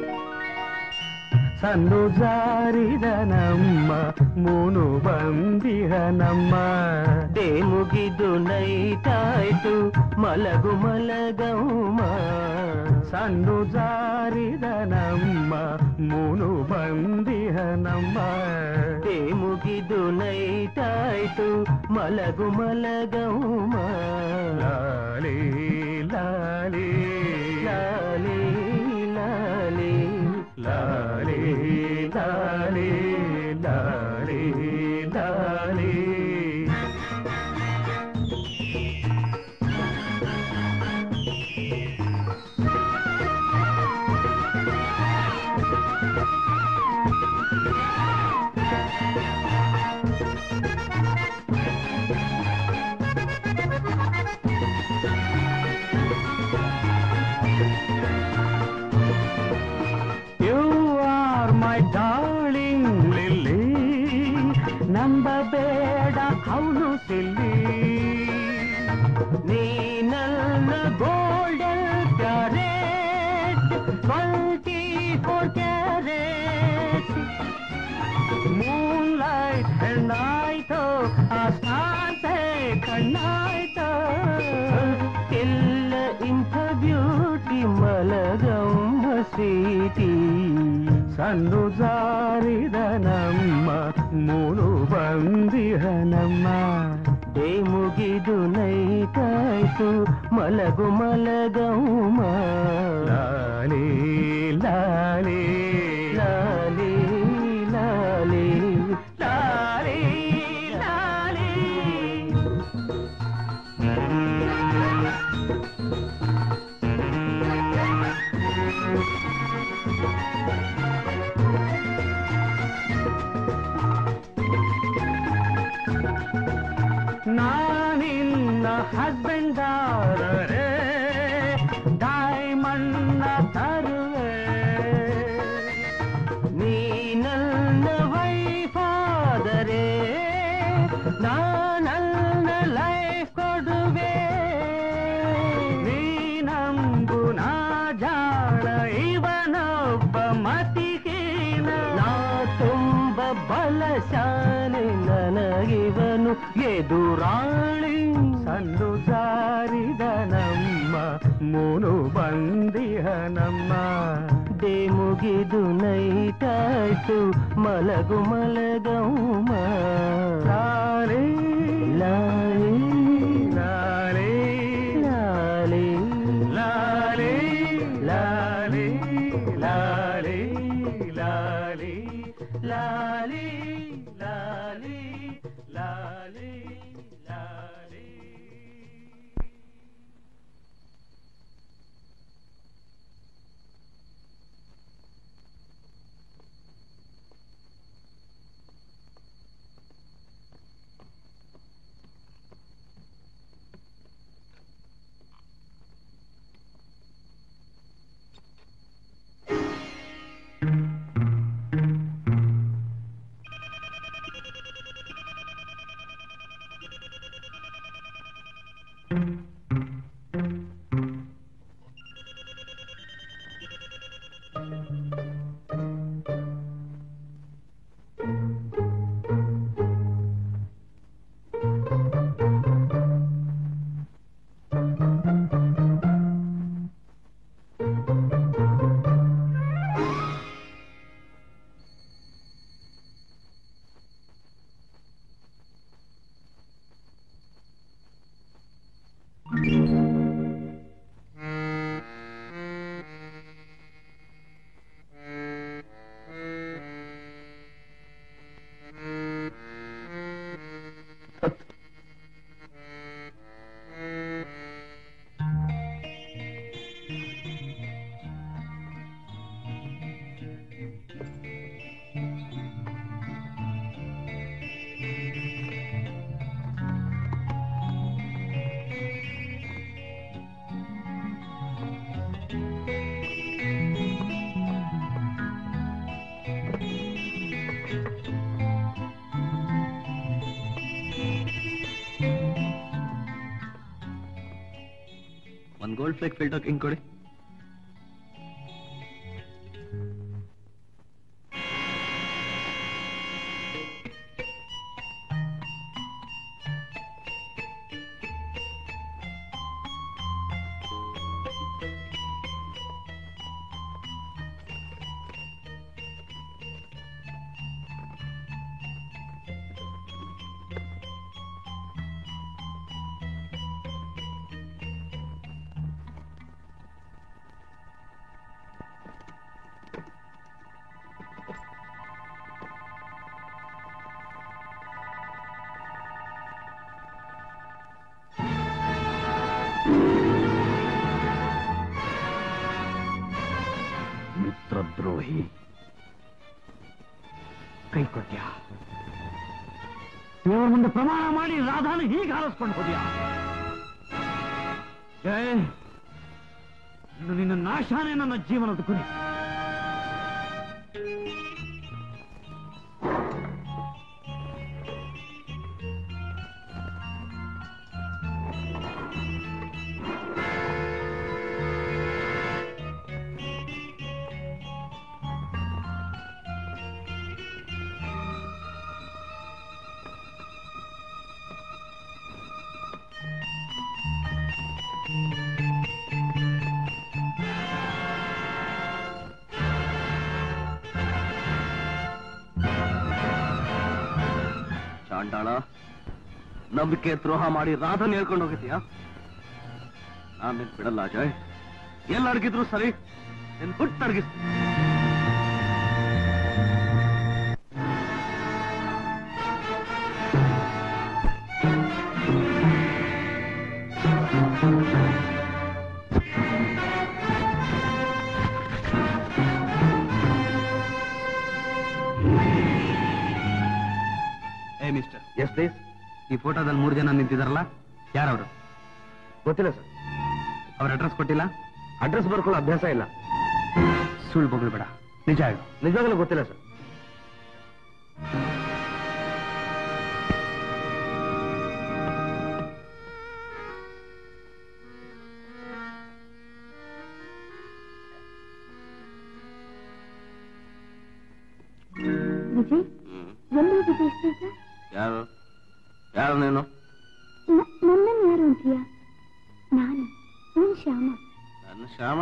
ಸಣ್ಣ ಜಾರಿದ ನಮ್ಮ ಮೂನು ಬಂದಿಹ ನಮ್ಮ ದೇ ಮುಗಿದು ನೈಟಾಯ್ತು ಮಲಗು ಮಲಗಮ್ಮ ಸಣ್ಣ ಜಾರಿದ ನಮ್ಮ ಮೂನು ಬಂದಿಹ ನಮ್ಮ ದೇ ಮುಗಿದು ನೈಟಾಯ್ತು ಮಲಗು ಮಲಗಮ್ಮ ಲಾಲಿ ಲಾಲಿ ಲಾಲಿ ಲಾಲಿ ಲಾಲಿ ಲಾಲಿ ಲಾಲಿ ಲಾಲಿ You are my darling Lily ನಂಬಬೇಡ ಅವನು ಸಿಲ್ಲಿ ನೀ ನನ್ನ golden carat twenty four carat moonlight ಹೆಣ್ಣಾಯ್ತು ಆಸ್ತಾಂತೆ ಕಣ್ಣಾಯ್ತು ಎಲ್ಲ ಇಂಥ ಬ್ಯೂಟಿ ಮಲಗಮ್ಮ ಸೀಟಿ ಸಣ್ಣ ಜಾರಿದ ನಮ್ಮ ಮೂನು ಬಂದಿಹ ನಮ್ಮ ಡೇ ಮುಗಿದು ನೈಟಾಯ್ತು ಮಲಗು ಮಲಗಮ್ಮ ಲಾಲಿ ಲಾಲಿ ಲಾಲಿ ಲಾಲಿ ಲಾಲಿ ಲಾಲಿ ನಾನಿನ್ನ ಹಸ್ಬೆಂಡ್ ಆದರೆ ಡೈಮಂಡ್ ತರುವೆ ನೀ ನನ್ನ ವೈಫ್ ಆದರೆ ನಾನನ್ನ ಲೈಫ್ ಕೊಡುವೆ ನೀ ನಂಬು ನಾ ಜಾಣ ಇವನೊಬ್ಬ ಮತಿಹೀನ ನಾ ತುಂಬ ಬಲಶಾಲಿ ನನಗಿವನು ಎದುರಾಳಿ ಸಣ್ಣ ಜಾರಿದ ನಮ್ಮ ಮೂನು ಬಂದಿಹ ನಮ್ಮ ದೇ ಮುಗಿದು ನೈಟಾಯ್ತು ಮಲಗು ಮಲಗಮ್ಮ ಲಾಲಿ ಲಾಲಿ ಲಾಲಿ ಲಾಲಿ ಲಾಲಿ ಲಾಲಿ ಲಾಲಿ ಲಾಲಿ ಲಾಲಿ ಲಾಲಿ ಲಾಲಿ ಲಾಲಿ ಒಂದ್ ಗೋಲ್ಡ್ ಫ್ಲೇಕ್ ಫಿಲ್ಟರ್ ಹಿಂಗ್ ಕೊಡಿ ಮಿತ್ರದ್ರೋಹಿ ಕೈ ಕೊಟ್ಯ ದೇವರ ಮುಂದೆ ಪ್ರಮಾಣ ಮಾಡಿ ರಾಧಾನ ಹೀಗೆ ಹಾರಿಸ್ಕೊಂಡು ಹೋದ್ಯಾ ಜಯ ಇನ್ನು ನಿನ್ನ ನಾಶಾನೇ ನನ್ನ ಜೀವನದ ಗುರಿ ಚಾಂಡಾಳ ನಂಬಿಕೆ ದ್ರೋಹ ಮಾಡಿ ರಾಧನ್ ಹೇಳ್ಕೊಂಡು ಹೋಗಿದ್ಯಾ ನಾನು ನಿನ್ ಬಿಡಲ್ಲ ಅಜಯ್ ಎಲ್ಲ ಅಡಗಿದ್ರು ಸರಿ ನಿನ್ ಹುಟ್ಟು ಅಡಗಿಸ್ತೀನಿ ಏ ಮಿಸ್ಟರ್ ಎಸ್ ಪ್ಲೀಸ್ ಈ ಫೋಟೋದಲ್ಲಿ ಮೂರು ಜನ ನಿಂತಿದಾರಲ್ಲ ಯಾರವರು ಗೊತ್ತಿಲ್ಲ ಸರ್ ಅವ್ರ ಅಡ್ರೆಸ್ ಕೊಟ್ಟಿಲ್ಲ ಅಡ್ರೆಸ್ ಬರ್ಕೊಳ್ಳೋ ಅಭ್ಯಾಸ ಇಲ್ಲ ಸುಳ್ಳು ಬೊಗಳ್ಬೇಡ ನಿಜ ಹೇಳು ನಿಜವಾಗಲೂ ಗೊತ್ತಿಲ್ಲ ಸರ್ ವಿಜಯ್ ಎಲ್ಲಿ ವಿಜಯ್ ಈಗ ಯಾರು ಯಾರು ನೀನು ನ- ನನ್ನನ್ನು ಯಾರು ಅಂತೀಯ ನಾನು ನೀನ್ ಶ್ಯಾಮ ನನ್ನ ಶ್ಯಾಮ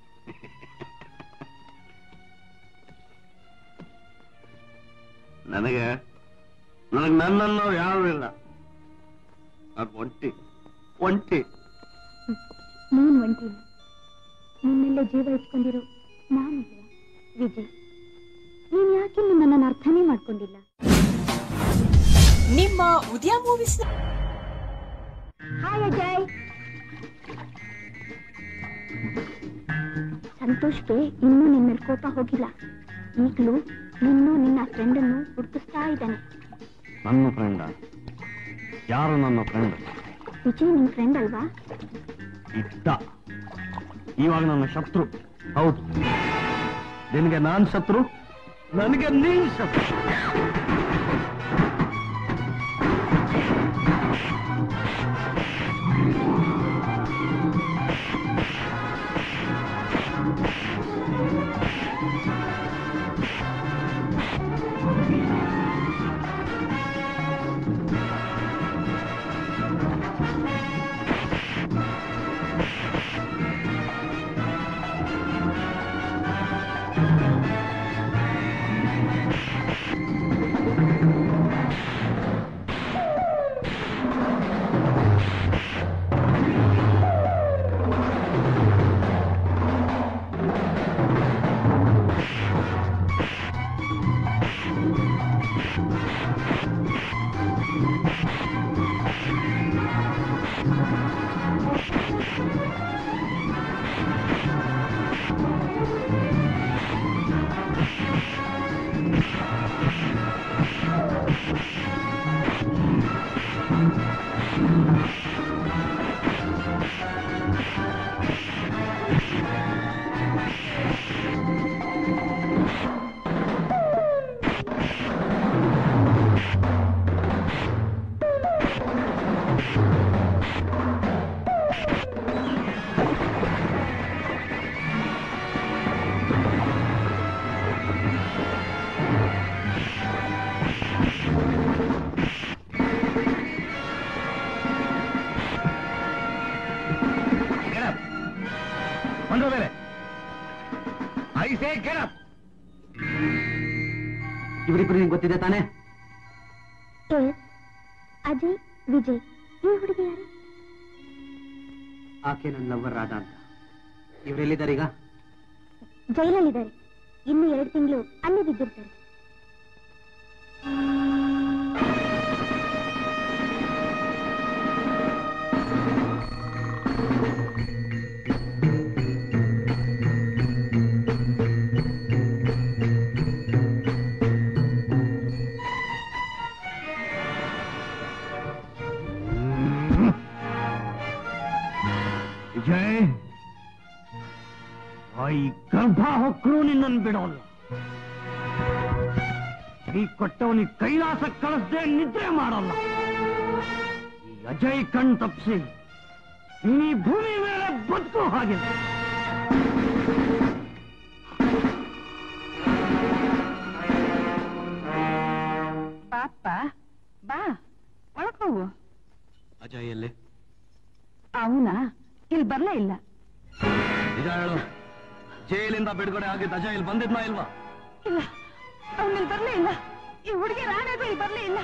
ನನಗೆ ನನಗೆ ನನ್ನನ್ನು ಯಾರು ಇಲ್ಲ ಅದು ಒಂಟಿ ಒಂಟಿ ನೀನ್ ಒಂಟಿಲ್ಲ ನಿನ್ನೆಲ್ಲ ಜೀವ ಇಟ್ಕೊಂಡಿರೋ ನಾನಿಲ್ವಾ ವಿಜಯ್ ನೀನ್ ಯಾಕೆ ನನ್ನನ್ನು ಅರ್ಥನೇ ಮಾಡ್ಕೊಂಡಿಲ್ಲ ನಿಮ್ಮ ಉದಯ ಮೂವೀಸ್ ಹಾಯ್ ಅಜಯ್ ಸಂತೋಷ್ಗೆ ಇನ್ನೂ ನಿನ್ನ ಮೇಲೆ ಕೋಪ ಹೋಗಿಲ್ಲ ಈಗಲೂ ನಿನ್ನೂ ನಿನ್ನ ಫ್ರೆಂಡನ್ನು ಹುಡುಕಿಸ್ತಾ ಇದ್ದಾನೆ ನನ್ನ ಫ್ರೆಂಡ ಯಾರು ನನ್ನ ಫ್ರೆಂಡ್ ವಿಜಯ್ ನಿನ್ ಫ್ರೆಂಡ್ ಅಲ್ವಾ ಇದ್ದ ಇವಾಗ ನನ್ನ ಶತ್ರು ಹೌದು ನಿನಗೆ ನಾನ್ ಶತ್ರು ನನಗೆ ನೀನ್ ಶತ್ರು ಆ ಐಸೇ ಗೆಳಪ್ ಇವರಿಬ್ರು ನಿಂಗೆ ಗೊತ್ತಿದೆ ತಾನೇ ಎಸ್ ಅಜಯ್ ವಿಜಯ್ ಈ ಹುಡುಗಿ ಯಾರು ಆಕೆ ನನ್ನ ಲವ್ವರ್ ರಾಧಾ ಅಂತ ಇವರೆಲ್ಲಿದ್ದಾರೆ ಈಗ ಜೈಲಲ್ಲಿದ್ದಾರೆ ಇನ್ನು ಎರಡು ತಿಂಗಳು ಅಲ್ಲೇ ಬಿದ್ದಿರ್ತಾರೆ ವಿಜಯ್ ಈ ಗರ್ಭ ಹೊಕ್ಕರು ನಿನ್ನನ್ನು ಬಿಡೋಲ್ಲ ಈ ಕೊಟ್ಟವನಿಗೆ ಕೈಲಾಸ ಕಳಿಸ್ದೆ ನಿದ್ರೆ ಮಾಡಲ್ಲ ಈ ಅಜಯ್ ಕಣ್ ತಪ್ಪಿಸಿ ಈ ಭೂಮಿ ಮೇಲೆ ಬದುಕು ಹಾಗೆ ಪಾಪ ಬಾ ಒಳಕೋವು ಅಜಯ್ ಎಲ್ಲಿ ಅವನ ಇಲ್ಲಿ ಬರ್ಲೇ ಇಲ್ಲ ನಿಜ ಹೇಳು ಜೈಲಿಂದ ಬಿಡುಗಡೆ ಆಗಿದ್ದ ಅಜಯ್ ಇಲ್ಲಿ ಬಂದಿದ್ನಾ ಇಲ್ವಾ ಇಲ್ಲ ಅವನ ಇಲ್ಲಿ ಬರ್ಲೇ ಇಲ್ಲ ಈ ಹುಡುಗಿ ರಾಣೆಗೂ ಇಲ್ಲಿ ಬರ್ಲೇ ಇಲ್ಲ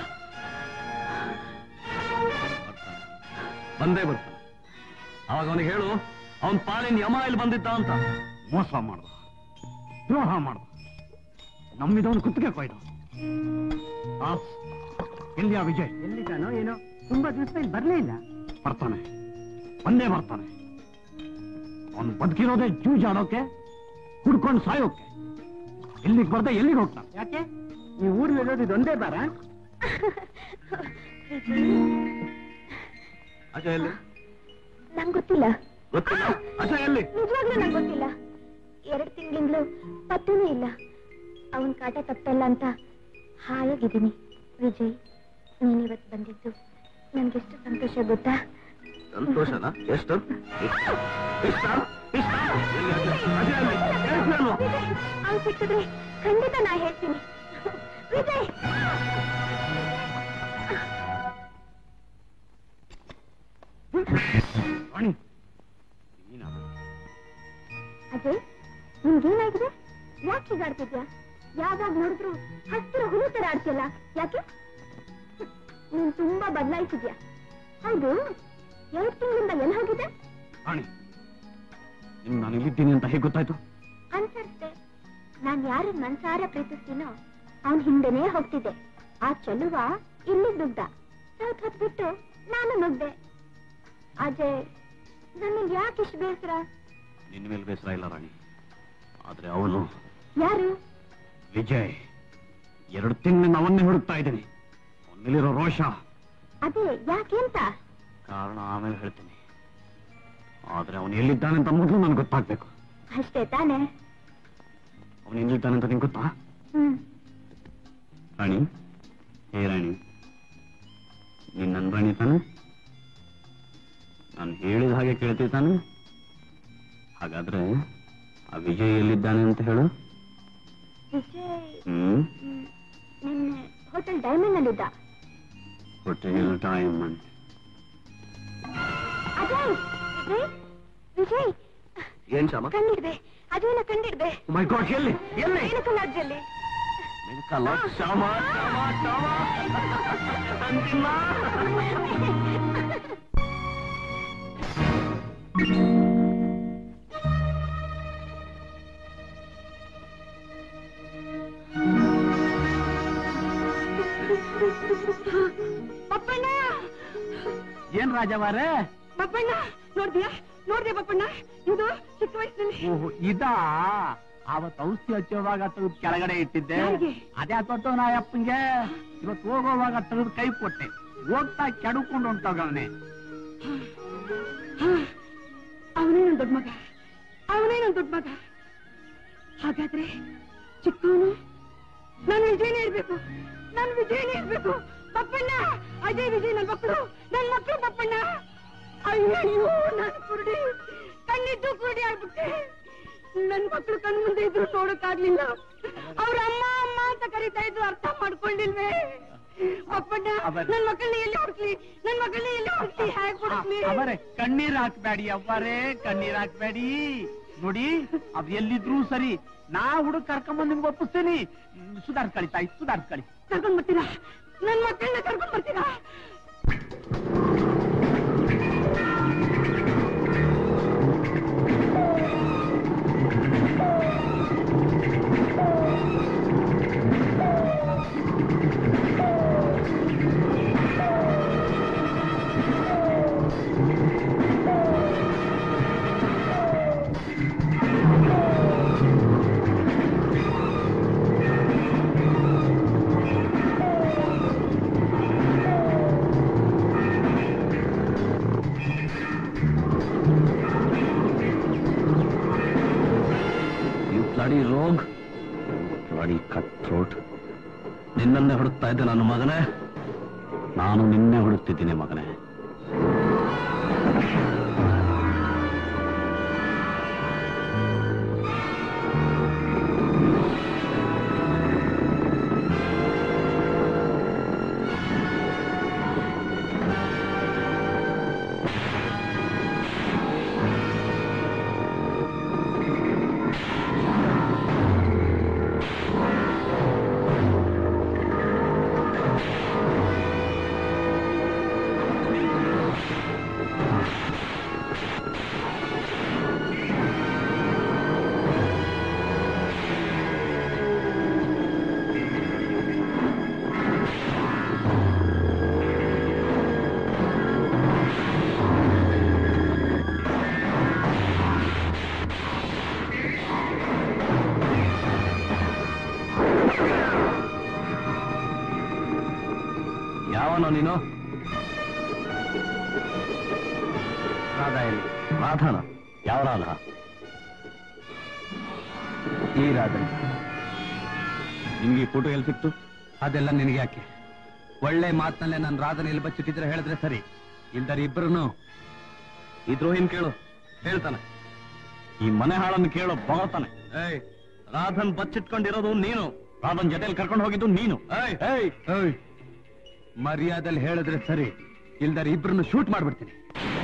ಬಂದೇ ಬರ್ತಾನೆ ಅವಾಗ ಅವನಿಗೆ ಹೇಳು ಅವನ್ ಪಾಲಿನ ಯಮ ಇಲ್ಲಿ ಬಂದಿದ್ದ ಅಂತ ಮೋಸ ಮಾಡ್ದ ದ್ರೋಹ ಮಾಡ್ದ ನಮ್ಮಿದವನು ಕುತ್ತಿಗೆ ಕೊಯ್ದ ಆಸ್, ಎಲ್ಲಿಯ ವಿಜಯ್ ಎಲ್ಲಿದ್ದಾನೋ ಏನೋ ತುಂಬಾ ದಿವಸ ಇಲ್ಲಿ ಬರ್ಲೇ ಇಲ್ಲ ಬರ್ತಾನೆ ಬಂದೇ ಬರ್ತಾನೆ ಅವನು ಬದುಕಿರೋದೇ ಜೂಜಾಡೋಕೆ ಹುಡ್ಕೊಂಡು ಸಾಯೋಕೆ ಎಲ್ಲಿಗೆ ಬರ್ದೆ ಎಲ್ಲಿಗೆ ಹೋಗ್ತಾನೆ ಯಾಕೆ ಈ ಊರ್ಲಿರೋದು ಇದೊಂದೇ ಬಾರ ಅಜಯ್ ಎಲ್ಲಿ ನಂಗೆ ಗೊತ್ತಿಲ್ಲ ಗೊತ್ತಿಲ್ಲ ಅಜಯ್ ಎಲ್ಲಿ ನಿಜವಾಗ್ಲೂ ನಂಗೆ ಗೊತ್ತಿಲ್ಲ ಎರಡು ತಿಂಗಳಿಂದಲೂ ಪತ್ತೇನೂ ಇಲ್ಲ ಅವನ್ ಕಾಟ ತಪ್ಪಲ್ಲ ಅಂತ ಹಾಯಾಗಿದ್ದೀನಿ ವಿಜಯ್ ನೀನ್ ಇವತ್ತು ಬಂದಿದ್ದು ನನ್ಗೆಷ್ಟು ಸಂತೋಷ ಗೊತ್ತಾ ಸಂತೋಷನಾ ಎಷ್ಟು ಇಷ್ಟ ಇಷ್ಟ ಇಷ್ಟ ಎಲ್ಲಿ ಅಜಯ್? ಅಜಯ್ ಎಲ್ಲಿ? ಹೇಳ್ತೀಯಲ್ವಾ? ಅವ್ನು ಸಿಕ್ಕಿದ್ರೆ ಖಂಡಿತ ನಾ ಹೇಳ್ತೀನಿ ವಿಜಯ್ ರಾಣಿ ಅಜಯ್ ನಿಮ್ಗೇನಾಗಿದೆ ಯಾಕೆ ಹೀಗಾಡ್ತಿದ್ಯಾ ಯಾವಾಗ ನೋಡಿದ್ರು ಹತ್ತಿರ ಹುಲಿ ತರ ಆಡ್ತಿಯಲ್ಲ ಯಾಕೆ ನೀನ್ ತುಂಬಾ ಬದಲಾಯಿಸಿದ್ಯಾ ಹೌದು ಎರಡು ತಿಂಗಳಿಂದ ಎಲ್ಲಿ ಹೋಗಿದೆ ರಾಣಿ ನಿಮ್ ನಾನು ಇಲ್ಲಿದ್ದೀನಿ ಅಂತ ಹೇಗೆ ಗೊತ್ತಾಯ್ತು ಅನ್ಸರ್ತೆ ನಾನ್ ಯಾರನ್ನ ಮನ್ಸಾರ ಪ್ರೀತಿಸ್ತೀನೋ ಅವನ್ ಹಿಂದೆನೇ ಹೋಗ್ತಿದ್ದೆ ಆ ಚೆಲುವ ಇಲ್ಲಿಗ್ ನುಗ್ದ ಸ್ವಲ್ಪ ಹೊತ್ತು ಬಿಟ್ಟು ನಾನು ನುಗ್ದೆ ಅಜಯ್ ನನಗ್ ಯಾಕೆ ಇಷ್ಟು ಬೇಸರ ನಿನ್ನ ಮೇಲೆ ಬೇಸರ ಇಲ್ಲ ರಾಣಿ ಆದ್ರೆ ಅವನು ಯಾರು ವಿಜಯ್ ಎರಡು ತಿಂಗಳಿಂದ ಅವನ್ನೇ ಹುಡುಕ್ತಾ ಇದ್ದೀನಿ ಅವನ ಮೇಲಿರೋ ರೋಷ ಅದೇ ಯಾಕೆ ಅಂತ ಕಾರಣ ಆಮೇಲೆ ಹೇಳ್ತೀನಿ ಆದ್ರೆ ಅವನು ಎಲ್ಲಿದ್ದಾನೆ ಅಂತ ಮೊದಲು ನನ್ಗೆ ಗೊತ್ತಾಗ್ಬೇಕು ಅಷ್ಟೇ ತಾನೆ ಅವನು ಎಲ್ಲಿದ್ದಾನೆ ಅಂತ ನಿಂಗೆ ಗೊತ್ತಾ ಹ್ಮ್ ರಾಣಿ ಹೇ ರಾಣಿ ನೀನ್ ನನ್ನ ರಾಣಿ ತಾನೆ ನಾನು ಹೇಳಿದ ಹಾಗೆ ಕೇಳ್ತೀವಿ ತಾನೆ ಹಾಗಾದ್ರೆ ಆ ವಿಜಯ್ ಎಲ್ಲಿದ್ದಾನೆ ಅಂತ ಹೇಳು ವಿಜಯ್ ಹ್ಮ್ ಹ್ಮ್, ನಿನ್ನೆ ಹೋಟೆಲ್ ಡೈಮಂಡ್ ನಲ್ಲಿದ್ದ ಹೋಟೆಲ್ ಡೈಮಂಡ್ ಅಜಯ್ ವಿಜಯ್ ವಿಜಯ್ ಏನ್ ಶ್ಯಾಮ ಕಂಡಿಡ್ದೆ ಅಜಯ್ನ ಕಂಡಿಡ್ದೆ ಮೈ ಗಾಡ್ ಎಲ್ಲಿ ಎಲ್ಲಿ ಏನಕ್ಕಲ್ಲ ಅಜ್ಜಲ್ಲಿ ಕಲ್ಲ ಶ್ಯಾಮ ಶ್ಯಾಮ ಶ್ಯಾಮ ಅಂತಿಲ್ಲ ಪಪ್ಪಣ್ಣ ಏನ್ ರಾಜವಾರೆ ಪಪ್ಪಣ್ಣ ನೋಡ್ದ್ಯಾ ನೋಡ್ದೆ ಪಪ್ಪಣ್ಣ ಇದು ಚಿಕ್ಕ ವಯಸ್ಸಿನಲ್ಲಿ ಓಹ್ ಇದಾ ಅವತ್ ಔಷಧಿ ಹಚ್ಚೋವಾಗ ತೆಗೆದು ಕೆಳಗಡೆ ಇಟ್ಟಿದ್ದೆ ಯಾರಿಗೆ? ಅದೇ ತೊಟ್ಟು ನಾಯಪ್ಪಂಗೆ ಇವತ್ತು ಹೋಗೋವಾಗ ತೆಗೆದು ಕೈ ಕೊಟ್ಟೆ ಹೋಗ್ತಾ ಕೆಡುಕೊಂಡು ಹೊಂಟೋಗವನೆ ಅವನೇ ನನ್ ದೊಡ್ಡ ಮಗ ಅವನೇ ನನ್ ದೊಡ್ಡ ಮಗ ಹಾಗಾದ್ರೆ ಚಿಕ್ಕವನು ನಾನು ವಿಜಯನೇ ಇರ್ಬೇಕು ನಾನು ವಿಜಯನೇ ಇರ್ಬೇಕು ಪಪ್ಪಣ್ಣ ಅಜಯ್ ವಿಜಯ್ ನನ್ ಮಕ್ಕಳು ನನ್ ಮಕ್ಕಳು ಪಪ್ಪಣ್ಣ ಅಯ್ಯಯ್ಯೋ ನಾನು ಕುರುಡಿ ಕಣ್ಣಿದ್ದು ಕುರುಡಿ ಆಗ್ಬಿಟ್ಟೆ ನನ್ ಮಕ್ಕಳು ಕಣ್ ಮುಂದೆ ಇದ್ರು ನೋಡಕ್ಕಾಗ್ಲಿಲ್ಲ ಅವ್ರ ಅಮ್ಮ ಅಮ್ಮ ಅಂತ ಕರೀತಾ ಇದ್ರು ಅರ್ಥ ಮಾಡ್ಕೊಂಡಿಲ್ವೇ ಅಪ್ಪಣ್ಣ ಅವರೇ. ನನ್ ಮಕ್ಕಳನ್ನ ಎಲ್ಲಿ ಹುಡುಕ್ಲಿ ನನ್ ಮಕ್ಕಳನ್ನ ಎಲ್ಲಿ ಹುಡುಕ್ಲಿ ಹೇಗ್ ಹುಡುಕ್ಲಿ ಅವರೇ ಕಣ್ಣೀರ್ ಹಾಕ್ಬೇಡಿ ಅವ್ವರೇ ಕಣ್ಣೀರ್ ಹಾಕ್ಬೇಡಿ ನೋಡಿ ಅವ್ ಎಲ್ಲಿದ್ರು ಸರಿ ನಾ ಹುಡುಗ ಕರ್ಕೊಂಬಂದ್ ನಿಮ್ಗೆ ಒಪ್ಪಿಸ್ತೀನಿ ಸುಧಾರ್ಸ್ಕಳಿ ತಾಯಿ ಸುಧಾರ್ಸ್ಕಳಿ ಕರ್ಕೊಂಡ್ ಬರ್ತೀರಾ ನನ್ ಮಕ್ಕಳನ್ನ ಕರ್ಕೊಂಡ್ ಬರ್ತೀರಾ you bloody rogue bloody cutthroat ನಿನ್ನನ್ನೇ ಹುಡುಕ್ತಾ ಇದ್ದೆ ನನ್ನ ಮಗನೇ ನಾನು ನಿನ್ನೆ ಹುಡುಕ್ತಿದ್ದೀನಿ ಮಗನೇ ಯಾವನೋ ನೀನು ರಾಧಾ ಎಲ್ಲಿ ರಾಧಾನ ಯಾವ ರಾಧಾ ಈ ರಾಧಾ ನಿಮ್ಗೆ ಫೋಟೋ ಎಲ್ಲಿ ಸಿಕ್ತು ಅದೆಲ್ಲ ನಿನಗೆ ಯಾಕೆ ಒಳ್ಳೆ ಮಾತಿನಲ್ಲೇ ನಾನು ರಾಧನ ಎಲ್ಲಿ ಬಚ್ಚಿಟ್ಟಿದ್ರೆ ಹೇಳಿದ್ರೆ ಸರಿ ಇಲ್ದರೆ ಇಬ್ಬರನ್ನು ಈ ದ್ರೋಹಿನ್ ಕೇಳು ಹೇಳ್ತಾನೆ ಈ ಮನೆ ಹಾಳನ್ನು ಕೇಳು ಬಗಳ್ತಾನೆ ಏಯ್ ರಾಧನ್ ಬಚ್ಚಿಟ್ಕೊಂಡಿರೋದು ನೀನು ರಾಧನ್ ಜೊತೆಲಿ ಕರ್ಕೊಂಡು ಹೋಗಿದ್ದು ನೀನು ಏಯ್ ಏಯ್ ಏಯ್ ಮರ್ಯಾದಲ್ಲಿ ಹೇಳಿದ್ರೆ ಸರಿ ಇಲ್ದರೆ ಇಬ್ಬರನ್ನು ಶೂಟ್ ಮಾಡ್ಬಿಡ್ತೀನಿ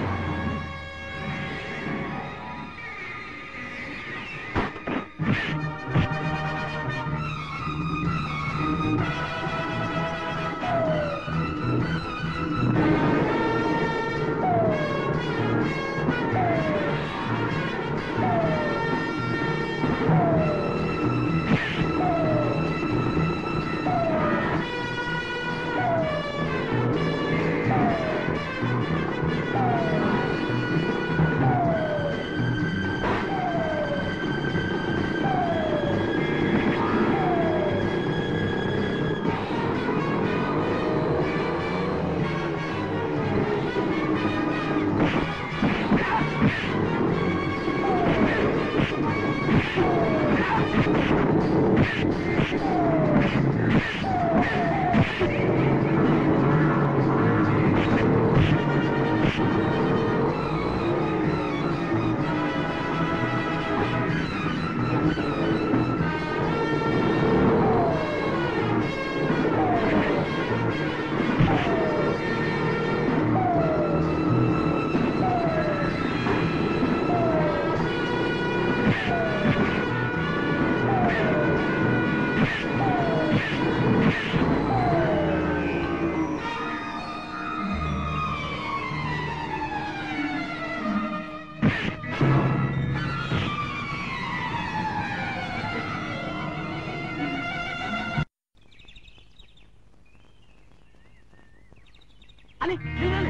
ಅಲ್ಲಿ ನೀನಲ್ಲಿ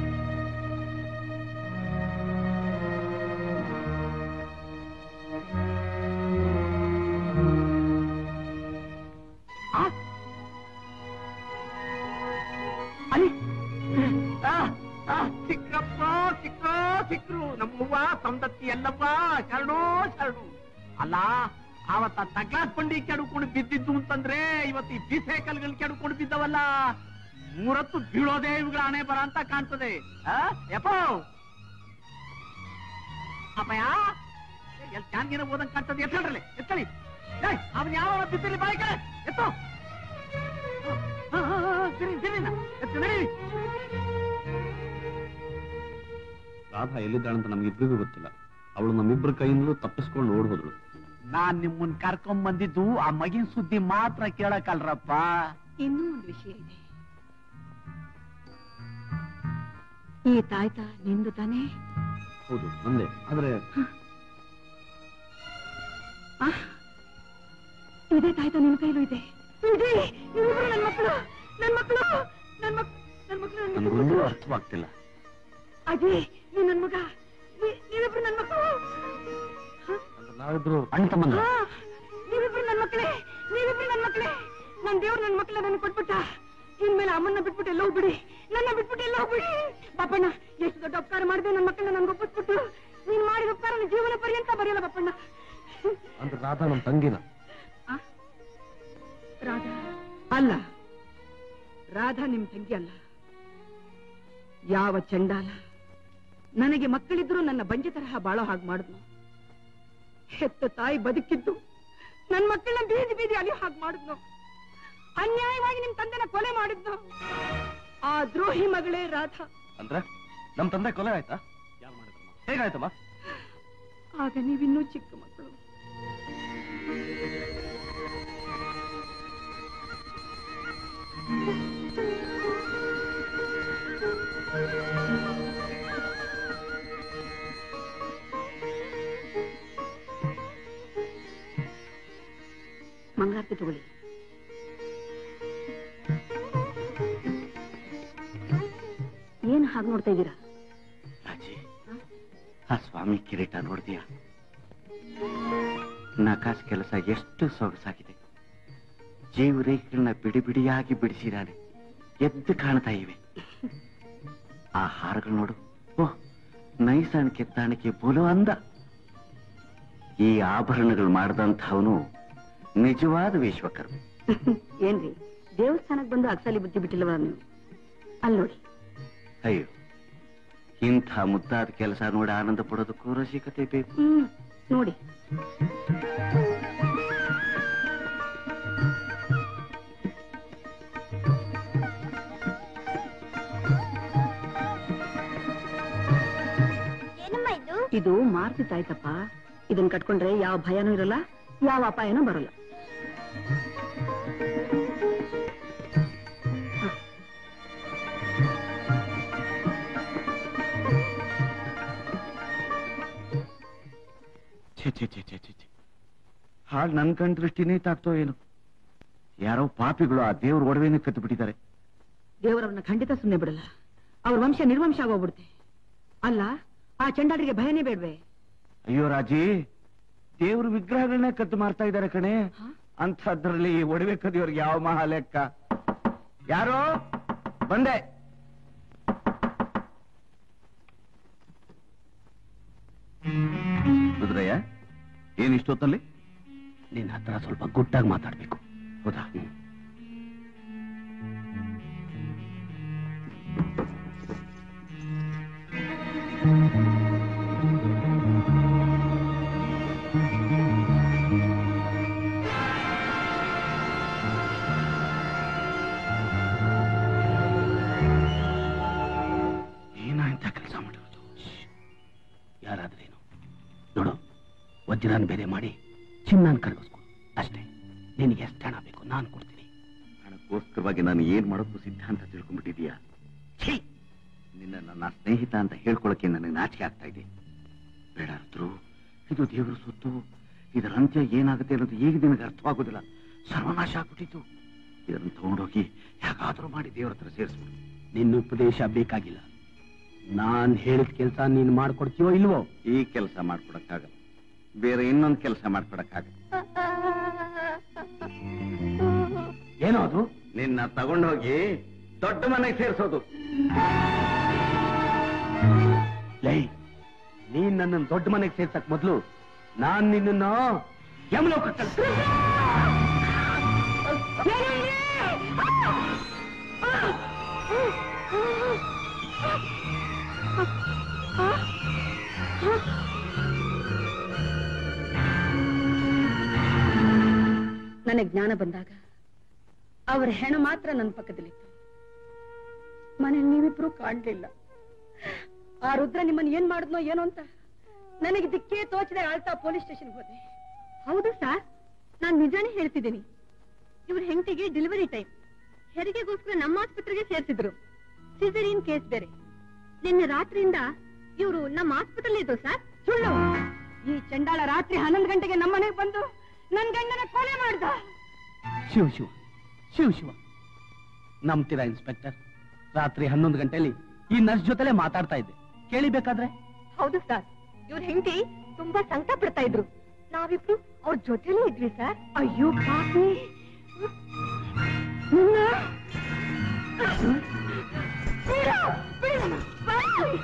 ಆ? ಅಲ್ಲಿ ಆ, ಆ, ಸಿಕ್ರಪ್ಪ ಸಿಕ್ರ ಸಿಕ್ರು ನಮ್ಮವ್ವ ಸಂದತ್ತಿ ಎಲ್ಲವ್ವ ಶರಣು ಶರಣು ಅಲ್ಲ ಅವತ್ತ ತಗ್ಲಾಸ್ ಬಂಡಿ ಕೆಡ್ಕೊಂಡು ಬಿದ್ದಿದ್ದು ಅಂತಂದ್ರೆ ಇವತ್ತು ಈ ಬಿಸೆ ಕಲ್ಗಳು ಕೆಡ್ಕೊಂಡು ಬಿದ್ದವಲ್ಲ ಮೂರತ್ತು ಬೀಳೋದೇ ಇವುಗಳ ಹಣೆ ಬರ ಅಂತ ಕಾಣ್ತದೆ ಆ? ಯಪ್ಪೋ ಅಪ್ಪಯ್ಯ ಎಲ್ಲಿ ಚಾನ್ಗಿನ ಓದಂಗ್ ಕಾಣ್ತದೆ ಎತ್ತಳ್ರಲೆ ಎತ್ತಳಿ ಏಯ್ ಅವನ್ ಯಾವ ಬಿದ್ದಿರ್ಲಿ ಬಾಯಿ ಕಡೆ ಎತ್ತೋ ಆ, ಆ, ಆ, ಆ, ಸಿರಿ ಸಿರಿನ ಎತ್ತು ನಡಿ ರಾಧಾ ಎಲ್ಲಿದ್ದಾಳಂತ ನಮ್ಗಿಬ್ಬರಿಗೂ ಗೊತ್ತಿಲ್ಲ ಅವಳು ನಮ್ಮಿಬ್ಬರ ಕೈಯಿಂದಲೂ ತಪ್ಪಿಸ್ಕೊಂಡು ಓಡ್ ಹೋದಳು ನಾನ್ ನಿಮ್ಮನ್ ಕರ್ಕೊಂಡ್ ಬಂದಿದ್ದು ಆ ಮಗಿನ ಸುದ್ದಿ ಮಾತ್ರ ಕೇಳಕ್ಕಲ್ರಪ್ಪ ಇನ್ನೂ ಒಂದು ವಿಷಯ ಇದೆ ಈ ತಾಯ್ತ ನಿಂದು ತಾನೇ ಹೌದು ನಂದೆ ಆದ್ರೆ ಆ? ಇದೇ ತಾಯ್ತ ನಿನ್ ಕೈಲೂ ಇದೆ ಇದೆ ಇವ್ರಿಬ್ರು ನನ್ ಮಕ್ಕಳು ನನ್ ಮಕ್ಕಳು ನನ್ ಮಕ್ ನನ್ ಮಕ್ಕಳು ನನ್ ನನ್ಗೊಂದು ಮಕ್ಕಳು ಅರ್ಥವಾಗ್ತಿಲ್ಲ ಅಜಯ್ ನೀನ್ ನನ್ ಮಗ ನೀ- ನೀವಿಬ್ರು ನನ್ ಮಕ್ಕಳು ಅಂದ್ರೆ ನಾವಿಬ್ರು ಅಣ್ಣ ತಮ್ಮಂದ್ರ ಹಾ, ನೀವಿಬ್ರು ನನ್ ಮಕ್ಕಳೇ ನೀವಿಬ್ರು ನನ್ ಮಕ್ಕಳೇ ನನ್ ದೇವ್ರು ನನ್ ಮಕ್ಕಳ ನನ್ ಕೊಟ್ಬಿಟ್ಟ ಇನ್ಮೇಲೆ ಅಮ್ಮನ್ನ ಬಿಟ್ಬಿಟ್ಟು ಎಲ್ಲ ಹೋಗ್ಬಿಡಿ ನನ್ನ ಬಿಟ್ಬಿಟ್ಟು ಎಲ್ಲ ಹೋಗ್ಬಿಡಿ ಬಾಪಣ್ಣ ಎಷ್ಟು ದೊಡ್ಡ ಉಪಕಾರ ಮಾಡಿದೆ ನನ್ನ ಮಕ್ಕಳನ್ನ ನನ್ಗೆ ಒಪ್ಪಿಸ್ಬಿಟ್ಟು ನೀನ್ ಮಾಡಿದ ಉಪಕಾರ ನನ್ನ ಜೀವನ ಪರ್ಯಂತ ಬರೆಯಲ್ಲ ಬಾಪಣ್ಣ ಅಂದ್ರೆ ರಾಧಾ ನಮ್ ತಂಗಿನ ಆ? ರಾಧಾ ಅಲ್ಲ ರಾಧಾ ನಿಮ್ ತಂಗಿ ಅಲ್ಲ ಯಾವ ಚಂಡಾಲ ನನಗೆ ಮಕ್ಕಳಿದ್ರು ನನ್ನ ಬಂಜೆ ತರಹ ಬಾಳೋ ಹಾಗೆ ಮಾಡಿದ್ನು ಹೆತ್ತ ತಾಯಿ ಬದುಕಿದ್ದು ನನ್ನ ಮಕ್ಕಳನ್ನ ಬೀದಿ ಬೀದಿ ಅಲಿಯೋ ಹಾಗೆ ಮಾಡಿದ್ನು ಅನ್ಯಾಯವಾಗಿ ನಿಮ್ ತಂದೆನ ಕೊಲೆ ಮಾಡಿದ್ನು ಆ ದ್ರೋಹಿ ಮಗಳೇ ರಾಧಾ ಅಂದ್ರೆ ನಮ್ ತಂದೆ ಕೊಲೆ ಆಯ್ತಾ ಯಾರು ಮಾಡಿದ್ರಮ್ಮ ಹೇಗಾಯ್ತಮ್ಮ ಆಗ ನೀವಿನ್ನೂ ಚಿಕ್ಕ ಮಕ್ಕಳು ಮಂಗಳಾರತಿ ತಗೊಳ್ಳಿ ಏನ್ ಹಾಗೆ ನೋಡ್ತಾ ಇದ್ದೀರಾ ರಾಜಿ ಆ ಸ್ವಾಮಿ ಕಿರೀಟ ನೋಡ್ತೀಯ ನಕಾಸ್ ಕೆಲಸ ಎಷ್ಟು ಸೊಗಸಾಗಿದೆ ಜೀವರೇಖೆಗಳನ್ನ ಬಿಡಿ ಬಿಡಿಯಾಗಿ ಬಿಡಿಸಿದಾನೆ ಎದ್ದು ಕಾಣ್ತಾ ಇವೆ ಆ ಹಾರಗಳು ನೋಡು ಓಹ್ ನೈಸಾಣ್ ಕೆತ್ತಾಣಿಕೆ ಬೋಲು ಅಂದ ಈ ಆಭರಣಗಳು ಮಾಡಿದಂಥವನು ನಿಜವಾದ ವಿಶ್ವಕರ್ಮ ಏನ್ರಿ ದೇವಸ್ಥಾನಕ್ಕೆ ಬಂದು ಅಕ್ಸಲಿ ಬುದ್ಧಿ ಬಿಟ್ಟಿಲ್ಲವ ನೀವು ಅಲ್ಲಿ ನೋಡಿ ಅಯ್ಯೋ ಇಂಥ ಮುದ್ದಾದ ಕೆಲಸ ನೋಡಿ ಆನಂದ ಪಡೋದಕ್ಕೂ ರಸಿಕತೆ ಬೇಕು ಹ್ಮ್ ನೋಡಿ ಏನಮ್ಮ ಇದು ಇದು ಮಾರ್ತಿ ತಾಯ್ತಪ್ಪ ಇದನ್ನ ಕಟ್ಕೊಂಡ್ರೆ ಯಾವ ಭಯನೂ ಇರಲ್ಲ ಯಾವ ಅಪಾಯನೂ ಬರಲ್ಲ ಛೇ ಛೇ ಛೇ ಛೇ ಛೇ ಛೇ ಹಾಳು ನನ್ ಕಣ್ ದೃಷ್ಟಿನೇ ತಾಕ್ತೋ ಏನು ಯಾರೋ ಪಾಪಿಗಳು ಆ ದೇವ್ರ ಒಡವೆನೇ ಕತ್ತು ಬಿಟ್ಟಿದ್ದಾರೆ ದೇವರವ್ರನ್ನ ಖಂಡಿತ ಸುಮ್ಮನೆ ಬಿಡಲ್ಲ ಅವ್ರ ವಂಶ ನಿರ್ವಂಶ ಆಗೋಗ್ಬಿಡುತ್ತೆ ಅಲ್ಲ ಆ ಚಂಡಾಡಿಗೆ ಭಯನೇ ಬೇಡ್ವೆ ಅಯ್ಯೋ ರಾಜಿ ದೇವ್ರ ವಿಗ್ರಹಗಳನ್ನೇ ಕತ್ತು ಮಾರ್ತಾ ಇದ್ದಾರೆ ಕಣೆ ಅಂಥದ್ರಲ್ಲಿ ಈ ಒಡವೆ ಕದಿಯೋರ್ಗೆ ಯಾವ ಮಹಾ ಲೆಕ್ಕ ಯಾರೋ ಬಂದೆ ರುದ್ರಯ್ಯ ಏನ್ ಇಷ್ಟೊತ್ತಲ್ಲಿ ನಿನ್ನ ಹತ್ರ ಸ್ವಲ್ಪ ಗುಟ್ಟಾಗಿ ಮಾತಾಡ್ಬೇಕು ಹೌದಾ ಏನಾಯ್ತ ಕೆಲಸ ಮಾಡಿರೋದು ಯಾರಾದ್ರೇನು ನೋಡು ವಜ್ರಾನ್ ಬೇರೆ ಮಾಡಿ ಚಿನ್ನಾನ್ ಕರಗಿಸ್ಕೊ ಅಷ್ಟೇ ನಿನಗೆ ಎಷ್ಟು ಹಣ ಬೇಕು ನಾನು ಕೊಡ್ತೀನಿ ಹಣಕ್ಕೋಸ್ಕರವಾಗಿ ನಾನು ಏನ್ ಮಾಡೋಕ್ಕೂ ಸಿದ್ಧ ಅಂತ ತಿಳ್ಕೊಂಡ್ಬಿಟ್ಟಿದೀಯಾ ಛೀ ನಿನ್ನ ನನ್ನ ಸ್ನೇಹಿತ ಅಂತ ಹೇಳ್ಕೊಳಕ್ಕೆ ನನಗೆ ನಾಚಿಕೆ ಆಗ್ತಾ ಇದೆ ಬೇಡ ರುದ್ರು ಇದು ದೇವರ ಸೊತ್ತು ಇದರ ಅಂತ್ಯ ಏನಾಗುತ್ತೆ ಅನ್ನೋದು ಈಗ ನಿನಗೆ ಅರ್ಥವಾಗೋದಿಲ್ಲ ಸರ್ವನಾಶ ಆಗ್ಬಿಟ್ಟಿತ್ತು ಇದನ್ನು ತಗೊಂಡೋಗಿ ಹೇಗಾದ್ರೂ ಮಾಡಿ ದೇವರ ಹತ್ರ ಸೇರಿಸ್ಬಿಡು ನಿನ್ನ ಉಪದೇಶ ಬೇಕಾಗಿಲ್ಲ ನಾನ್ ಹೇಳಿದ ಕೆಲಸ ನೀನ್ ಮಾಡ್ಕೊಡ್ತೀಯೋ ಇಲ್ವೋ ಈ ಕೆಲಸ ಮಾಡ್ಕೊಡಕ್ಕಾಗಲ್ಲ ಬೇರೆ ಇನ್ನೊಂದು ಕೆಲಸ ಮಾಡ್ಕೊಡಕ್ಕಾಗಲ್ಲ ಏನೋ ಅದು ನಿನ್ನ ತಗೊಂಡೋಗಿ ದೊಡ್ಡ ಮನೆಗೆ ಸೇರಿಸೋದು ಲೈ ನೀನ್ ನನ್ನ ದೊಡ್ಡ ಮನೆಗೆ ಸೇರ್ಸಕ್ ಮೊದ್ಲು ನಾನ್ ನಿನ್ನ ಯಮಲೋಕ ನನಗೆ ಜ್ಞಾನ ಬಂದಾಗ ಅವರ ಹೆಣ ಮಾತ್ರ ನನ್ನ ಪಕ್ಕದಲ್ಲಿತ್ತು ಮನೇಲಿ ನೀವಿಬ್ರು ಕಾಣ್ಲಿಲ್ಲ ಆ ರುದ್ರ ನಿಮ್ಮನ್ನ ಏನ್ ಮಾಡಿದ್ನೋ ಏನೋ ಅಂತ ನನಗೆ ದಿಕ್ಕೇ ತೋಚದೆ ಆಳ್ತಾ ಪೊಲೀಸ್ ಸ್ಟೇಷನ್ಗೆ ಹೋದೆ ಹೌದು ಸರ್ ನಾನ್ ನಿಜಾನೇ ಹೇಳ್ತಿದ್ದೀನಿ ಇವ್ರ ಹೆಂಡತಿಗೆ ಡೆಲಿವರಿ ಟೈಮ್ ಹೆರಿಗೆಗೋಸ್ಕರ ನಮ್ಮ ಆಸ್ಪತ್ರೆಗೆ ಸೇರ್ಸಿದ್ರು ಸಿಸರಿನ್ ಕೇಸ್ ಬೇರೆ ನಿನ್ನೆ ರಾತ್ರಿಯಿಂದ ಇವರು ನಮ್ಮ ಆಸ್ಪತ್ರೆಯಲ್ಲಿ ಇದ್ರು ಸರ್ ಸುಳ್ಳು ಈ ಚಂಡಾಳ ರಾತ್ರಿ ಹನ್ನೊಂದು ಗಂಟೆಗೆ ನಮ್ಮ ಮನೆಗೆ ಬಂದು ನನ್ ಗಂಡನ ಕೊಲೆ ಮಾಡ್ದ ಶಿವ ಶಿವ ಶಿವ ಶಿವ ನಂಬ್ತೀರಾ ಇನ್ಸ್ಪೆಕ್ಟರ್ ರಾತ್ರಿ ಹನ್ನೊಂದು ಗಂಟೆಯಲ್ಲಿ ಈ ನರ್ಸ್ ಜೊತೆಲೆ ಮಾತಾಡ್ತಾ ಇದ್ದೆ ಕೇಳಿಬೇಕಾದ್ರೆ ಹೌದು ಸರ್ ಇವ್ರ ಹೆಂಡತಿ ತುಂಬಾ ಸಂಕಟ ಪಡ್ತಾ ಇದ್ರು ನಾವಿಬ್ರು ಅವ್ರ ಜೊತೆಲೇ ಇದ್ವಿ ಸರ್ ಅಯ್ಯೋ ಪಾಪಿ ನಿನ್ನ ಬಿಡು, ಬಿಡು, ಬಾಯ್.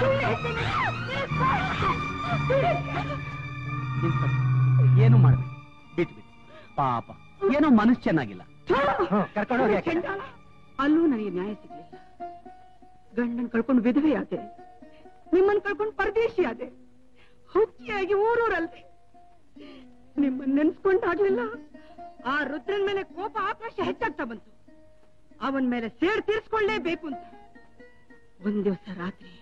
ಇನ್ಸ್ಪೆಕ್ಟರ್ ಏನು ಮಾಡ್ಬೇಕು ಬಿಟ್ಟು ಬಿಟ್ಟು ಪಾಪ ಏನೋ ಮನಸ್ಸು ಚೆನ್ನಾಗಿಲ್ಲ ಕರ್ಕೊಂಡು ಹೋಗಿ ಯಾಕೆ? ಚಂಡಾಳ. ಅಲ್ಲೂ ನನಗೆ ನ್ಯಾಯ ಸಿಗ್ಲಿಲ್ಲ ಗಂಡನ್ ಕಳ್ಕೊಂಡು ವಿಧವೆ ಆದೆ ನಿಮ್ಮನ್ ಕಳ್ಕೊಂಡು ಪರದೇಶಿ ಆದೆ ಹುಚ್ಚಿಯಾಗಿ ಊರೂರಲ್ದೆ ನಿಮ್ಮನ್ ನೆನ್ಸ್ಕೊಂಡಾಗ್ಲಿಲ್ಲ ಆ ರುದ್ರನ್ ಮೇಲೆ ಕೋಪ ಆಕ್ರೋಶ ಹೆಚ್ಚಾಗ್ತಾ ಬಂತು ಅವನ್ ಮೇಲೆ ಸೇಡ್ ತೀರ್ಸ್ಕೊಳ್ಳೇಬೇಕು ಅಂತ ಒಂದ್ ದಿವಸ ರಾತ್ರಿ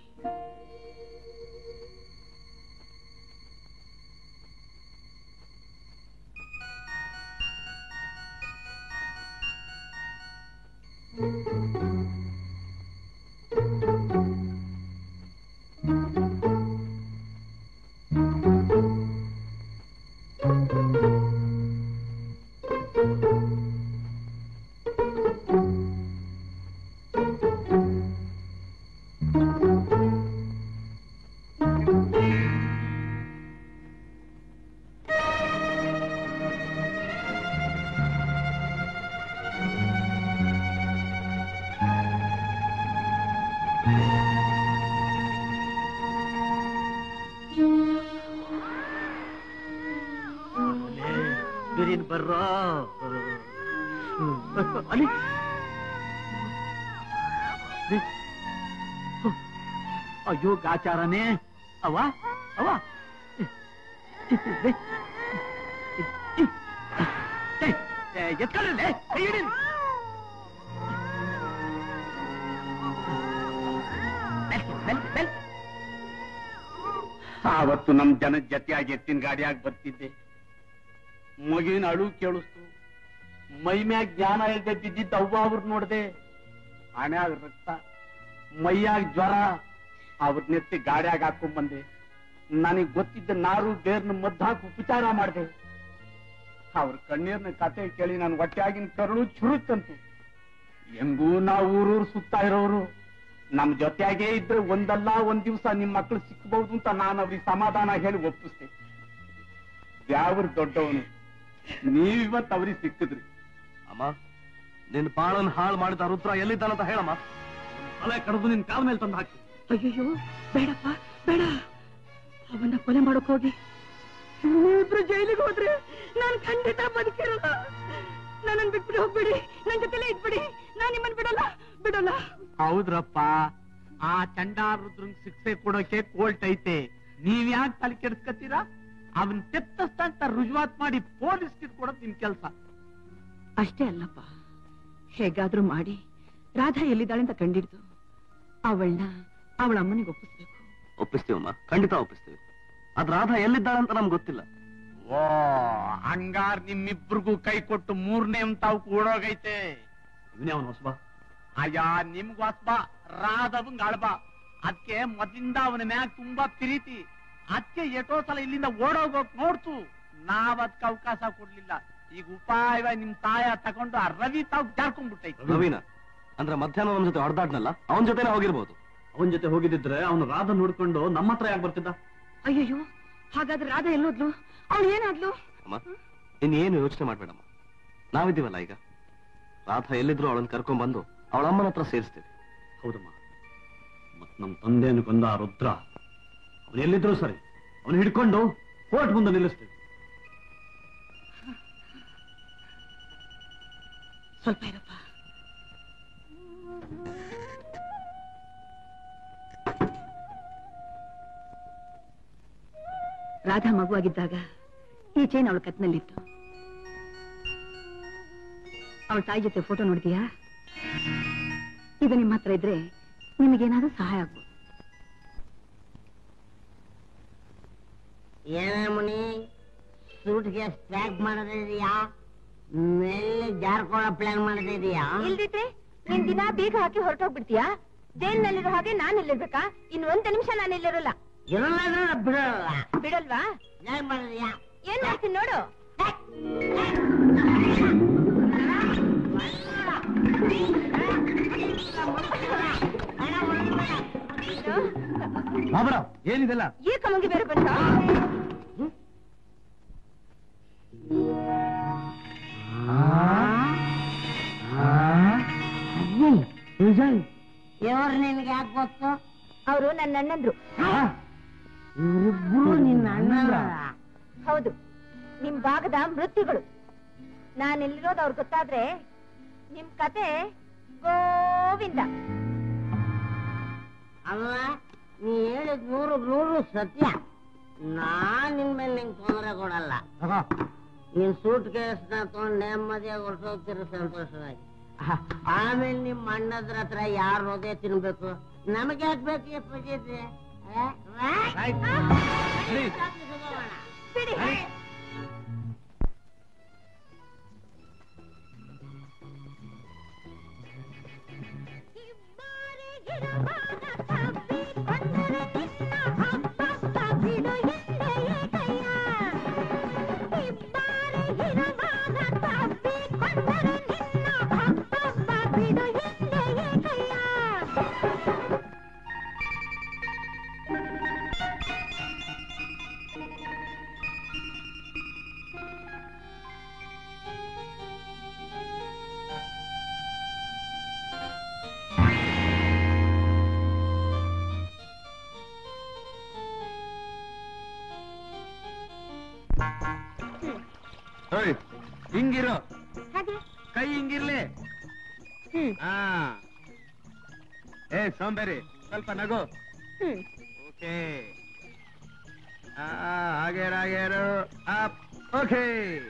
ಬಿರಿನ್ ಬರ್ರೋ ಅಲ್ಲಿ ಅಯ್ಯೋ ಗಾಚಾರನೇ ಅವ ಅವ ಎತ್ಕೊಳ್ಳಿ ಕೈ ಹಿಡೀರಿ. ಆವತ್ತು ನಮ್ ಜನದ ಜೊತೆಯಾಗಿ ಎತ್ತಿನ ಗಾಡಿಯಾಗಿ ಬರ್ತಿದ್ದೆ ಮಗಿನ ಅಳು ಕೇಳಿಸ್ತು ಮೈ ಮ್ಯಾಗ ಜ್ಞಾನ ಇಲ್ಲದೆ ಬಿದ್ದಿದ್ದ ಅವ್ವ ಅವ್ರು ನೋಡ್ದೆ ಹಣ್ಯಾಗ ರಕ್ತ ಮೈಯಾಗ ಜ್ವರ ಅವ್ರ ನೆತ್ತಿ ಗಾಡಿಯಾಗ ಹಾಕೊಂಡ್ ಬಂದೆ ನನಗ್ ಗೊತ್ತಿದ್ದ ನಾರು ಬೇರ್ನ ಮದ್ದು ಹಾಕಿ ಉಪಚಾರ ಮಾಡಿದೆ ಅವ್ರ ಕಣ್ಣೀರ್ನ ಕತೆ ಕೇಳಿ ನಾನು ಹೊಟ್ಟೆಯಾಗಿನ ಕರುಳು ಚುರುತ್ತಂತು ಹೆಂಗೂ ನಾವು ಊರೂರು ಸುತ್ತಾ ಇರೋರು ನಮ್ ಜೊತೆಯಾಗೇ ಇದ್ರೆ ಒಂದಲ್ಲ ಒಂದ್ ದಿವ್ಸ ನಿಮ್ ಮಕ್ಳು ಸಿಕ್ಕಬಹುದು ಅಂತ ನಾನು ಅವ್ರಿಗೆ ಸಮಾಧಾನ ಹೇಳಿ ಒಪ್ಪಿಸ್ದೆ ಯಾವ್ರ ದೊಡ್ಡವನು ನೀವಿವತ್ತು ಅವ್ರಿಗೆ ಸಿಕ್ಕಿದ್ರಿ ಅಮ್ಮ ನಿನ್ ಬಾಳನ್ ಹಾಳು ಮಾಡಿದ ರುದ್ರ ಎಲ್ಲಿದ್ದಾನಂತ ಹೇಳಮ್ಮ ತಲೆ ಕಡ್ದು ನಿನ್ ಕಾಲ ಮೇಲೆ ತಂದು ಹಾಕಿ ಅಯ್ಯಯ್ಯೋ ಬೇಡಪ್ಪ ಬೇಡ ಅವನ್ನ ಕೊಲೆ ಮಾಡೋಕ್ ಹೋಗಿ ನೀವಿಬ್ರು ಜೈಲಿಗೆ ಹೋದ್ರೆ ನಾನು ಖಂಡಿತ ಬದುಕಿರಲ್ಲ ನನ್ನನ್ ಬಿಟ್ಬಿಟ್ಟು ಹೋಗ್ಬಿಡಿ ನನ್ ಜೊತೆಲೇ ಇದ್ಬಿಡಿ ನಾನ್ ನಿಮ್ಮನ್ ಬಿಡಲ್ಲ ಬಿಡಲ್ಲ ಹೌದ್ರಪ್ಪ ಆ ಚಂಡಾರುದ್ರಂಗ್ ಶಿಕ್ಷೆ ಕೊಡೋಕೆ ಕೋರ್ಟ್ ಐತೆ ನೀವ್ ಯಾಕೆ ತಲೆ ಕೆಡ್ಸ್ಕತ್ತೀರಾ ಅವನ್ ತೆತ್ತಸ್ತಂತ ರುಜುವಾತ್ ಮಾಡಿ ಪೊಲೀಸ್ಗೆ ಕೊಡೋದ್ ನಿಮ್ ಕೆಲ್ಸ ಅಷ್ಟೇ ಅಲ್ಲಪ್ಪ ಹೇಗಾದ್ರೂ ಮಾಡಿ ರಾಧಾ ಎಲ್ಲಿದ್ದಾಳೆ ಅಂತ ಕಂಡಿಡ್ದು ಅವಳನ್ನ ಅವಳ ಅಮ್ಮನಿಗೆ ಒಪ್ಪಿಸ್ಬೇಕು ಒಪ್ಪಿಸ್ತೀವಮ್ಮ ಖಂಡಿತ ಒಪ್ಪಿಸ್ತೀವಿ ಅದ್ ರಾಧಾ ಎಲ್ಲಿದ್ದಾಳಂತ ನಮ್ಗೆ ಗೊತ್ತಿಲ್ಲ ಓ ಹಂಗಾರ್ ನಿಮ್ಮಿಬ್ರಿಗೂ ಕೈ ಕೊಟ್ಟು ಮೂರನೇ ತಾವು ಕೂಡೋಗೈತೆ ಇವನೇ ಅವನು ಹೊಸಬ ಅಯ್ಯ ನಿಮ್ಗ್ ಹೊಸ್ಬ ರಾಧವಂಗ್ ಅಳ್ಬ ಅದಕ್ಕೆ ಮೊದ್ಲಿಂದ ಅವನ ಮ್ಯಾಗ ತುಂಬಾ ಪ್ರೀತಿ ಅದಕ್ಕೆ ಎಷ್ಟೋ ಸಲ ಇಲ್ಲಿಂದ ಓಡೋಗೋಕ್ ನೋಡ್ತು ನಾವ್ ಅದಕ್ಕೆ ಅವಕಾಶ ಕೊಡ್ಲಿಲ್ಲ ಈಗ ಉಪಾಯ ನಿಮ್ ತಾಯ ತಗೊಂಡು ಆ ರವಿ ತಾವ್ ಜಾರ್ಕೊಂಡ್ಬಿಟ್ಟೈತಿ ರವೀನ ಅಂದ್ರೆ ಮಧ್ಯಾಹ್ನ ನಮ್ ಜೊತೆ ಹೊಡೆದಾಡ್ನಲ್ಲ ಅವನ ಜೊತೆನೆ ಹೋಗಿರ್ಬೋದು ಅವನ ಜೊತೆ ಹೋಗಿದ್ದಿದ್ರೆ ಅವನು ರಾಧ ನೋಡ್ಕೊಂಡು ನಮ್ಮ ಹತ್ರ ಯಾಕೆ ಬರ್ತಿದ್ದ ಅಯ್ಯಯ್ಯೋ ಹಾಗಾದ್ರೆ ರಾಧಾ ಎಲ್ಲೋದ್ಲು ಅವಳು ಏನಾದ್ಲು ಅಮ್ಮ ಇನ್ನೇನು ಯೋಚನೆ ಮಾಡ್ಬೇಡಮ್ಮ ನಾವಿದ್ದೀವಲ್ಲ ಈಗ ರಾಧಾ ಎಲ್ಲಿದ್ರು ಅವಳನ್ನ ಕರ್ಕೊಂಡ್ ಬಂದು ಅವಳ ಅಮ್ಮನ ಹತ್ರ ಸೇರಿಸ್ತೀವಿ ಹೌದಮ್ಮ ಮತ್ ನಮ್ ತಂದೆಯನ್ನು ಕೊಂದ ಆ ರುದ್ರ ಅವನು ಎಲ್ಲಿದ್ರು ಸರಿ ಅವನು ಹಿಡ್ಕೊಂಡು ಕೋರ್ಟ್ ಮುಂದೆ ನಿಲ್ಲಿಸ್ತೀವಿ ಸ್ವಲ್ಪ ಇರಪ್ಪ ರಾಧಾ ಮಗುವಾಗಿದ್ದಾಗ ಈ ಚೈನ್ ಅವಳ ಕತ್ನಲ್ಲಿತ್ತು ಅವಳ ತಾಯಿ ಜೊತೆ ಫೋಟೋ ನೋಡಿದೀಯಾ ಇದು ನಿಮ್ಮ ಹತ್ರ ಇದ್ರೆ ನಿಮಗೇನಾದ್ರೂ ಸಹಾಯ ಆಗ್ಬೋದು ಏನೇ ಮುನಿ ಸೂಟ್ ಕೇಸ್ ಪ್ಯಾಕ್ ಮಾಡಿದ್ಯಾ ಮೇಲೆ ಜಾರ್ಕೊಳ್ಳೋ ಪ್ಲಾನ್ ಮಾಡಿದ್ಯಾ ಇಲ್ದಿದ್ರೆ ನೀನ್ ದಿನ ಬೀಗ ಹಾಕಿ ಹೊರಟೋಗ್ಬಿಡ್ತೀಯಾ ಜೈಲ್ನಲ್ಲಿರೋ ಹಾಗೆ ನಾನ್ ಇಲ್ಲಿರ್ಬೇಕಾ ಇನ್ ಒಂದ್ ನಿಮಿಷ ನಾನು ಇಲ್ಲಿರಲ್ಲ ಇರಲ್ಲ ಬಿಡಲ್ಲ ಬಿಡಲ್ವಾ ಏನ್ ಮಾಡಿದ್ಯಾ ಏನ್ ಮಾಡ್ತೀನಿ ನೋಡು ಬಾಬರ ಏನಿದೆಲ್ಲ ಈ ಕಮಂಗಿ ಬೇರೆ ಬಂತ ಇವ್ರು ನಿನ್ಗೆ ಯಾಕೆ ಗೊತ್ತು ಅವರು ನನ್ನ ಅಣ್ಣಂದ್ರು ಇವ್ರಿಬ್ರು ನಿನ್ನ ಅಣ್ಣ ಹೌದು ನಿಮ್ ಭಾಗದ ಮೃತ್ಯುಗಳು ನಾನ್ ಎಲ್ಲಿರೋದು ಅವ್ರಿಗೆ ಗೊತ್ತಾದ್ರೆ ನಿಮ್ ಕತೆ ಗೋವಿಂದ ಅಲ್ಲ ನೀ ಹೇಳಿದ್ ನೂರು ನೂರು ಸತ್ಯ ನಾನ್ ನಿನ್ ಮೇಲೆ ನಿಂಗೆ ತೊಂದರೆ ಕೊಡಲ್ಲ ನೀನ್ ಸೂಟ್ ಕೇಸ್ನ ತಗೊಂಡ್ ನೆಮ್ಮದಿಯಾಗಿ ಹೊರಟೋಗ್ತಿರೋ ಸಂತೋಷವಾಗಿ ಆಮೇಲೆ ನಿಮ್ ಅಣ್ಣದ್ರ ಹತ್ರ ಯಾರು ಹೃದಯ ತಿನ್ಬೇಕು ನಮಗೆ ಯಾಕೆ ಬೇಕು ಈ ಪದ್ಧತಿ? ಆ? ಆ? ಬಿಡಿ ಓಯ್ ಹಿಂಗಿರೋ ಹಾಗೆ ಕೈ ಹಿಂಗಿರ್ಲಿ ಹ್ಮ್ ಹಾ ಏ ಸೋಂಬೇರಿ ಸ್ವಲ್ಪ ನಗು ಹ್ಮ್ ಓಕೆ ಆ ಹಾಗೆ ಹಾಗೇರು ಅಪ್ ಓಕೆ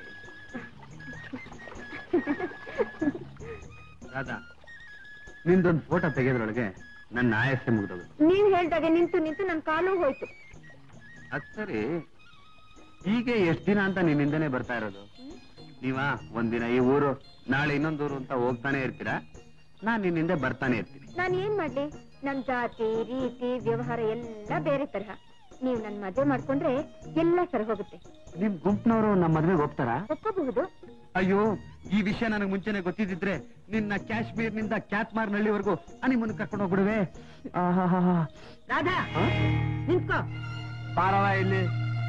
ರಾಧಾ ನಿಂದೊಂದು ಫೋಟೋ ತೆಗೆದ್ರೊಳಗೆ ನನ್ನ ಆಯಸ್ಸೆ ಮುಗ್ದೋದು ನೀವ್ ಹೇಳ್ದಾಗೆ ನಿಂತು ನಿಂತು ನನ್ ಕಾಲು ಹೋಯ್ತು ಅದ್ ಸರಿ ಹೀಗೆ ಎಷ್ಟ್ ದಿನ ಅಂತ ನಿನ್ನಿಂದನೇ ಬರ್ತಾ ಇರೋದು ನೀವಾ ಒಂದಿನ ಈ ಊರು ನಾಳೆ ಇನ್ನೊಂದು ಊರು ಅಂತ ಹೋಗ್ತಾನೆ ಇರ್ತೀರಾ ನಾನ್ ನಿನ್ನಿಂದ ಬರ್ತಾನೆ ಇರ್ತೀನಿ ನಾನ್ ಏನ್ ಮಾಡ್ಲಿ ನಮ್ ಜಾತಿ ರೀತಿ ವ್ಯವಹಾರ ಎಲ್ಲ ಬೇರೆ ತರಹ ನೀವ್ ನನ್ ಮದ್ವೆ ಮಾಡ್ಕೊಂಡ್ರೆ ಎಲ್ಲ ಸರಿ ಹೋಗುತ್ತೆ ನಿಮ್ ಗುಂಪ್ನವರು ನಮ್ಮ ಮದ್ವೆಗೆ ಹೋಗ್ತಾರಾ ಒಪ್ಪಬಹುದು ಅಯ್ಯೋ ಈ ವಿಷಯ ನನಗೆ ಮುಂಚೆನೆ ಗೊತ್ತಿದ್ದಿದ್ರೆ ನಿನ್ನ ಕಾಶ್ಮೀರ್ನಿಂದ ಕ್ಯಾತ್ಮಾರ್ನಳ್ಳಿವರೆಗೂ ಹನಿಮೂನ್ ಕರ್ಕೊಂಡು ಹೋಗ್ಬಿಡುವೆ ಆಹಾಹಾಹಾ. ರಾಧಾ ಹ? ನಿಂತ್ಕೋ ಬಾರವ ಇಲ್ಲಿ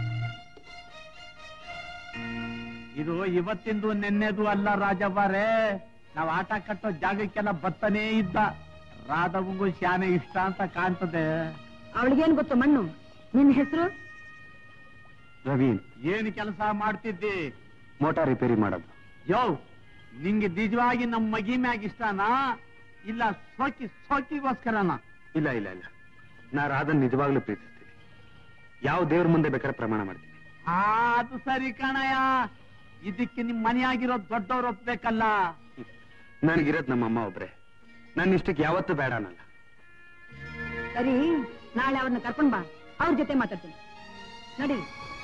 ಇದು ಇವತ್ತಿಂದು ನೆನ್ನೆದು ಅಲ್ಲ ರಾಜವ್ವರೇ ನಾವ್ ಆಟ ಕಟ್ಟೋ ಜಾಗಕ್ಕೆಲ್ಲ ಬತ್ತನೇ ಇದ್ದ ರಾಧವಂಗು ಶಾನೆ ಇಷ್ಟ ಅಂತ ಕಾಣ್ತದೆ ಅವಳಿಗೇನ್ ಗೊತ್ತು ಮಣ್ಣು ನಿನ್ ಹೆಸರು ರವೀನ್ ಏನ್ ಕೆಲಸ ಮಾಡ್ತಿದ್ದಿ ಮೋಟಾರ್ ರಿಪೇರಿ ಮಾಡೋದು ಯೋ ನಿಂಗೆ ನಿಜವಾಗಿ ನಮ್ ಮಗಿ ಮ್ಯಾಗ ಇಷ್ಟನಾ ಇಲ್ಲ ಸೋಕಿ ಸೋಕಿಗೋಸ್ಕರನಾ ಇಲ್ಲ ಇಲ್ಲ ಇಲ್ಲ ನಾ ರಾಧನ್ ನಿಜವಾಗ್ಲೂ ಪ್ರೀತಿಸ್ತೀನಿ ಯಾವ ದೇವ್ರ ಮುಂದೆ ಬೇಕಾದ್ರೆ ಪ್ರಮಾಣ ಮಾಡ್ತೀನಿ ಆ, ಅದು ಸರಿ ಕಣಯ್ಯ ಇದಕ್ಕೆ ನಿಮ್ ಮನೆಯಾಗಿರೋ ದೊಡ್ಡವ್ರು ಒಪ್ಬೇಕಲ್ಲ ನನಗಿರೋದ್ ನಮ್ಮ ಅಮ್ಮ ಒಬ್ರೆ ನನ್ನ ಇಷ್ಟಕ್ಕೆ ಯಾವತ್ತೂ ಬೇಡ ಅನ್ನಲ್ಲ ಸರಿ ನಾಳೆ ಅವ್ರನ್ನ ಕರ್ಕೊಂಡ್ ಬಾ ಅವ್ರ ಜೊತೆ ಮಾತಾಡ್ತೀನಿ ನಡಿ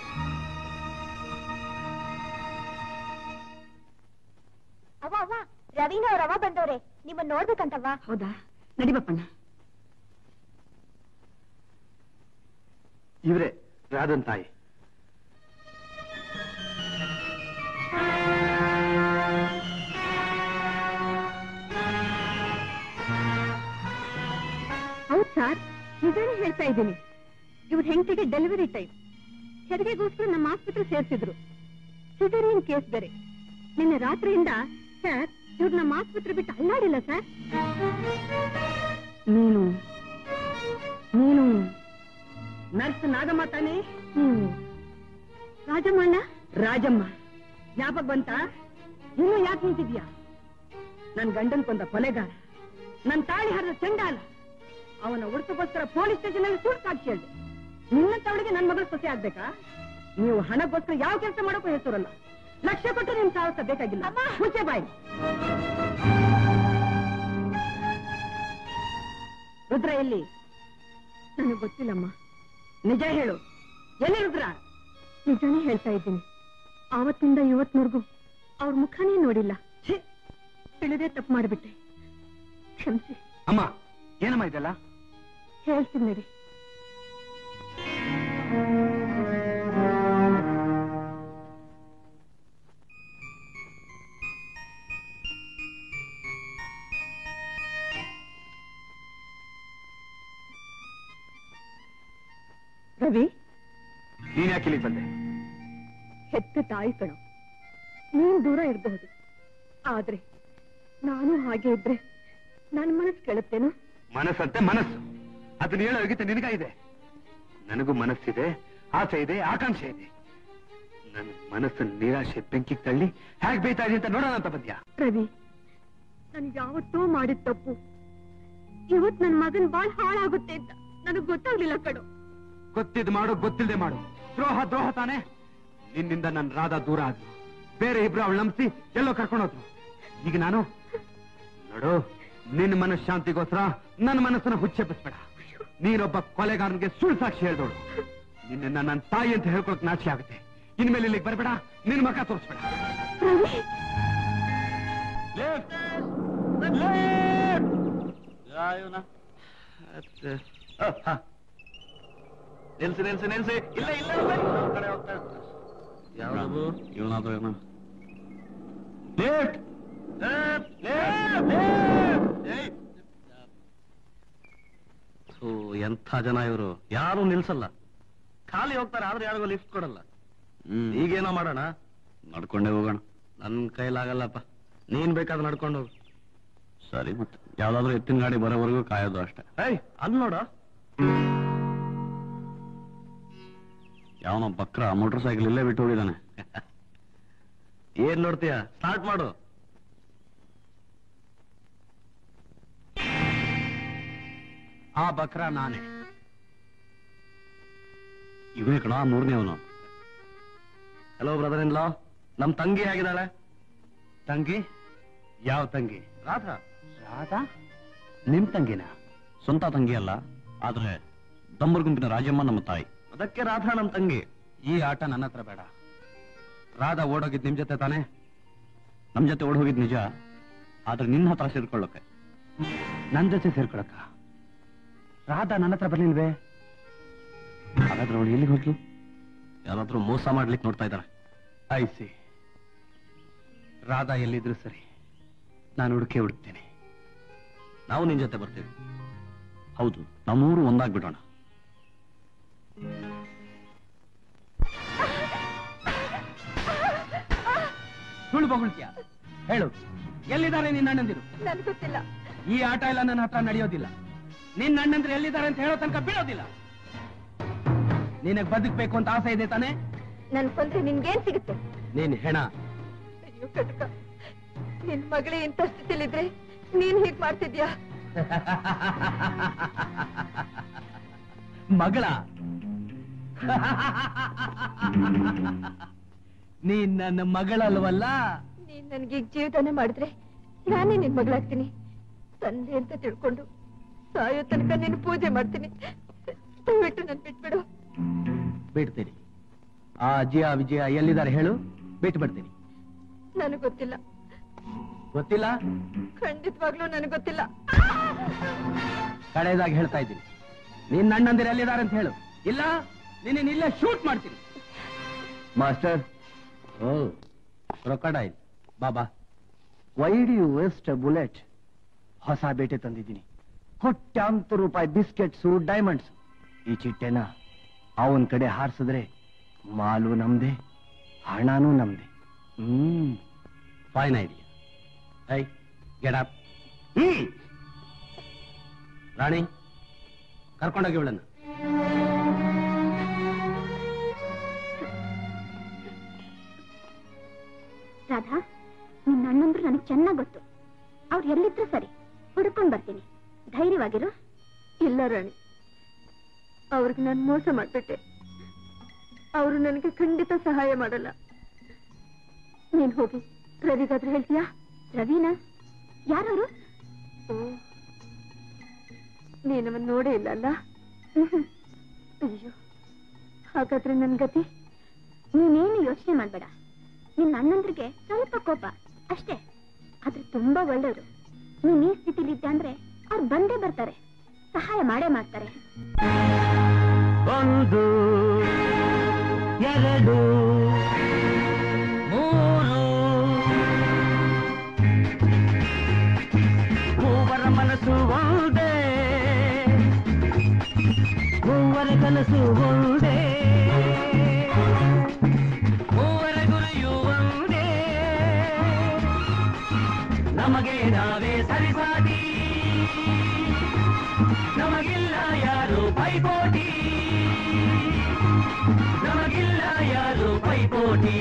ಅವ ಅವ ರವೀನ ಅವ್ರ ಅವ ಬಂದವ್ರೆ ನಿಮ್ಮನ್ನ ನೋಡ್ಬೇಕಂತವ್ವ ಹೌದಾ ನಡಿ ಬಪ್ಪಣ್ಣ ಇವ್ರೆ ರಾಧನ್ ತಾಯಿ ಹೌದ್ ಸರ್ ನಿಜಾನೇ ಹೇಳ್ತಾ ಇದ್ದೀನಿ ಇವ್ರ ಹೆಂಡತಿಗೆ ಡೆಲಿವರಿ ಟೈಮ್ ಹೆರಿಗೆಗೋಸ್ಕರ ನಮ್ಮ ಆಸ್ಪತ್ರೆ ಸೇರ್ಸಿದ್ರು ಸಿಸರಿಯನ್ ಕೇಸ್ ಬೇರೆ ನಿನ್ನೆ ರಾತ್ರಿಯಿಂದ ಸರ್ ಇವ್ರು ನಮ್ಮ ಆಸ್ಪತ್ರೆ ಬಿಟ್ಟು ಅಲ್ಲಾಡಿಲ್ಲ ಸರ್ ನೀನು ನೀನು ನರ್ಸ್ ನಾಗಮ್ಮ ತಾನೇ ಹ್ಮ್ ರಾಜಮ್ಮಣ್ಣ ರಾಜಮ್ಮ ಜ್ಞಾಪಕ ಬಂತ ಇನ್ನು ಯಾಕೆ ನಿಂತಿದ್ಯಾ ನನ್ ಗಂಡನ್ ಕೊಂದ ಕೊಲೆಗಾರ ನನ್ ತಾಳಿ ಹರಿದ ಚಂಡಾಲ ಅವನ ಉಡುತುಗೋಸ್ಕರ ಪೊಲೀಸ್ ಸ್ಟೇಷನ್ ಅಲ್ಲಿ ಸುಳ್ಳು ಸಾಕ್ಷಿ ಹೇಳಿದೆ ನಿನ್ನಂತವಳಿಗೆ ನನ್ ಮಗಳು ಸೊಸೆ ಆಗ್ಬೇಕಾ ನೀವು ಹಣಕ್ಕೋಸ್ಕರ ಯಾವ ಕೆಲಸ ಮಾಡೋಕ್ಕೂ ಹೆಸರಲ್ಲ ಲಕ್ಷ ಕೊಟ್ಟು ನಿಮ್ ಸಾಹಸ ಬೇಕಾಗಿಲ್ಲ ಮುಚ್ಚೆ ಬಾಯಿ ರುದ್ರ ಎಲ್ಲಿ ನನಗೆ ಗೊತ್ತಿಲ್ಲಮ್ಮ ನಿಜ ಹೇಳು ಎಲ್ಲಿ ರುದ್ರ ನಿಜಾನೇ ಹೇಳ್ತಾ ಇದ್ದೀನಿ ಆವತ್ತಿಂದ ಇವತ್ವರೆಗೂ ಅವ್ರ ಮುಖನೇ ನೋಡಿಲ್ಲ ಛೇ ತಿಳಿದೇ ತಪ್ಪು ಮಾಡಿಬಿಟ್ಟೆ ಕ್ಷಮಿಸಿ ಅಮ್ಮ ಏನಮ್ಮ ಇದೆಲ್ಲ ಹೇಳ್ತೀನಿ ನಡಿ ರವಿ ನೀನ್ ಯಾಕೆ ಇಲ್ಲಿಗೆ ಬಂದೆ ಹೆತ್ತ ತಾಯಿ ಕಣೋ ನೀನ್ ದೂರ ಇರಬಹುದು ಆದ್ರೆ ನಾನು ಹಾಗೆ ಇದ್ರೆ ನನ್ನ ಮನಸ್ಸು ಕೇಳುತ್ತೇನೋ ಮನಸ್ಸಂತೆ ಮನಸ್ಸು ಅದನ್ನ ಹೇಳೋ ಯೋಗ್ಯತೆ ನಿನಗಾಗಿದೆ ನನಗೂ ಮನಸ್ಸಿದೆ ಆಸೆ ಇದೆ ಆಕಾಂಕ್ಷೆ ಇದೆ ನನ್ನ ಮನಸ್ಸನ್ನು ನಿರಾಶೆ ಬೆಂಕಿಗೆ ತಳ್ಳಿ ಹೇಗೆ ಬೈತಾ ಇದೆ ಅಂತ ನೋಡೋಣ ಅಂತ ಬಂದ್ಯಾ ರವಿ ನನ್ ಯಾವತ್ತೋ ಮಾಡಿದ ತಪ್ಪು ಇವತ್ ನನ್ ಮಗನ್ ಬಾಳ್ ಹಾಳಾಗುತ್ತೆ ಅಂತ ನನಗ್ ಗೊತ್ತಾಗ್ಲಿಲ್ಲ ಕಣೋ ಗೊತ್ತಿದ್ ಮಾಡು ಗೊತ್ತಿಲ್ಲದೆ ಮಾಡು ದ್ರೋಹ ದ್ರೋಹ ತಾನೆ ನಿನ್ನಿಂದ ನನ್ನ ರಾಧ ದೂರ ಆದ್ಲು ಬೇರೆ ಇಬ್ರು ಅವಳು ನಂಬಿಸಿ ಎಲ್ಲೋ ಕರ್ಕೊಂಡೋದ್ರು ಈಗ ನಾನು ನೋಡು ನಿನ್ನ ಮನಃಶಾಂತಿಗೋಸ್ಕರ ನನ್ನ ಮನಸ್ಸನ್ನ ಹುಚ್ಚೆಪ್ಪಿಸ್ಬೇಡ ನೀನೊಬ್ಬ ಕೊಲೆಗಾರನಿಗೆ ಸುಳ್ಳು ಸಾಕ್ಷಿ ಹೇಳ್ದೋಳು ನಿನ್ನ ನನ್ನ ತಾಯಿ ಅಂತ ಹೇಳ್ಕೊಳಕ್ ನಾಚಿಕೆ ಆಗುತ್ತೆ ಇನ್ಮೇಲೆ ಇಲ್ಲಿಗೆ ಬರಬೇಡ ನಿನ್ನ ಮಗ ತೋರಿಸ್ಬೇಡ ನಿಲ್ಸಿ ನಿಲ್ಸಿ ನಿಲ್ಸಿ ಇಲ್ಲ ಇಲ್ಲ ಕಡೆ ಹೋಗ್ತಾ ಯಾವ್ದು ಇವನಾದ್ರು ಏನೋ ಲೇಟ್ ಎಂಥ ಜನ ಇವರು ಯಾರು ನಿಲ್ಸಲ್ಲ ಖಾಲಿ ಹೋಗ್ತಾರೆ ಆದ್ರೆ ಯಾರಿಗೂ ಲಿಫ್ಟ್ ಕೊಡಲ್ಲ ಈಗೇನೋ ಮಾಡೋಣ ನಡ್ಕೊಂಡೇ ಹೋಗೋಣ ನನ್ ಕೈಲಾಗಲ್ಲಪ್ಪ ನೀನ್ ಬೇಕಾದ್ರೆ ನಡ್ಕೊಂಡು ಹೋಗು ಸರಿ ಮತ್ತೆ ಯಾವ್ದಾದ್ರು ಎತ್ತಿನ ಗಾಡಿ ಬರೋವರೆಗೂ ಕಾಯೋದು ಅಷ್ಟೇ ಏಯ್ ಅಲ್ಲಿ ನೋಡ ಯಾವನೋ ಬಕ್ರ ಮೋಟರ್ ಸೈಕಲ್ ಇಲ್ಲೇ ಬಿಟ್ಟು ಹೋಗಿದ್ದಾನೆ ಏನ್ ನೋಡ್ತೀಯ ಸ್ಟಾರ್ಟ್ ಮಾಡು ಆ ಬಕ್ರ ನಾನೇ ಇವನೇ ಕಣ ಮೂರನೇ ಅವನು ಹಲೋ ಬ್ರದರ್ ಇನ್ ಲಾ ನಮ್ ತಂಗಿ ಆಗಿದ್ದಾಳೆ ತಂಗಿ ಯಾವ ತಂಗಿ ರಾಧಾ ರಾಧಾ ನಿಮ್ ತಂಗಿನ ಸ್ವಂತ ತಂಗಿ ಅಲ್ಲ ಆದ್ರೆ ದಮ್ಮರ್ ಗುಂಪಿನ ರಾಜಮ್ಮ ನಮ್ಮ ತಾಯಿ ಅದಕ್ಕೆ ರಾಧಾ ನಮ್ ತಂಗಿ ಈ ಆಟ ನನ್ನ ಹತ್ರ ಬೇಡ ರಾಧಾ ಓಡೋಗಿದ್ ನಿಮ್ ಜೊತೆ ತಾನೇ ನಮ್ ಜೊತೆ ಓಡ್ ಹೋಗಿದ್ ನಿಜ ಆದ್ರೆ ನಿನ್ನ ಹತ್ರ ಸೇರ್ಕೊಳ್ಳೋಕೆ ನನ್ ಜೊತೆ ಸೇರ್ಕೊಳಕ ರಾಧಾ ನನ್ನ ಹತ್ರ ಬರ್ಲಿಲ್ವೇ ಹಾಗಾದ್ರೆ ಅವಳು ಎಲ್ಲಿಗೆ ಹೋಗ್ಲು ಯಾರಾದ್ರೂ ಮೋಸ ಮಾಡ್ಲಿಕ್ಕೆ ನೋಡ್ತಾ ಇದ್ದಾರೆ ಐಸಿ ರಾಧಾ ಎಲ್ಲಿದ್ರು ಸರಿ ನಾನು ಹುಡುಕೆ ಹುಡುಕ್ತೇನೆ ನಾವು ನಿನ್ ಜೊತೆ ಬರ್ತೀವಿ ಹೌದು ನಮ್ಮೂರು ಒಂದಾಗ್ಬಿಡೋಣ ಸುಳ್ಳು ಬೊಗಳ್ತೀಯ ಹೇಳು ಎಲ್ಲಿದ್ದಾರೆ ನಿನ್ನ ಅಣ್ಣಂದಿರು ನನ್ ಗೊತ್ತಿಲ್ಲ ಈ ಆಟ ಎಲ್ಲ ನನ್ನ ಹತ್ರ ನಡೆಯೋದಿಲ್ಲ ನಿನ್ನ ಅಣ್ಣಂದ್ರೆ ಎಲ್ಲಿದ್ದಾರೆ ಅಂತ ಹೇಳೋ ತನಕ ಬಿಡೋದಿಲ್ಲ ನಿನಗ್ ಬದುಕ್ಬೇಕು ಅಂತ ಆಸೆ ಇದೆ ತಾನೆ ನನ್ ಕೊಂದ್ರೆ ನಿನ್ಗೇನ್ ಸಿಗುತ್ತೆ ನೀನ್ ಹೆಣ ಅಯ್ಯೋ ಕಟಕ ನಿನ್ ಮಗಳೇ ಇಂಥ ಸ್ಥಿತಿಲಿದ್ರೆ ನೀನ್ ಹೀಗ್ ಮಾಡ್ತಿದ್ಯಾ ಮಗಳ ನೀನ್ ನನ್ನ ಮಗಳಲ್ವಲ್ಲ ನೀನ್ ನನ್ಗೆ ಈಗ ಜೀವದಾನ ಮಾಡಿದ್ರೆ ನಾನೇ ನಿನ್ ಮಗಳಾಗ್ತೀನಿ ತಂದೆ ಅಂತ ತಿಳ್ಕೊಂಡು ಸಾಯೋ ತನಕ ನಿನ್ ಪೂಜೆ ಮಾಡ್ತೀನಿ ದಯವಿಟ್ಟು ನನ್ ಬಿಟ್ಬಿಡು ಬಿಡ್ತೀನಿ ಆ ಅಜ್ಜಿಯ ವಿಜಯ ಎಲ್ಲಿದ್ದಾರೆ ಹೇಳು ಬಿಟ್ಟು ಬಿಡ್ತೀನಿ ನನಗ್ ಗೊತ್ತಿಲ್ಲ ಗೊತ್ತಿಲ್ಲ ಖಂಡಿತವಾಗ್ಲೂ ನನಗ್ ಗೊತ್ತಿಲ್ಲ ಕಡೆಯದಾಗಿ ಹೇಳ್ತಾ ಇದ್ದೀನಿ ನಿನ್ನ ಅಣ್ಣಂದಿರು ಎಲ್ಲಿದ್ದಾರೆ ಅಂತ ಹೇಳು ಇಲ್ಲ ನಿನ್ನ ಇಲ್ಲೇ ಶೂಟ್ ಮಾಡ್ತೀನಿ ಮಾಸ್ಟರ್ ಓ ಕ್ರೊಕಡೈಲ್ ಬಾಬಾ why do you waste bullet ಹೊಸ ಬೇಟೆ ತಂದಿದ್ದೀನಿ ಕೋಟ್ಯಾಂತರ ರೂಪಾಯಿ ಬಿಸ್ಕೆಟ್ಸು ಡೈಮಂಡ್ಸ್ ಈ ಚಿಟ್ಟೆನ ಅವನ್ ಕಡೆ ಹಾರಿಸಿದ್ರೆ ಮಾಲು ನಮ್ದೆ ಹಣನೂ ನಮ್ದೆ ಹ್ಮ್ fine idea I get up ಹ್ಮ್ ರಾಣಿ ಕರ್ಕೊಂಡೋಗಿ ಇವಳನ್ನ ರಾಧಾ ನಿನ್ನ ಅಣ್ಣಂದ್ರು ನನಗೆ ಚೆನ್ನಾಗ್ ಗೊತ್ತು ಅವ್ರು ಎಲ್ಲಿದ್ರು ಸರಿ ಹುಡ್ಕೊಂಡ್ ಬರ್ತೀನಿ ಧೈರ್ಯವಾಗಿರು ಇಲ್ಲ ರಾಣಿ ಅವ್ರಿಗೆ ನಾನು ಮೋಸ ಮಾಡ್ಬಿಟ್ಟೆ ಅವರು ನನಗೆ ಖಂಡಿತ ಸಹಾಯ ಮಾಡಲ್ಲ ನೀನ್ ಹೋಗಿ ರವಿಗಾದ್ರೆ ಹೇಳ್ತೀಯಾ ರವಿನಾ ಯಾರವರು ಓ ನೀನವನ್ ನೋಡೇ ಇಲ್ಲ ಅಲ್ಲ ಅಯ್ಯೋ ಹಾಗಾದ್ರೆ ನನ್ ಗತಿ ನೀನೇನು ಯೋಚನೆ ಮಾಡ್ಬೇಡ ನಿನ್ನ ಅಣ್ಣಂದ್ರಿಗೆ ಸ್ವಲ್ಪ ಕೋಪ ಅಷ್ಟೇ ಆದ್ರೆ ತುಂಬಾ ಒಳ್ಳೆಯವರು ನೀನ್ ಈ ಸ್ಥಿತಿಲಿದ್ದೆ ಅಂದ್ರೆ ಅವ್ರು ಬಂದೇ ಬರ್ತಾರೆ ಸಹಾಯ ಮಾಡೇ ಮಾಡ್ತಾರೆ ಒಂದು ಎರಡು ಮೂರು ಮೂವರ ಮನಸ್ಸು ಒಂದೇ ಮೂವರ ಕನಸು ಒಂದೇ ಮೂವರ ಗುರಿಯು ಒಂದೇ ನಮಗೆ ನಾವೇ ಸರಿಸಾದಿ ನಮಗಿಲ್ಲ ಯಾರು ಪೈಪೋಟಿ ನಮಗಿಲ್ಲ ಯಾರು ಪೈಪೋಟಿ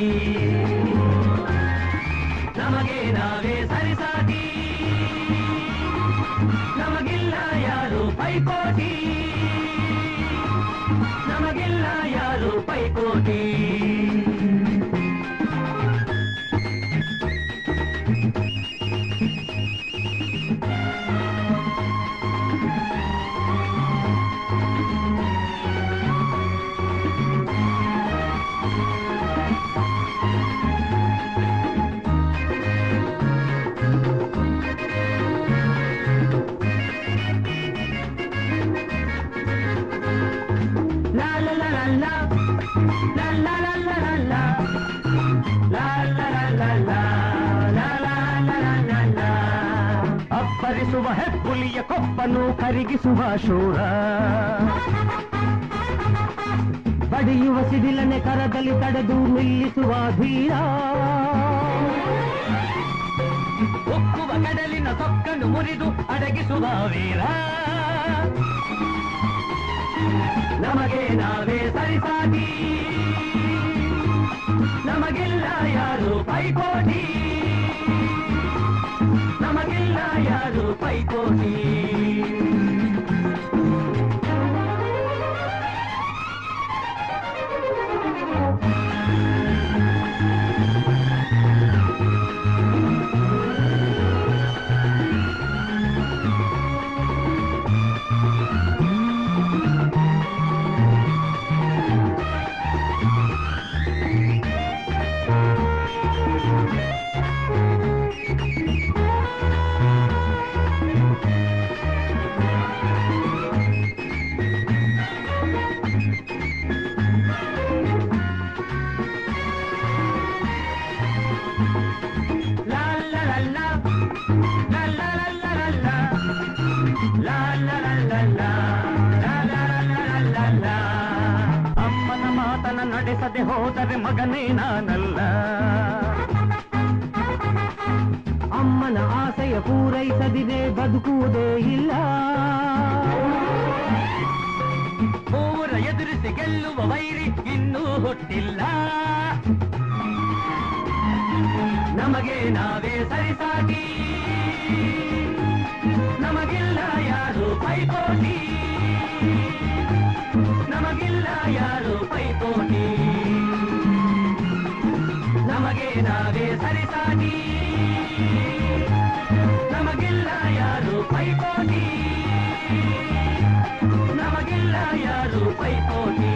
ನಮಗೆ ನಾವೇ ಸರಿಸಾದಿ ನಮಗಿಲ್ಲ ಯಾರು ಪೈಪೋಟಿ ನಮಗಿಲ್ಲ ಯಾರು ಪೈಪೋಟಿ La la la la la La la la la la la La la la la la La la la la la la ಅಪ್ಪರಿಸುವ ಹೆಪ್ಪುಲಿಯ ಕೊಪ್ಪನು ಕರಿಗಿಸುವ ಶೂರ ಬಡಿಯುವ ಸಿಡಿಲನೆ ಕರದಲ್ಲಿ ತಡೆದು ನಿಲ್ಲಿಸುವ ಧೀರ ಉಕ್ಕುವ ಕಡಲಿನ ಸೊಕ್ಕನ್ನು ಮುರಿದು ಅಡಗಿಸುವ ವೀರ ನಮಗೆ ನಾವೇ ಸರಿಸಾಗಿ ನಮಗಿಲ್ಲ ಯಾರು ಪೈಪೋಟಿ ನಮಗಿಲ್ಲ ಯಾರು ಪೈಪೋಟಿ La la la la La la la la la la La la la la la La la la la la la ಅಮ್ಮನ ಮಾತನ ನಡೆಸದೆ ಹೋದರೆ ಮಗನೇ ನಾನಲ್ಲ ಅಮ್ಮನ ಆಸೆಯ ಪೂರೈಸದಿದೆ ಬದುಕುವುದೇ ಇಲ್ಲ ಮೂರ ಎದುರಿಸಿ ಗೆಲ್ಲುವ ವೈರಿ ಇನ್ನೂ ಹುಟ್ಟಿಲ್ಲ ನಮಗೆ ನಾವೇ ಸರಿಸಾಗಿ ನಮಗಿಲ್ಲ ಯಾರು ಪೈಪೋಟಿ ನಮಗಿಲ್ಲ ಯಾರು ಪೈಪೋಟಿ ನಮಗೆ ನಾವೇ ಸರಿಸಾಗಿ ನಮಗಿಲ್ಲ ಯಾರು ಪೈಪೋಟಿ ನಮಗಿಲ್ಲ ಯಾರು ಪೈಪೋಟಿ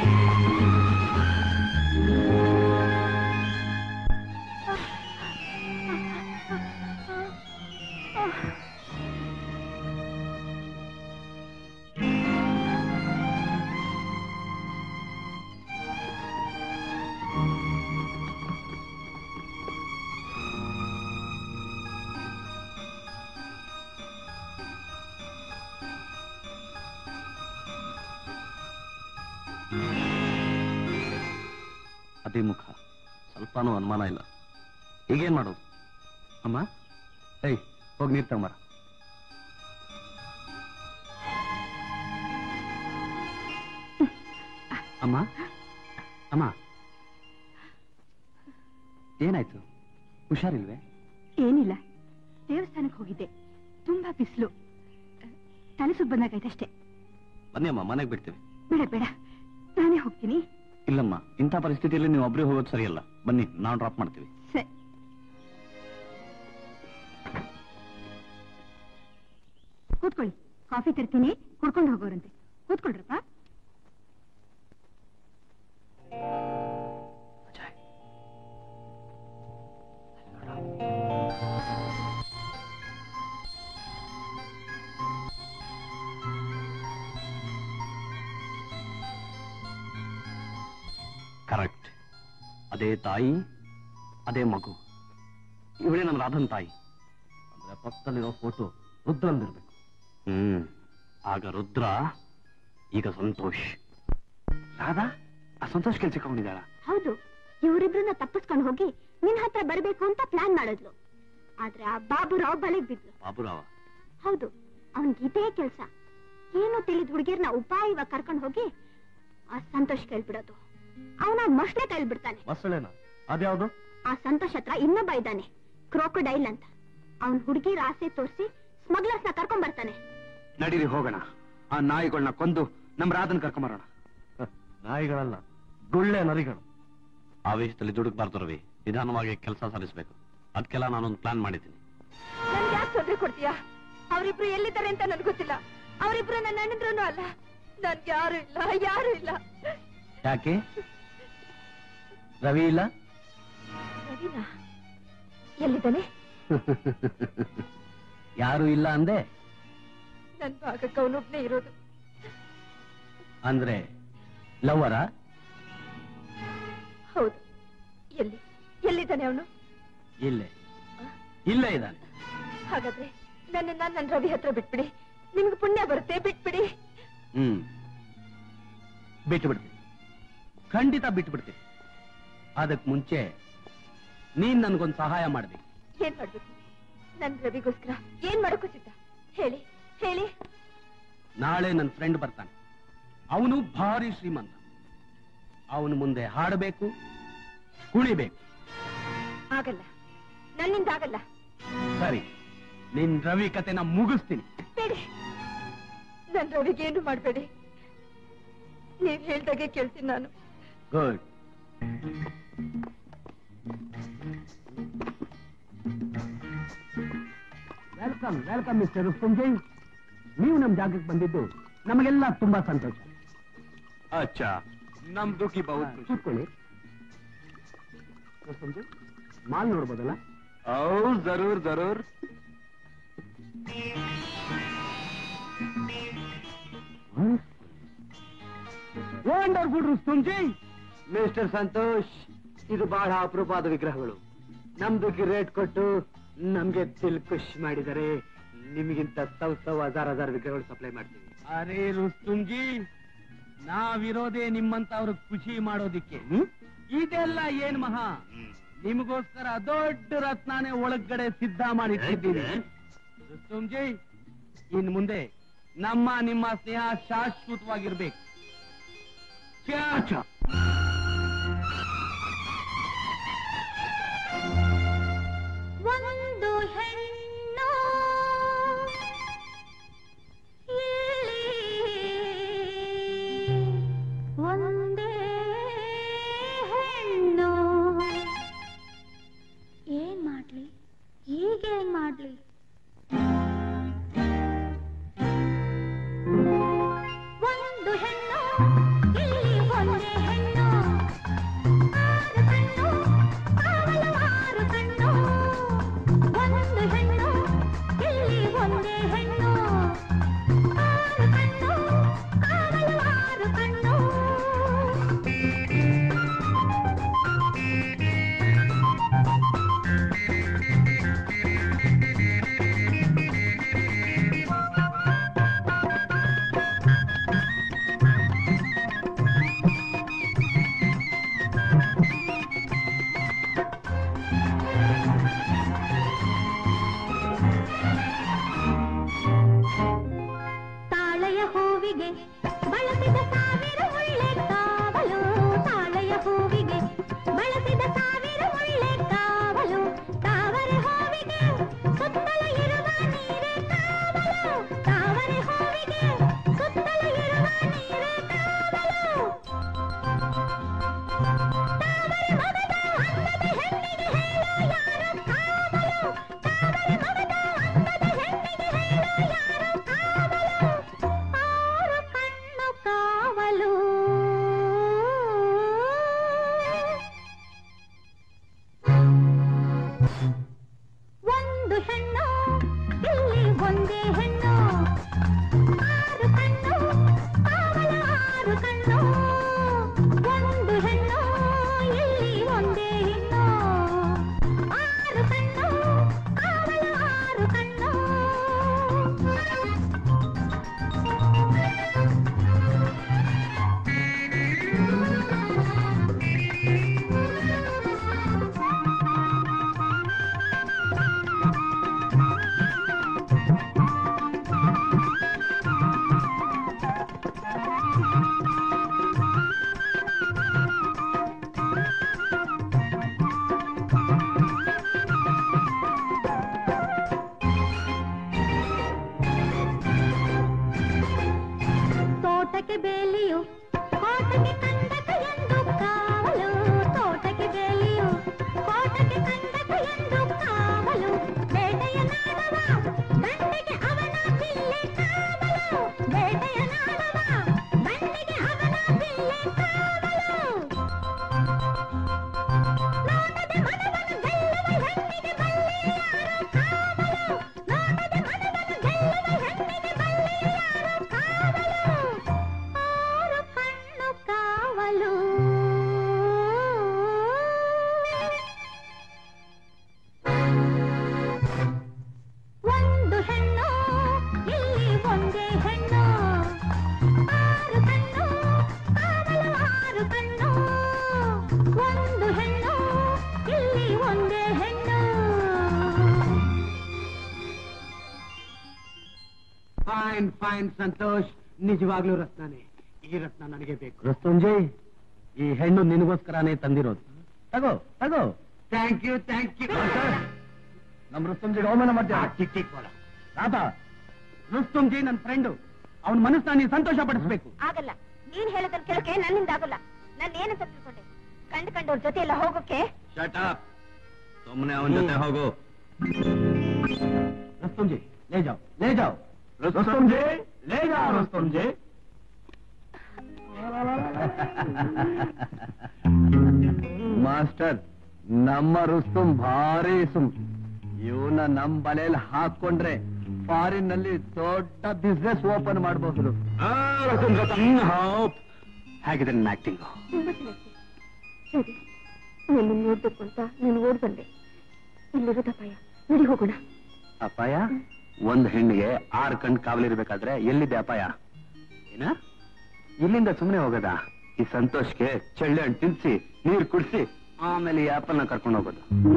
ಅದೇ ಮುಖ ಸ್ವಲ್ಪನೂ ಅನುಮಾನ ಇಲ್ಲ ಈಗೇನ್ ಮಾಡೋದು ಅಮ್ಮ ಏಯ್ ಹೋಗಿ ನೀರ್ ತಗೊಂಬರ ಅಮ್ಮ ಅಮ್ಮ ಏನಾಯ್ತು ಹುಷಾರಿಲ್ವೇ ಏನಿಲ್ಲ ದೇವಸ್ಥಾನಕ್ಕೆ ಹೋಗಿದ್ದೆ ತುಂಬಾ ಬಿಸಿಲು ತಲೆ ಸುತ್ತ ಬಂದಾಗೈತಷ್ಟೇ ಬನ್ನಿ ಅಮ್ಮ ಮನೆಗೆ ಬಿಡ್ತೀವಿ ಬೇಡ ಬೇಡ ನಾನೇ ಹೋಗ್ತೀನಿ ಇಲ್ಲಮ್ಮ ಇಂಥ ಪರಿಸ್ಥಿತಿಯಲ್ಲಿ ನೀವು ಒಬ್ಬರೇ ಹೋಗೋದು ಸರಿಯಲ್ಲ ಬನ್ನಿ ನಾವು ಡ್ರಾಪ್ ಮಾಡ್ತೀವಿ ಸರಿ ಕೂತ್ಕೊಳ್ಳಿ ಕಾಫಿ ತರ್ತೀನಿ ಕುಡ್ಕೊಂಡು ಹೋಗೋರಂತೆ ಕೂತ್ಕೊಳ್ರಪ್ಪ ಅದೇ ತಾಯಿ ಅದೇ ಮಗು ಇವಳೇ ನನ್ನ ರಾಧನ್ ತಾಯಿ ಅಂದ್ರೆ ಪಕ್ಕದಲ್ಲಿರೋ ಫೋಟೋ ರುದ್ರಂದಿರ್ಬೇಕು ಹ್ಮ್ ಆಗ ರುದ್ರ ಈಗ ಸಂತೋಷ್ ರಾಧಾ ಆ ಸಂತೋಷ್ ಕೆಲ್ಸಕ್ಕೆ ಹೋಗಿದ್ದಾಳ ಹೌದು ಇವರಿಬ್ರನ್ನ ತಪ್ಪಿಸ್ಕೊಂಡು ಹೋಗಿ ನಿನ್ ಹತ್ರ ಬರ್ಬೇಕು ಅಂತ ಪ್ಲಾನ್ ಮಾಡಿದ್ಲು ಆದ್ರೆ ಆ ಬಾಬುರಾವ್ ಬಲೆಗ್ ಬಿದ್ಲು ಬಾಬುರಾವ ಹೌದು ಅವನ್ಗೆ ಇದೇ ಕೆಲ್ಸ ಏನು ತಿಳಿದ್ ಹುಡುಗಿರ್ನ ಉಪಾಯವಾಗಿ ಕರ್ಕೊಂಡು ಹೋಗಿ ಆ ಸಂತೋಷ್ ಕೈಲ್ಬಿಡೋದು ಅವನ ಮಸ್ಲೆ ಕೈಲ್ಬಿಡ್ತಾನೆ ಬಸ್ಸಳೇನ ಅದ್ಯಾವ್ದು ಆ ಸಂತೋಷ್ ಹತ್ರ ಇನ್ನೊಬ್ಬ ಇದ್ದಾನೆ ಕ್ರೋಕೊಡೈಲ್ ಅಂತ ಅವನ್ ಹುಡುಗಿರ ಆಸೆ ತೋರಿಸಿ ಸ್ಮಗ್ಲರ್ಸ್ ನ ಕರ್ಕೊಂಡ್ ಬರ್ತಾನೆ ನಡೀರಿ ಹೋಗೋಣ ಆ ನಾಯಿಗಳನ್ನ ಕೊಂದು ನಮ್ ರಾಧನ್ ಕರ್ಕೊಂಬರೋಣ ನಾಯಿಗಳಲ್ಲ ಗುಳ್ಳೆ ನರಿಗಳು ಆವೇಶದಲ್ಲಿ ದುಡುಕ್ಬಾರ್ದು ರವಿ ನಿಧಾನವಾಗಿ ಕೆಲಸ ಸಾಧಿಸಬೇಕು ಅದಕ್ಕೆಲ್ಲ ನಾನೊಂದು ಪ್ಲಾನ್ ಮಾಡಿದ್ದೀನಿ ನನ್ಗೆ ಯಾಕೆ ತೊಂದ್ರೆ ಕೊಡ್ತೀಯಾ ಅವರಿಬ್ರು ಎಲ್ಲಿದ್ದಾರೆ ಅಂತ ನನ್ಗೆ ಗೊತ್ತಿಲ್ಲ ಅವರಿಬ್ರು ನನ್ನ ಅಣ್ಣಂದ್ರೂ ಅಲ್ಲ ನನ್ಗೆ ಯಾರು ಇಲ್ಲ ಯಾರು ಇಲ್ಲ ಯಾಕೆ ರವಿ ಇಲ್ಲ ರವಿನಾ ಎಲ್ಲಿದ್ದಾನೆ ಯಾರು ಇಲ್ಲ ಅಂದೆ ನನ್ ಭಾಗಕ್ಕೆ ಅವನೊಬ್ನೇ ಇರೋದು ಅಂದ್ರೆ ಲವರ ಹೌದು ಎಲ್ಲಿ ಎಲ್ಲಿದ್ದಾನೆ ಅವನು ಇಲ್ಲೇ ಇಲ್ಲೇ ಇದ್ದಾನೆ ಹಾಗಾದ್ರೆ ನನ್ನನ್ನ ನನ್ ರವಿ ಹತ್ರ ಬಿಟ್ಬಿಡಿ ನಿಮ್ಗೆ ಪುಣ್ಯ ಬರುತ್ತೆ ಬಿಟ್ಬಿಡಿ ಹ್ಮ್ ಬಿಟ್ಟು ಬಿಡ್ತೀನಿ ಖಂಡಿತ ಬಿಟ್ಟು ಬಿಡ್ತೀನಿ ಅದಕ್ ಮುಂಚೆ ನೀನ್ ನನ್ಗೊಂದು ಸಹಾಯ ಮಾಡ್ಬೇಕು ಏನ್ ಮಾಡ್ಬೇಕು ನನ್ ರವಿಗೋಸ್ಕರ ಏನ್ ಮಾಡಕ್ಕೂ ಸಿದ್ಧ ಹೇಳಿ ಹೇಳಿ ನಾಳೆ ನನ್ನ ಫ್ರೆಂಡ್ ಬರ್ತಾನೆ ಅವನು ಭಾರಿ ಶ್ರೀಮಂತ ಅವನು ಮುಂದೆ ಹಾಡಬೇಕು ಕುಣಿಬೇಕು ಆಗಲ್ಲ ನನ್ನಿಂದ ಆಗಲ್ಲ ಸರಿ ನಿನ್ ರವಿ ಕತೆನ ಮುಗಿಸ್ತೀನಿ ಬೇಡಿ ನನ್ ರವಿಗೆ ಏನು ಮಾಡ್ಬೇಡಿ ನೀವ್ ಹೇಳ್ದಾಗೆ ಕೇಳ್ತೀನಿ ನಾನು good welcome welcome mister Rustomji ನೀವು ನಮ್ ಜಾಗಕ್ಕೆ ಬಂದಿದ್ದು ನಮಗೆಲ್ಲ ತುಂಬಾ ಸಂತೋಷ ಅಚ್ಚಾ ನಮ್ ದುಃಖಿ ಬಹುತ್ ಕೂತ್ಕೊಳ್ಳಿ ರುಸ್ತುಂಜಯ್ ಮಾಲ್ ನೋಡ್ಬೋದಲ್ಲ ಹೌದು ಜರೂರ್ ಜರೂರ್ ವಂಡರ್ಫುಲ್ ರುಸ್ತುಂಜಯ್ ಮಿಸ್ಟರ್ ಸಂತೋಷ್ ಇದು ಬಹಳ ಅಪರೂಪವಾದ ವಿಗ್ರಹಗಳು ನಮ್ದಕ್ಕೆ ರೇಟ್ ಕೊಟ್ಟು ನಮ್ಗೆ ದಿಲ್ ಖುಷ್ ಮಾಡಿದರೆ ನಿಮಗಿಂತ ಸೌ ಸೌ ಹಜಾರ್ ಹಜಾರ್ ವಿಗ್ರಹಗಳು ಸಪ್ಲೈ ಮಾಡ್ತೀವಿ ಅರೇ ರುಸ್ತುಂಜಿ ನಾವಿರೋದೇ ನಿಮ್ಮಂತವ್ರ ಖುಷಿ ಮಾಡೋದಿಕ್ಕೆ ಇದೆಲ್ಲ ಏನ್ ಮಹಾ ನಿಮಗೋಸ್ಕರ ದೊಡ್ಡ ರತ್ನಾನೇ ಒಳಗಡೆ ಸಿದ್ಧ ಮಾಡಿ ಇಟ್ಟಿದ್ದೀನಿ ರುಸ್ತುಂಜಿ ಇನ್ ಮುಂದೆ ನಮ್ಮ ನಿಮ್ಮ ಸ್ನೇಹ ಶಾಶ್ವತವಾಗಿರ್ಬೇಕು ಚಾಚಾ ಒಂದು ಹೆಣ್ಣು ಇಲ್ಲಿ ಒಂದೇ ಹೆಣ್ಣು ಏನ್ ಮಾಡ್ಲಿ ಈಗೇನ್ ಮಾಡ್ಲಿ ಒಂದು ಹೆಣ್ಣು ಇಲ್ಲಿ ಒಂದೇ ಹೆಣ್ಣು ಆರು ಕಣ್ಣು ಕಾವಲು ಆರು ಕಣ್ಣು ಒಂದು ಹೆಣ್ಣು ಇಲ್ಲಿ ಒಂದೇ ಹೆಣ್ಣು ಆರು ಕಣ್ಣು ಕಾವಲು ಆರು ಕಣ್ಣು ತಾಳೆಯ ಹೂವಿಗೆ ಬಳಸಿದ ಸಾವಿರ ಒಳ್ಳೆ ಕಾವಲು ತಾಳೆಯ ಹೂವಿಗೆ ಬಳಸಿದ ಸಾವಿರ ಒಳ್ಳೆ ಕಾವಲು ತಾವರೆ ಹೂವಿಗೆ ಸುತ್ತಲೂ ಇರುವ ನೀರೇ ಕಾವಲು ತಾವರೆ ಹೂವಿಗೆ ಸುತ್ತಲೂ ಇರುವ ನೀರೇ ಕಾವಲು ತಾವರೆ ಮಗದ ಅಂದದ ಹೆಣ್ಣಿಗೆ ಹೇಳೋ ಯಾರು ಕಾವಲು ತಾವರೆ ಮಗದ ಅಂದದ ಹೆಣ್ಣಿಗೆ ಹೇಳೋ ಯಾರು ಕಾವಲು ಆರು ಕಣ್ಣು ಕಾವಲು ಒಂದು ಹೆಣ್ಣು ಇಲ್ಲಿ ಒಂದೇ ಹೆಣ್ಣು ಆರು ಕಣ್ಣು ಕಾವಲ ಆರು ಕಣ್ಣು ಒಂದು ಹೆಣ್ಣು ಇಲ್ಲಿ ಒಂದೇ ಫೈನ್ ಫೈನ್ ಸಂತೋಷ್ ನಿಜವಾಗ್ಲೂ ರತ್ನನೇ ಈ ರತ್ನ ನನಗೆ ಬೇಕು ರಸ್ತಂಜಯ್ ಈ ಹೆಣ್ಣು ನಿನಗೋಸ್ಕರನೇ ತಂದಿರೋದು ತಗೋ ತಗೋ ಥ್ಯಾಂಕ್ ಯು ಥ್ಯಾಂಕ್ ಯು ನಮ್ ರುಸ್ತಂಜಿ ಅವಮಾನ ಮಾಡ್ತೀಯ ಚಿಕ್ಕ ಚಿಕ್ಕ ಕೊಡ ರಾಧ ರುಸ್ತುಂಜಿ ನನ್ನ ಫ್ರೆಂಡು ಅವನ ಮನಸ್ಸನ್ನ ನೀನು ಸಂತೋಷ ಪಡಿಸ್ಬೇಕು ಆಗಲ್ಲ ನೀನ್ ಹೇಳೋದನ್ನ ಕೇಳಕ್ಕೆ ನನ್ನಿಂದ ಆಗಲ್ಲ ನಾನು ಏನಂತ ತಿಳ್ಕೊಂಡೆ ಕಂಡು ಕಂಡವ್ರ ಜೊತೆ ಎಲ್ಲ ಹೋಗೋಕೆ ಶಟ್ ಅಪ್ ಸುಮ್ಮನೆ ಅವನ ಜೊತೆ ಹೋಗು ರಸ್ತುಂಜಿ ಲೇ ಜಾವ್ ಲೇ ಜಾವ್ ರುಸ್ತಂಜಿ ಲೇ ಜಾ ರುಸ್ತಂಜಿ ಮಾಸ್ಟರ್ ನಮ್ಮ ರುಸ್ತುಂ ಭಾರಿ ಸುಮ್ ಇವನ್ನ ನಮ್ ಬಲೆಯಲ್ಲಿ ಹಾಕೊಂಡ್ರೆ ಫಾರಿನ್ ನಲ್ಲಿ ದೊಡ್ಡ ಬಿಸ್ನೆಸ್ ಓಪನ್ ಮಾಡಬಹುದು ಹೇಗಿದೆ ನನ್ನ ಆಕ್ಟಿಂಗ್ ತುಂಬಾ ಚೆನ್ನಾಗಿದೆ ಸರಿ ನಿನ್ನ ನೋಡ್ಬೇಕು ಅಂತ ನೀನು ಓಡ್ ಬಂದೆ ಇಲ್ಲಿರೋದ ಭಯ ನಡಿ ಹೋಗೋಣ ಅಪಾಯ ಒಂದ್ ಹೆಣ್ಣಿಗೆ ಆರ್ ಕಣ್ ಕಾವಲಿರ್ಬೇಕಾದ್ರೆ ಎಲ್ಲಿದೆ ಅಪಾಯ ಏನ ಇಲ್ಲಿಂದ ಸುಮ್ಮನೆ ಹೋಗದ ಈ ಸಂತೋಷ್ಗೆ ಚಳ್ಳೆ ಹಣ್ಣು ತಿನ್ಸಿ ನೀರ್ ಕುಡಿಸಿ ಆಮೇಲೆ ಈ ಆಪಲ್ನ ಕರ್ಕೊಂಡು ಹೋಗೋದು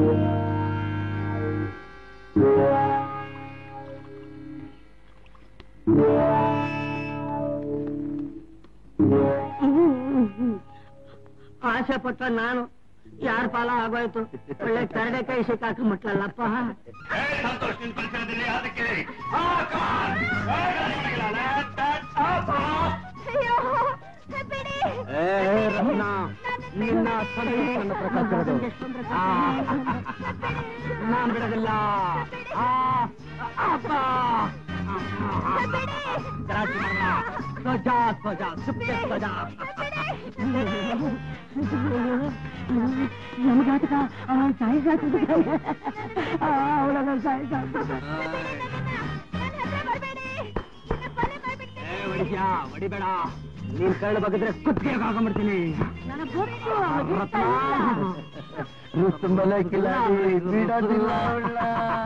ಆಸೆ ಪಟ್ಟ ನಾನು ಯಾರ ಪಾಲ ಆಗೋಯ್ತು ಒಳ್ಳೆ ಕರಡೆ ಕೈ ಸಿಕ್ಕಾಕೊಂಬಿಟ್ಲಲ್ಲಪ್ಪ ಅಯ್ಯೋ ಬಿಡಿ ಏ ರತ್ನ ನಿನ್ನ ಸಂತೋಷ ನನ್ನ ಹತ್ರ ಕಳ್ಸಿರೋದು. ಆ, ನಾನ್ ಬಿಡೋದಿಲ್ಲ ಆ, ಅಪ್ಪ. ಗಲಾಟೆ ಮಾಡಲ್ಲ. ಸೋಜಾ ಸೋಜಾ ಸುಪ್ಪೆ ಸೋಜಾ ನಮಗಾತಕ ಅವಳ ಸಾಯಿಸಾಕ ಅವಳನ್ನ ಸಾಯಿಸಾಕ ಏ ಹೊಡಿಸ್ಯಾ ಹೊಡಿಬೇಡ ನೀನ್ ಕರಳು ಬಗ್ಗಿದ್ರೆ ಕುತ್ತಿಗೆ ಹಾಕೊಂಡ್ಬಿಡ್ತೀನಿ ರತ್ನ ರುಸ್ತುಂ ಬಲೆ ಕಿಲಾಡಿ ಬಿಡೋದಿಲ್ಲ ಅವ್ಳ್ನ.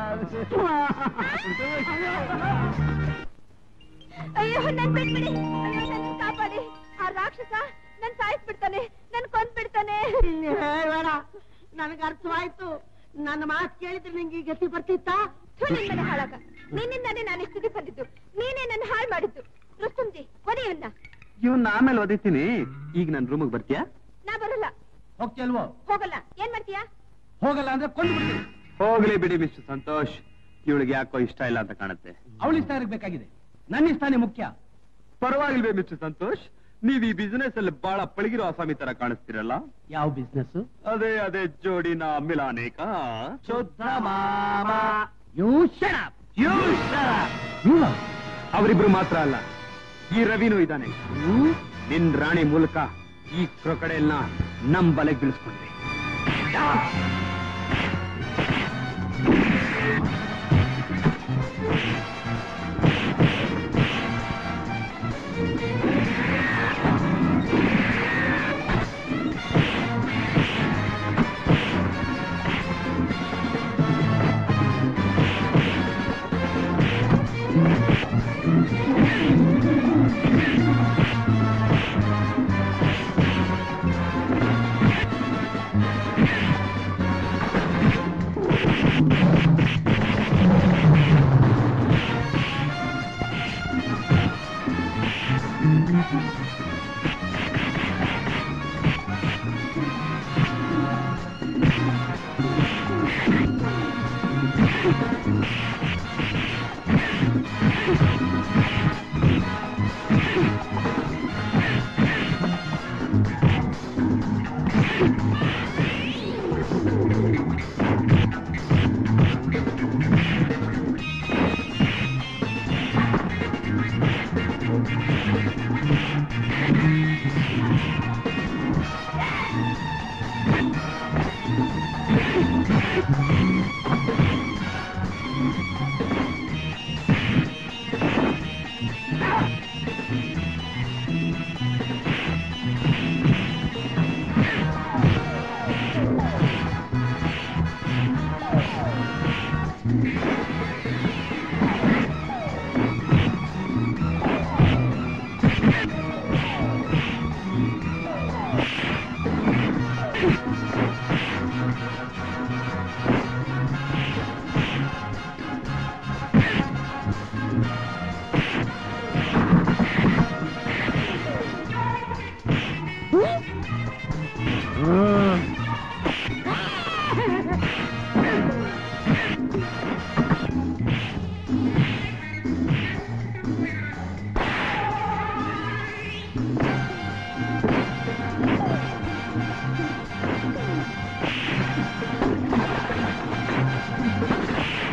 ಅಯ್ಯೋ ನನ್ ಬಿಟ್ಬಿಡಿ ಅಯ್ಯೋ ನನ್ನ ಕಾಪಾಡಿ ಆ ರಾಕ್ಷಸ ನನ್ ಸಾಯಿಸ್ಬಿಡ್ತಾನೆ ನನ್ ಕೊಂದ್ಬಿಡ್ತಾನೆ ಬೇಡ ನನಗೆ ಅರ್ಥವಾಯ್ತು ನನ್ನ ಮಾತು ಕೇಳಿದ್ರೆ ನಿಂಗೆ ಈ ಗತಿ ಬರ್ತಿತ್ತಾ ಥು, ನಿನ್ ಮನೆ ಹಾಳಾಗ ನಿನ್ನಿಂದಾನೇ ನಾನು ಸ್ಥಿತಿ ಬಂದಿದ್ದು ನೀನೇ ನನ್ನ ಹಾಳು ಮಾಡಿದ್ದು ರುಸ್ತುಂಜಿ ಒಡೆಯವನ್ನ ಇವನ್ನ ಆಮೇಲೆ ಓದಿತೀನಿ ಈಗ ನನ್ ರೂಮಿಗೆ ಬರ್ತೀಯಾ ನಾ ಬರಲ್ಲ ಹೋಗ್ತಿಯಲ್ವೋ ಹೋಗಲ್ಲ ಏನ್ ಮಾಡ್ತೀಯಾ ಹೋಗಲ್ಲ ಅಂದ್ರೆ ಕೊಂದು ಬಿಡ್ತೀನಿ ಹೋಗ್ಲಿ ಬಿಡಿ ಮಿಸ್ಟರ್ ಸಂತೋಷ್ ಇವಳಿಗೆ ಯಾಕೋ ಇಷ್ಟ ಇಲ್ಲ ಅಂತ ಕಾಣುತ್ತೆ ಅವಳ ಇಷ್ಟ ಇರಬೇಕಾಗಿದೆ ನನ್ನ ಇಷ್ಟನೇ ಮುಖ್ಯ ಪರವಾಗಿಲ್ವೇ ಮಿಸ್ಟರ್ ಸಂತೋಷ್ ನೀವ್ ಈ ಬಿಸಿನೆಸ್ ಅಲ್ಲಿ ಬಹಳ ಪಳಗಿರೋ ಆಸಾಮಿ ತರ ಕಾಣಿಸ್ತಿರಲ್ಲ ಯಾವ ಬಿಸ್ನೆಸ್ ಅದೇ ಅದೇ ಜೋಡಿನ ಮಿಲಾನೇಕ ಶುದ್ಧ ಮಾಮ ಯು ಶಟ್ ಅವರಿಬ್ರು ಮಾತ್ರ ಅಲ್ಲ ಈ ರವಿನೂ ಇದ್ದಾನೆ ನಿನ್ ರಾಣಿ ಮೂಲಕ ಈ ಕ್ರೊಕಡೆಲ್ನ ನಮ್ ಬಲೆಗೆ ಬೀಳಿಸ್ಕೊಂಡ್ವಿ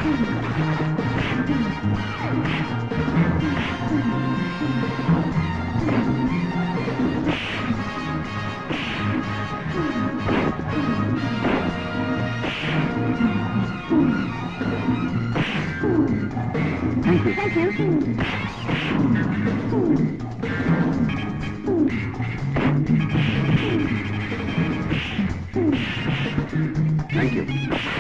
ಥ್ಯಾಂಕ್ ಯು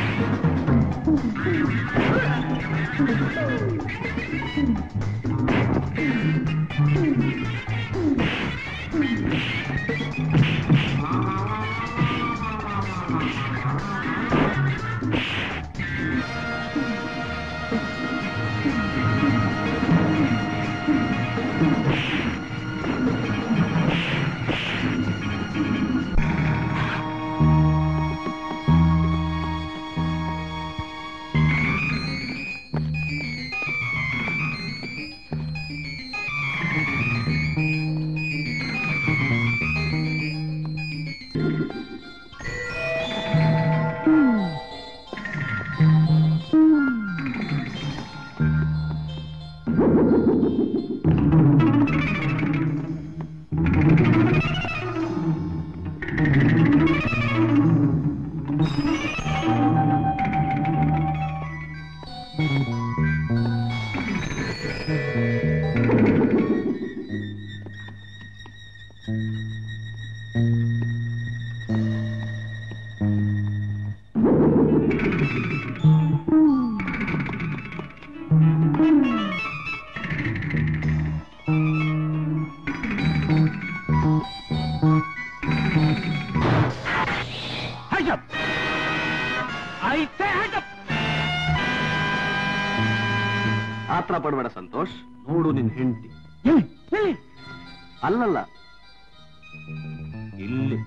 ಆತ್ರ ಪಡಬೇಡ ಸಂತೋಷ್ ನೋಡು ನಿನ್ ಹೆಂಡತಿ ಅಲ್ಲಲ್ಲ ಇಲ್ಲಿ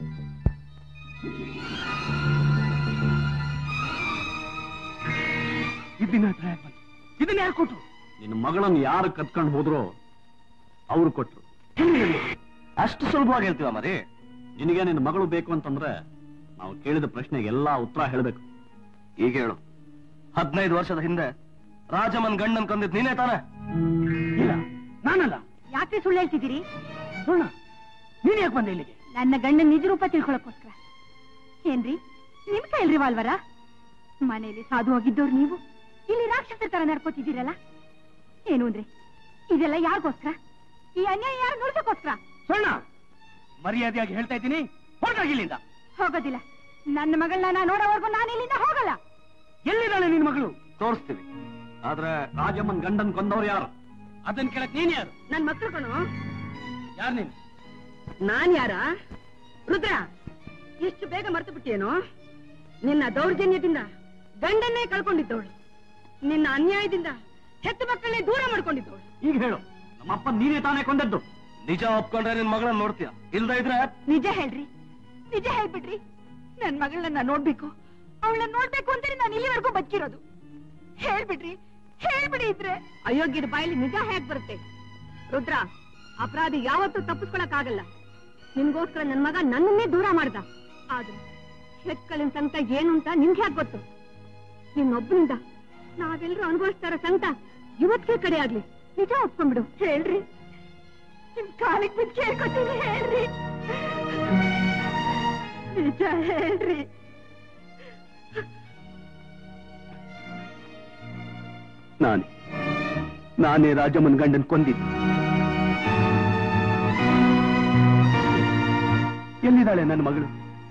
ಇದನ್ನ ಇದನ್ನ ಯಾರು ಕೊಟ್ರು ನಿನ್ನ ಮಗಳನ್ನು ಯಾರು ಕತ್ಕೊಂಡು ಹೋದ್ರೋ ಅವ್ರು ಕೊಟ್ರು ಅಷ್ಟು ಸುಲಭವಾಗಿ ಹೇಳ್ತೀವ ಮರಿ ನಿನಗೆ ನಿನ್ನ ಮಗಳು ಬೇಕು ಅಂತಂದ್ರೆ ನಾವು ಕೇಳಿದ ಪ್ರಶ್ನೆಗೆ ಎಲ್ಲಾ ಉತ್ತರ ಹೇಳ್ಬೇಕು ಈಗ ಹೇಳು ಹದಿನೈದು ವರ್ಷದ ಹಿಂದೆ ರಾಜಮನ್ ಗಂಡನ್ ಕೊಂದಿದ್ ನೀನೇ ತಾನೆ ಇಲ್ಲ ನಾನಲ್ಲ ಯಾಕೆ ಸುಳ್ಳು ಹೇಳ್ತಿದ್ದೀರಿ ಸುಳ್ಳ ನೀನ್ ಯಾಕೆ ಬಂದೆ ಇಲ್ಲಿಗೆ ನನ್ನ ಗಂಡನ ನಿಜ ರೂಪ ತಿಳ್ಕೊಳಕ್ಕೋಸ್ಕರ ಏನ್ರಿ ನಿಮ್ ಕೈಲ್ ರಿವಾಲ್ವರ ಮನೆಯಲ್ಲಿ ಸಾಧುವಾಗಿದ್ದವ್ರು ನೀವು ಇಲ್ಲಿ ರಾಕ್ಷಸರ ತರ ನಡ್ಕೋತಿದ್ದೀರಲ್ಲ ಏನು ಅಂದ್ರೆ ಇದೆಲ್ಲ ಯಾರಿಗೋಸ್ಕರ ಈ ಅನ್ಯಾಯ ಯಾರು ನೋಡ್ಸಕ್ಕೋಸ್ಕರ ಸುಳ್ಳ ಮರ್ಯಾದೆಯಾಗಿ ಹೇಳ್ತಾ ಇದ್ದೀನಿ ಹೊರಟಾಗಿಲ್ಲಿಂದ ಹೋಗೋದಿಲ್ಲ ನನ್ನ ಮಗಳನ್ನ ನಾ ನೋಡೋವರೆಗೂ ನಾನು ಇಲ್ಲಿಂದ ಹೋಗಲ್ಲ ಎಲ್ಲಿದ್ದಾಳೆ ನಿನ್ ಮಗಳು ತೋರಿಸ್ತೀವಿ ಆದ್ರೆ ರಾಜಮ್ಮನ್ ಗಂಡನ್ ಕೊಂದವ್ರು ಯಾರು ಅದನ್ನ ಕೇಳಕ್ ನೀನ್ ಯಾರು ನನ್ ಮಕ್ಳು ಕಣು ಯಾರು ನೀನ್ ನಾನ್ ಯಾರ ರುದ್ರ ಎಷ್ಟು ಬೇಗ ಮರ್ತು ಬಿಟ್ಟೇನೋ ನಿನ್ನ ದೌರ್ಜನ್ಯದಿಂದ ಗಂಡನ್ನೇ ಕಳ್ಕೊಂಡಿದ್ದವಳು ನಿನ್ನ ಅನ್ಯಾಯದಿಂದ ಹೆತ್ತು ಮಕ್ಕಳನ್ನೇ ದೂರ ಮಾಡ್ಕೊಂಡಿದ್ದವಳು ಈಗ ಹೇಳು ನಮ್ಮಪ್ಪ ನೀನೇ ತಾನೇ ಕೊಂದದ್ದು ನಿಜ ಒಪ್ಕೊಂಡ್ರೆ ನಿನ್ ಮಗಳನ್ನ ನೋಡ್ತೀಯ ಇಲ್ದ ಇದ್ರೆ ನಿಜ ಹೇಳ್ರಿ ನಿಜ ಹೇಳ್ಬಿಡ್ರಿ ನನ್ ಮಗಳನ್ನ ನೋಡ್ಬೇಕು ಅವಳನ್ನ ನೋಡ್ಬೇಕು ಅಂತಾನೆ ನಾನು ಇಲ್ಲಿವರೆಗೂ ಬದುಕಿರೋದು ಹೇಳ್ಬಿಡ್ರಿ ಹೇಳ್ಬಿಡಿ ಇದ್ರೆ ಅಯೋಗ್ಯದ ಬಾಯಲ್ಲಿ ನಿಜ ಹೇಗ್ ಬರುತ್ತೆ ರುದ್ರ ಅಪರಾಧಿ ಯಾವತ್ತೂ ತಪ್ಪಿಸ್ಕೊಳಕ್ ಆಗಲ್ಲ ನಿಮ್ಗೋಸ್ಕರ ನನ್ ಮಗ ನನ್ನನ್ನೇ ದೂರ ಮಾಡ್ದ ಆದ್ರೆ ಹೆತ್ಕಳಿನ ಸಂಕಟ ಏನು ಅಂತ ನಿಮ್ಗೆ ಯಾಕೆ ಗೊತ್ತು ನಿನ್ನೊಬ್ಬನಿಂದ ನಾವೆಲ್ಲರೂ ಅನುಭವಿಸ್ತಾ ಇರೋ ಸಂಕಟ ಇವತ್ತಿಗೆ ಕಡೆ ಆಗ್ಲಿ ನಿಜ ಒಪ್ಕೊಂಡ್ಬಿಡು ಹೇಳ್ರಿ ನಿಮ್ ಕಾಲಿಗೆ ಬಿದ್ದು ಕೇಳ್ಕೊತೀನಿ ಹೇಳ್ರಿ ನಿಜ ಹೇಳ್ರಿ ನಾನೇ ನಾನೇ ರಾಜಮ್ಮನ್ ಗಂಡನ್ ಕೊಂದಿದ್ದು ಎಲ್ಲಿದ್ದಾಳೆ ನನ್ನ ಮಗಳು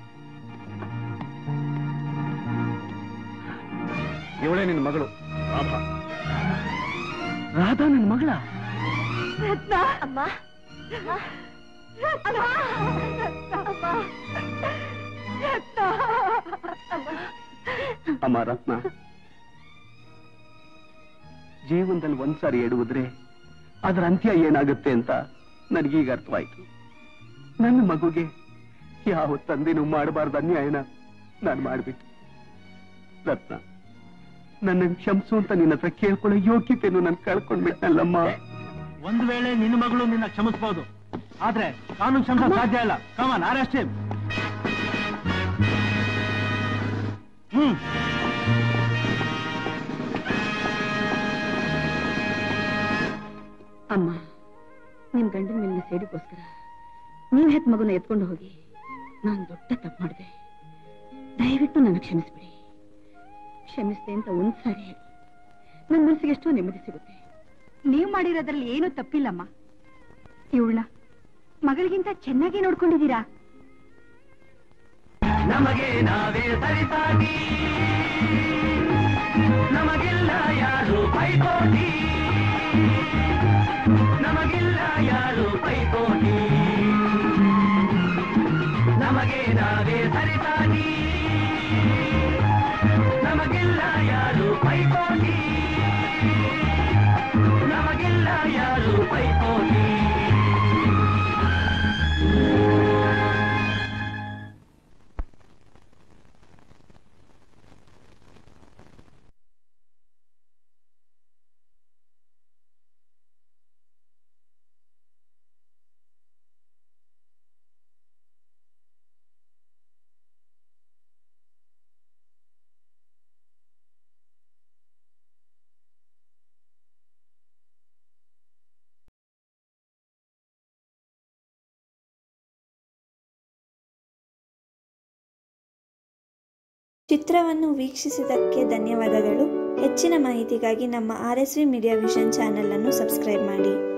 ಇವಳೇ ನಿನ್ನ ಮಗಳು ರಾಧಾ ರಾಧಾ ನನ್ನ ಮಗಳ ರತ್ನ ಅಮ್ಮ ರತ್ನ ಅಮ್ಮ ರತ್ನ ಅಮ್ಮ ರತ್ನ ಜೀವನದಲ್ಲಿ ಒಂದ್ಸಾರಿ ಎಡುವುದ್ರೆ ಅದರ ಅಂತ್ಯ ಏನಾಗುತ್ತೆ ಅಂತ ನನಗೀಗ ಅರ್ಥವಾಯ್ತು ನನ್ನ ಮಗುಗೆ ಯಾವ ತಂದೆನೂ ಮಾಡಬಾರ್ದು ಅನ್ಯಾಯನ ನಾನು ಮಾಡ್ಬಿಟ್ಟು ರತ್ನ ನನ್ನ ಕ್ಷಮಿಸು ಅಂತ ನಿನ್ನ ಹತ್ರ ಕೇಳ್ಕೊಳ್ಳೋ ಯೋಗ್ಯತೆಯನ್ನು ನಾನು ಕಳ್ಕೊಂಡ್ಬಿಟ್ಟನಲ್ಲಮ್ಮ ಒಂದ್ ವೇಳೆ ನಿನ್ನ ಮಗಳು ನಿನ್ನ ಕ್ಷಮಿಸಬಹುದು ಆದ್ರೆ ಕಾನೂನು ಕ್ಷಮಿಸ ಸಾಧ್ಯ ಇಲ್ಲ ಕಮಾನ್ ಅರೆಸ್ಟ್ ಹ್ಮ್ ಅಮ್ಮ ನಿಮ್ ಗಂಡನ ಮೇಲಿನ ಸೇಡಿಗೋಸ್ಕರ ನೀವ್ ಹೆತ್ ಮಗುನ ಎತ್ಕೊಂಡು ಹೋಗಿ ನಾನ್ ದೊಡ್ಡ ತಪ್ಪು ಮಾಡಿದೆ ದಯವಿಟ್ಟು ನನ್ನ ಕ್ಷಮಿಸ್ಬಿಡಿ ಕ್ಷಮಿಸ್ದೆ ಅಂತ ಒಂದ್ ಸಾರಿ ಹೇಳಿ ನನ್ನ ಮನಸ್ಸಿಗೆ ಎಷ್ಟೋ ನೆಮ್ಮದಿ ಸಿಗುತ್ತೆ ನೀವ್ ಮಾಡಿರೋದ್ರಲ್ಲಿ ಏನೂ ತಪ್ಪಿಲ್ಲಮ್ಮ ಇವಳನ್ನ ಮಗಳಿಗಿಂತ ಚೆನ್ನಾಗಿ ನೋಡ್ಕೊಂಡಿದ್ದೀರಾ ನಮಗೆ ನಾವೇ ಸರಿಸಾಗಿ ನಮಗಿಲ್ಲ ಯಾರು ಪೈಪೋಟಿ ನಮಗಿಲ್ಲ ಯಾರು ಪೈಪೋಟಿ ನಮಗೆ ನಾವೇ ಸರಿಸಾಗಿ ನಮಗಿಲ್ಲ ಯಾರು ಪೈಪೋಟಿ ನಮಗಿಲ್ಲ ಯಾರು ಪೈಪೋಟಿ ಚಿತ್ರವನ್ನು ವೀಕ್ಷಿಸಿದ್ದಕ್ಕೆ ಧನ್ಯವಾದಗಳು ಹೆಚ್ಚಿನ ಮಾಹಿತಿಗಾಗಿ ನಮ್ಮ R S V media vision channel ಅನ್ನು ಸಬ್ಸ್ಕ್ರೈಬ್ ಮಾಡಿ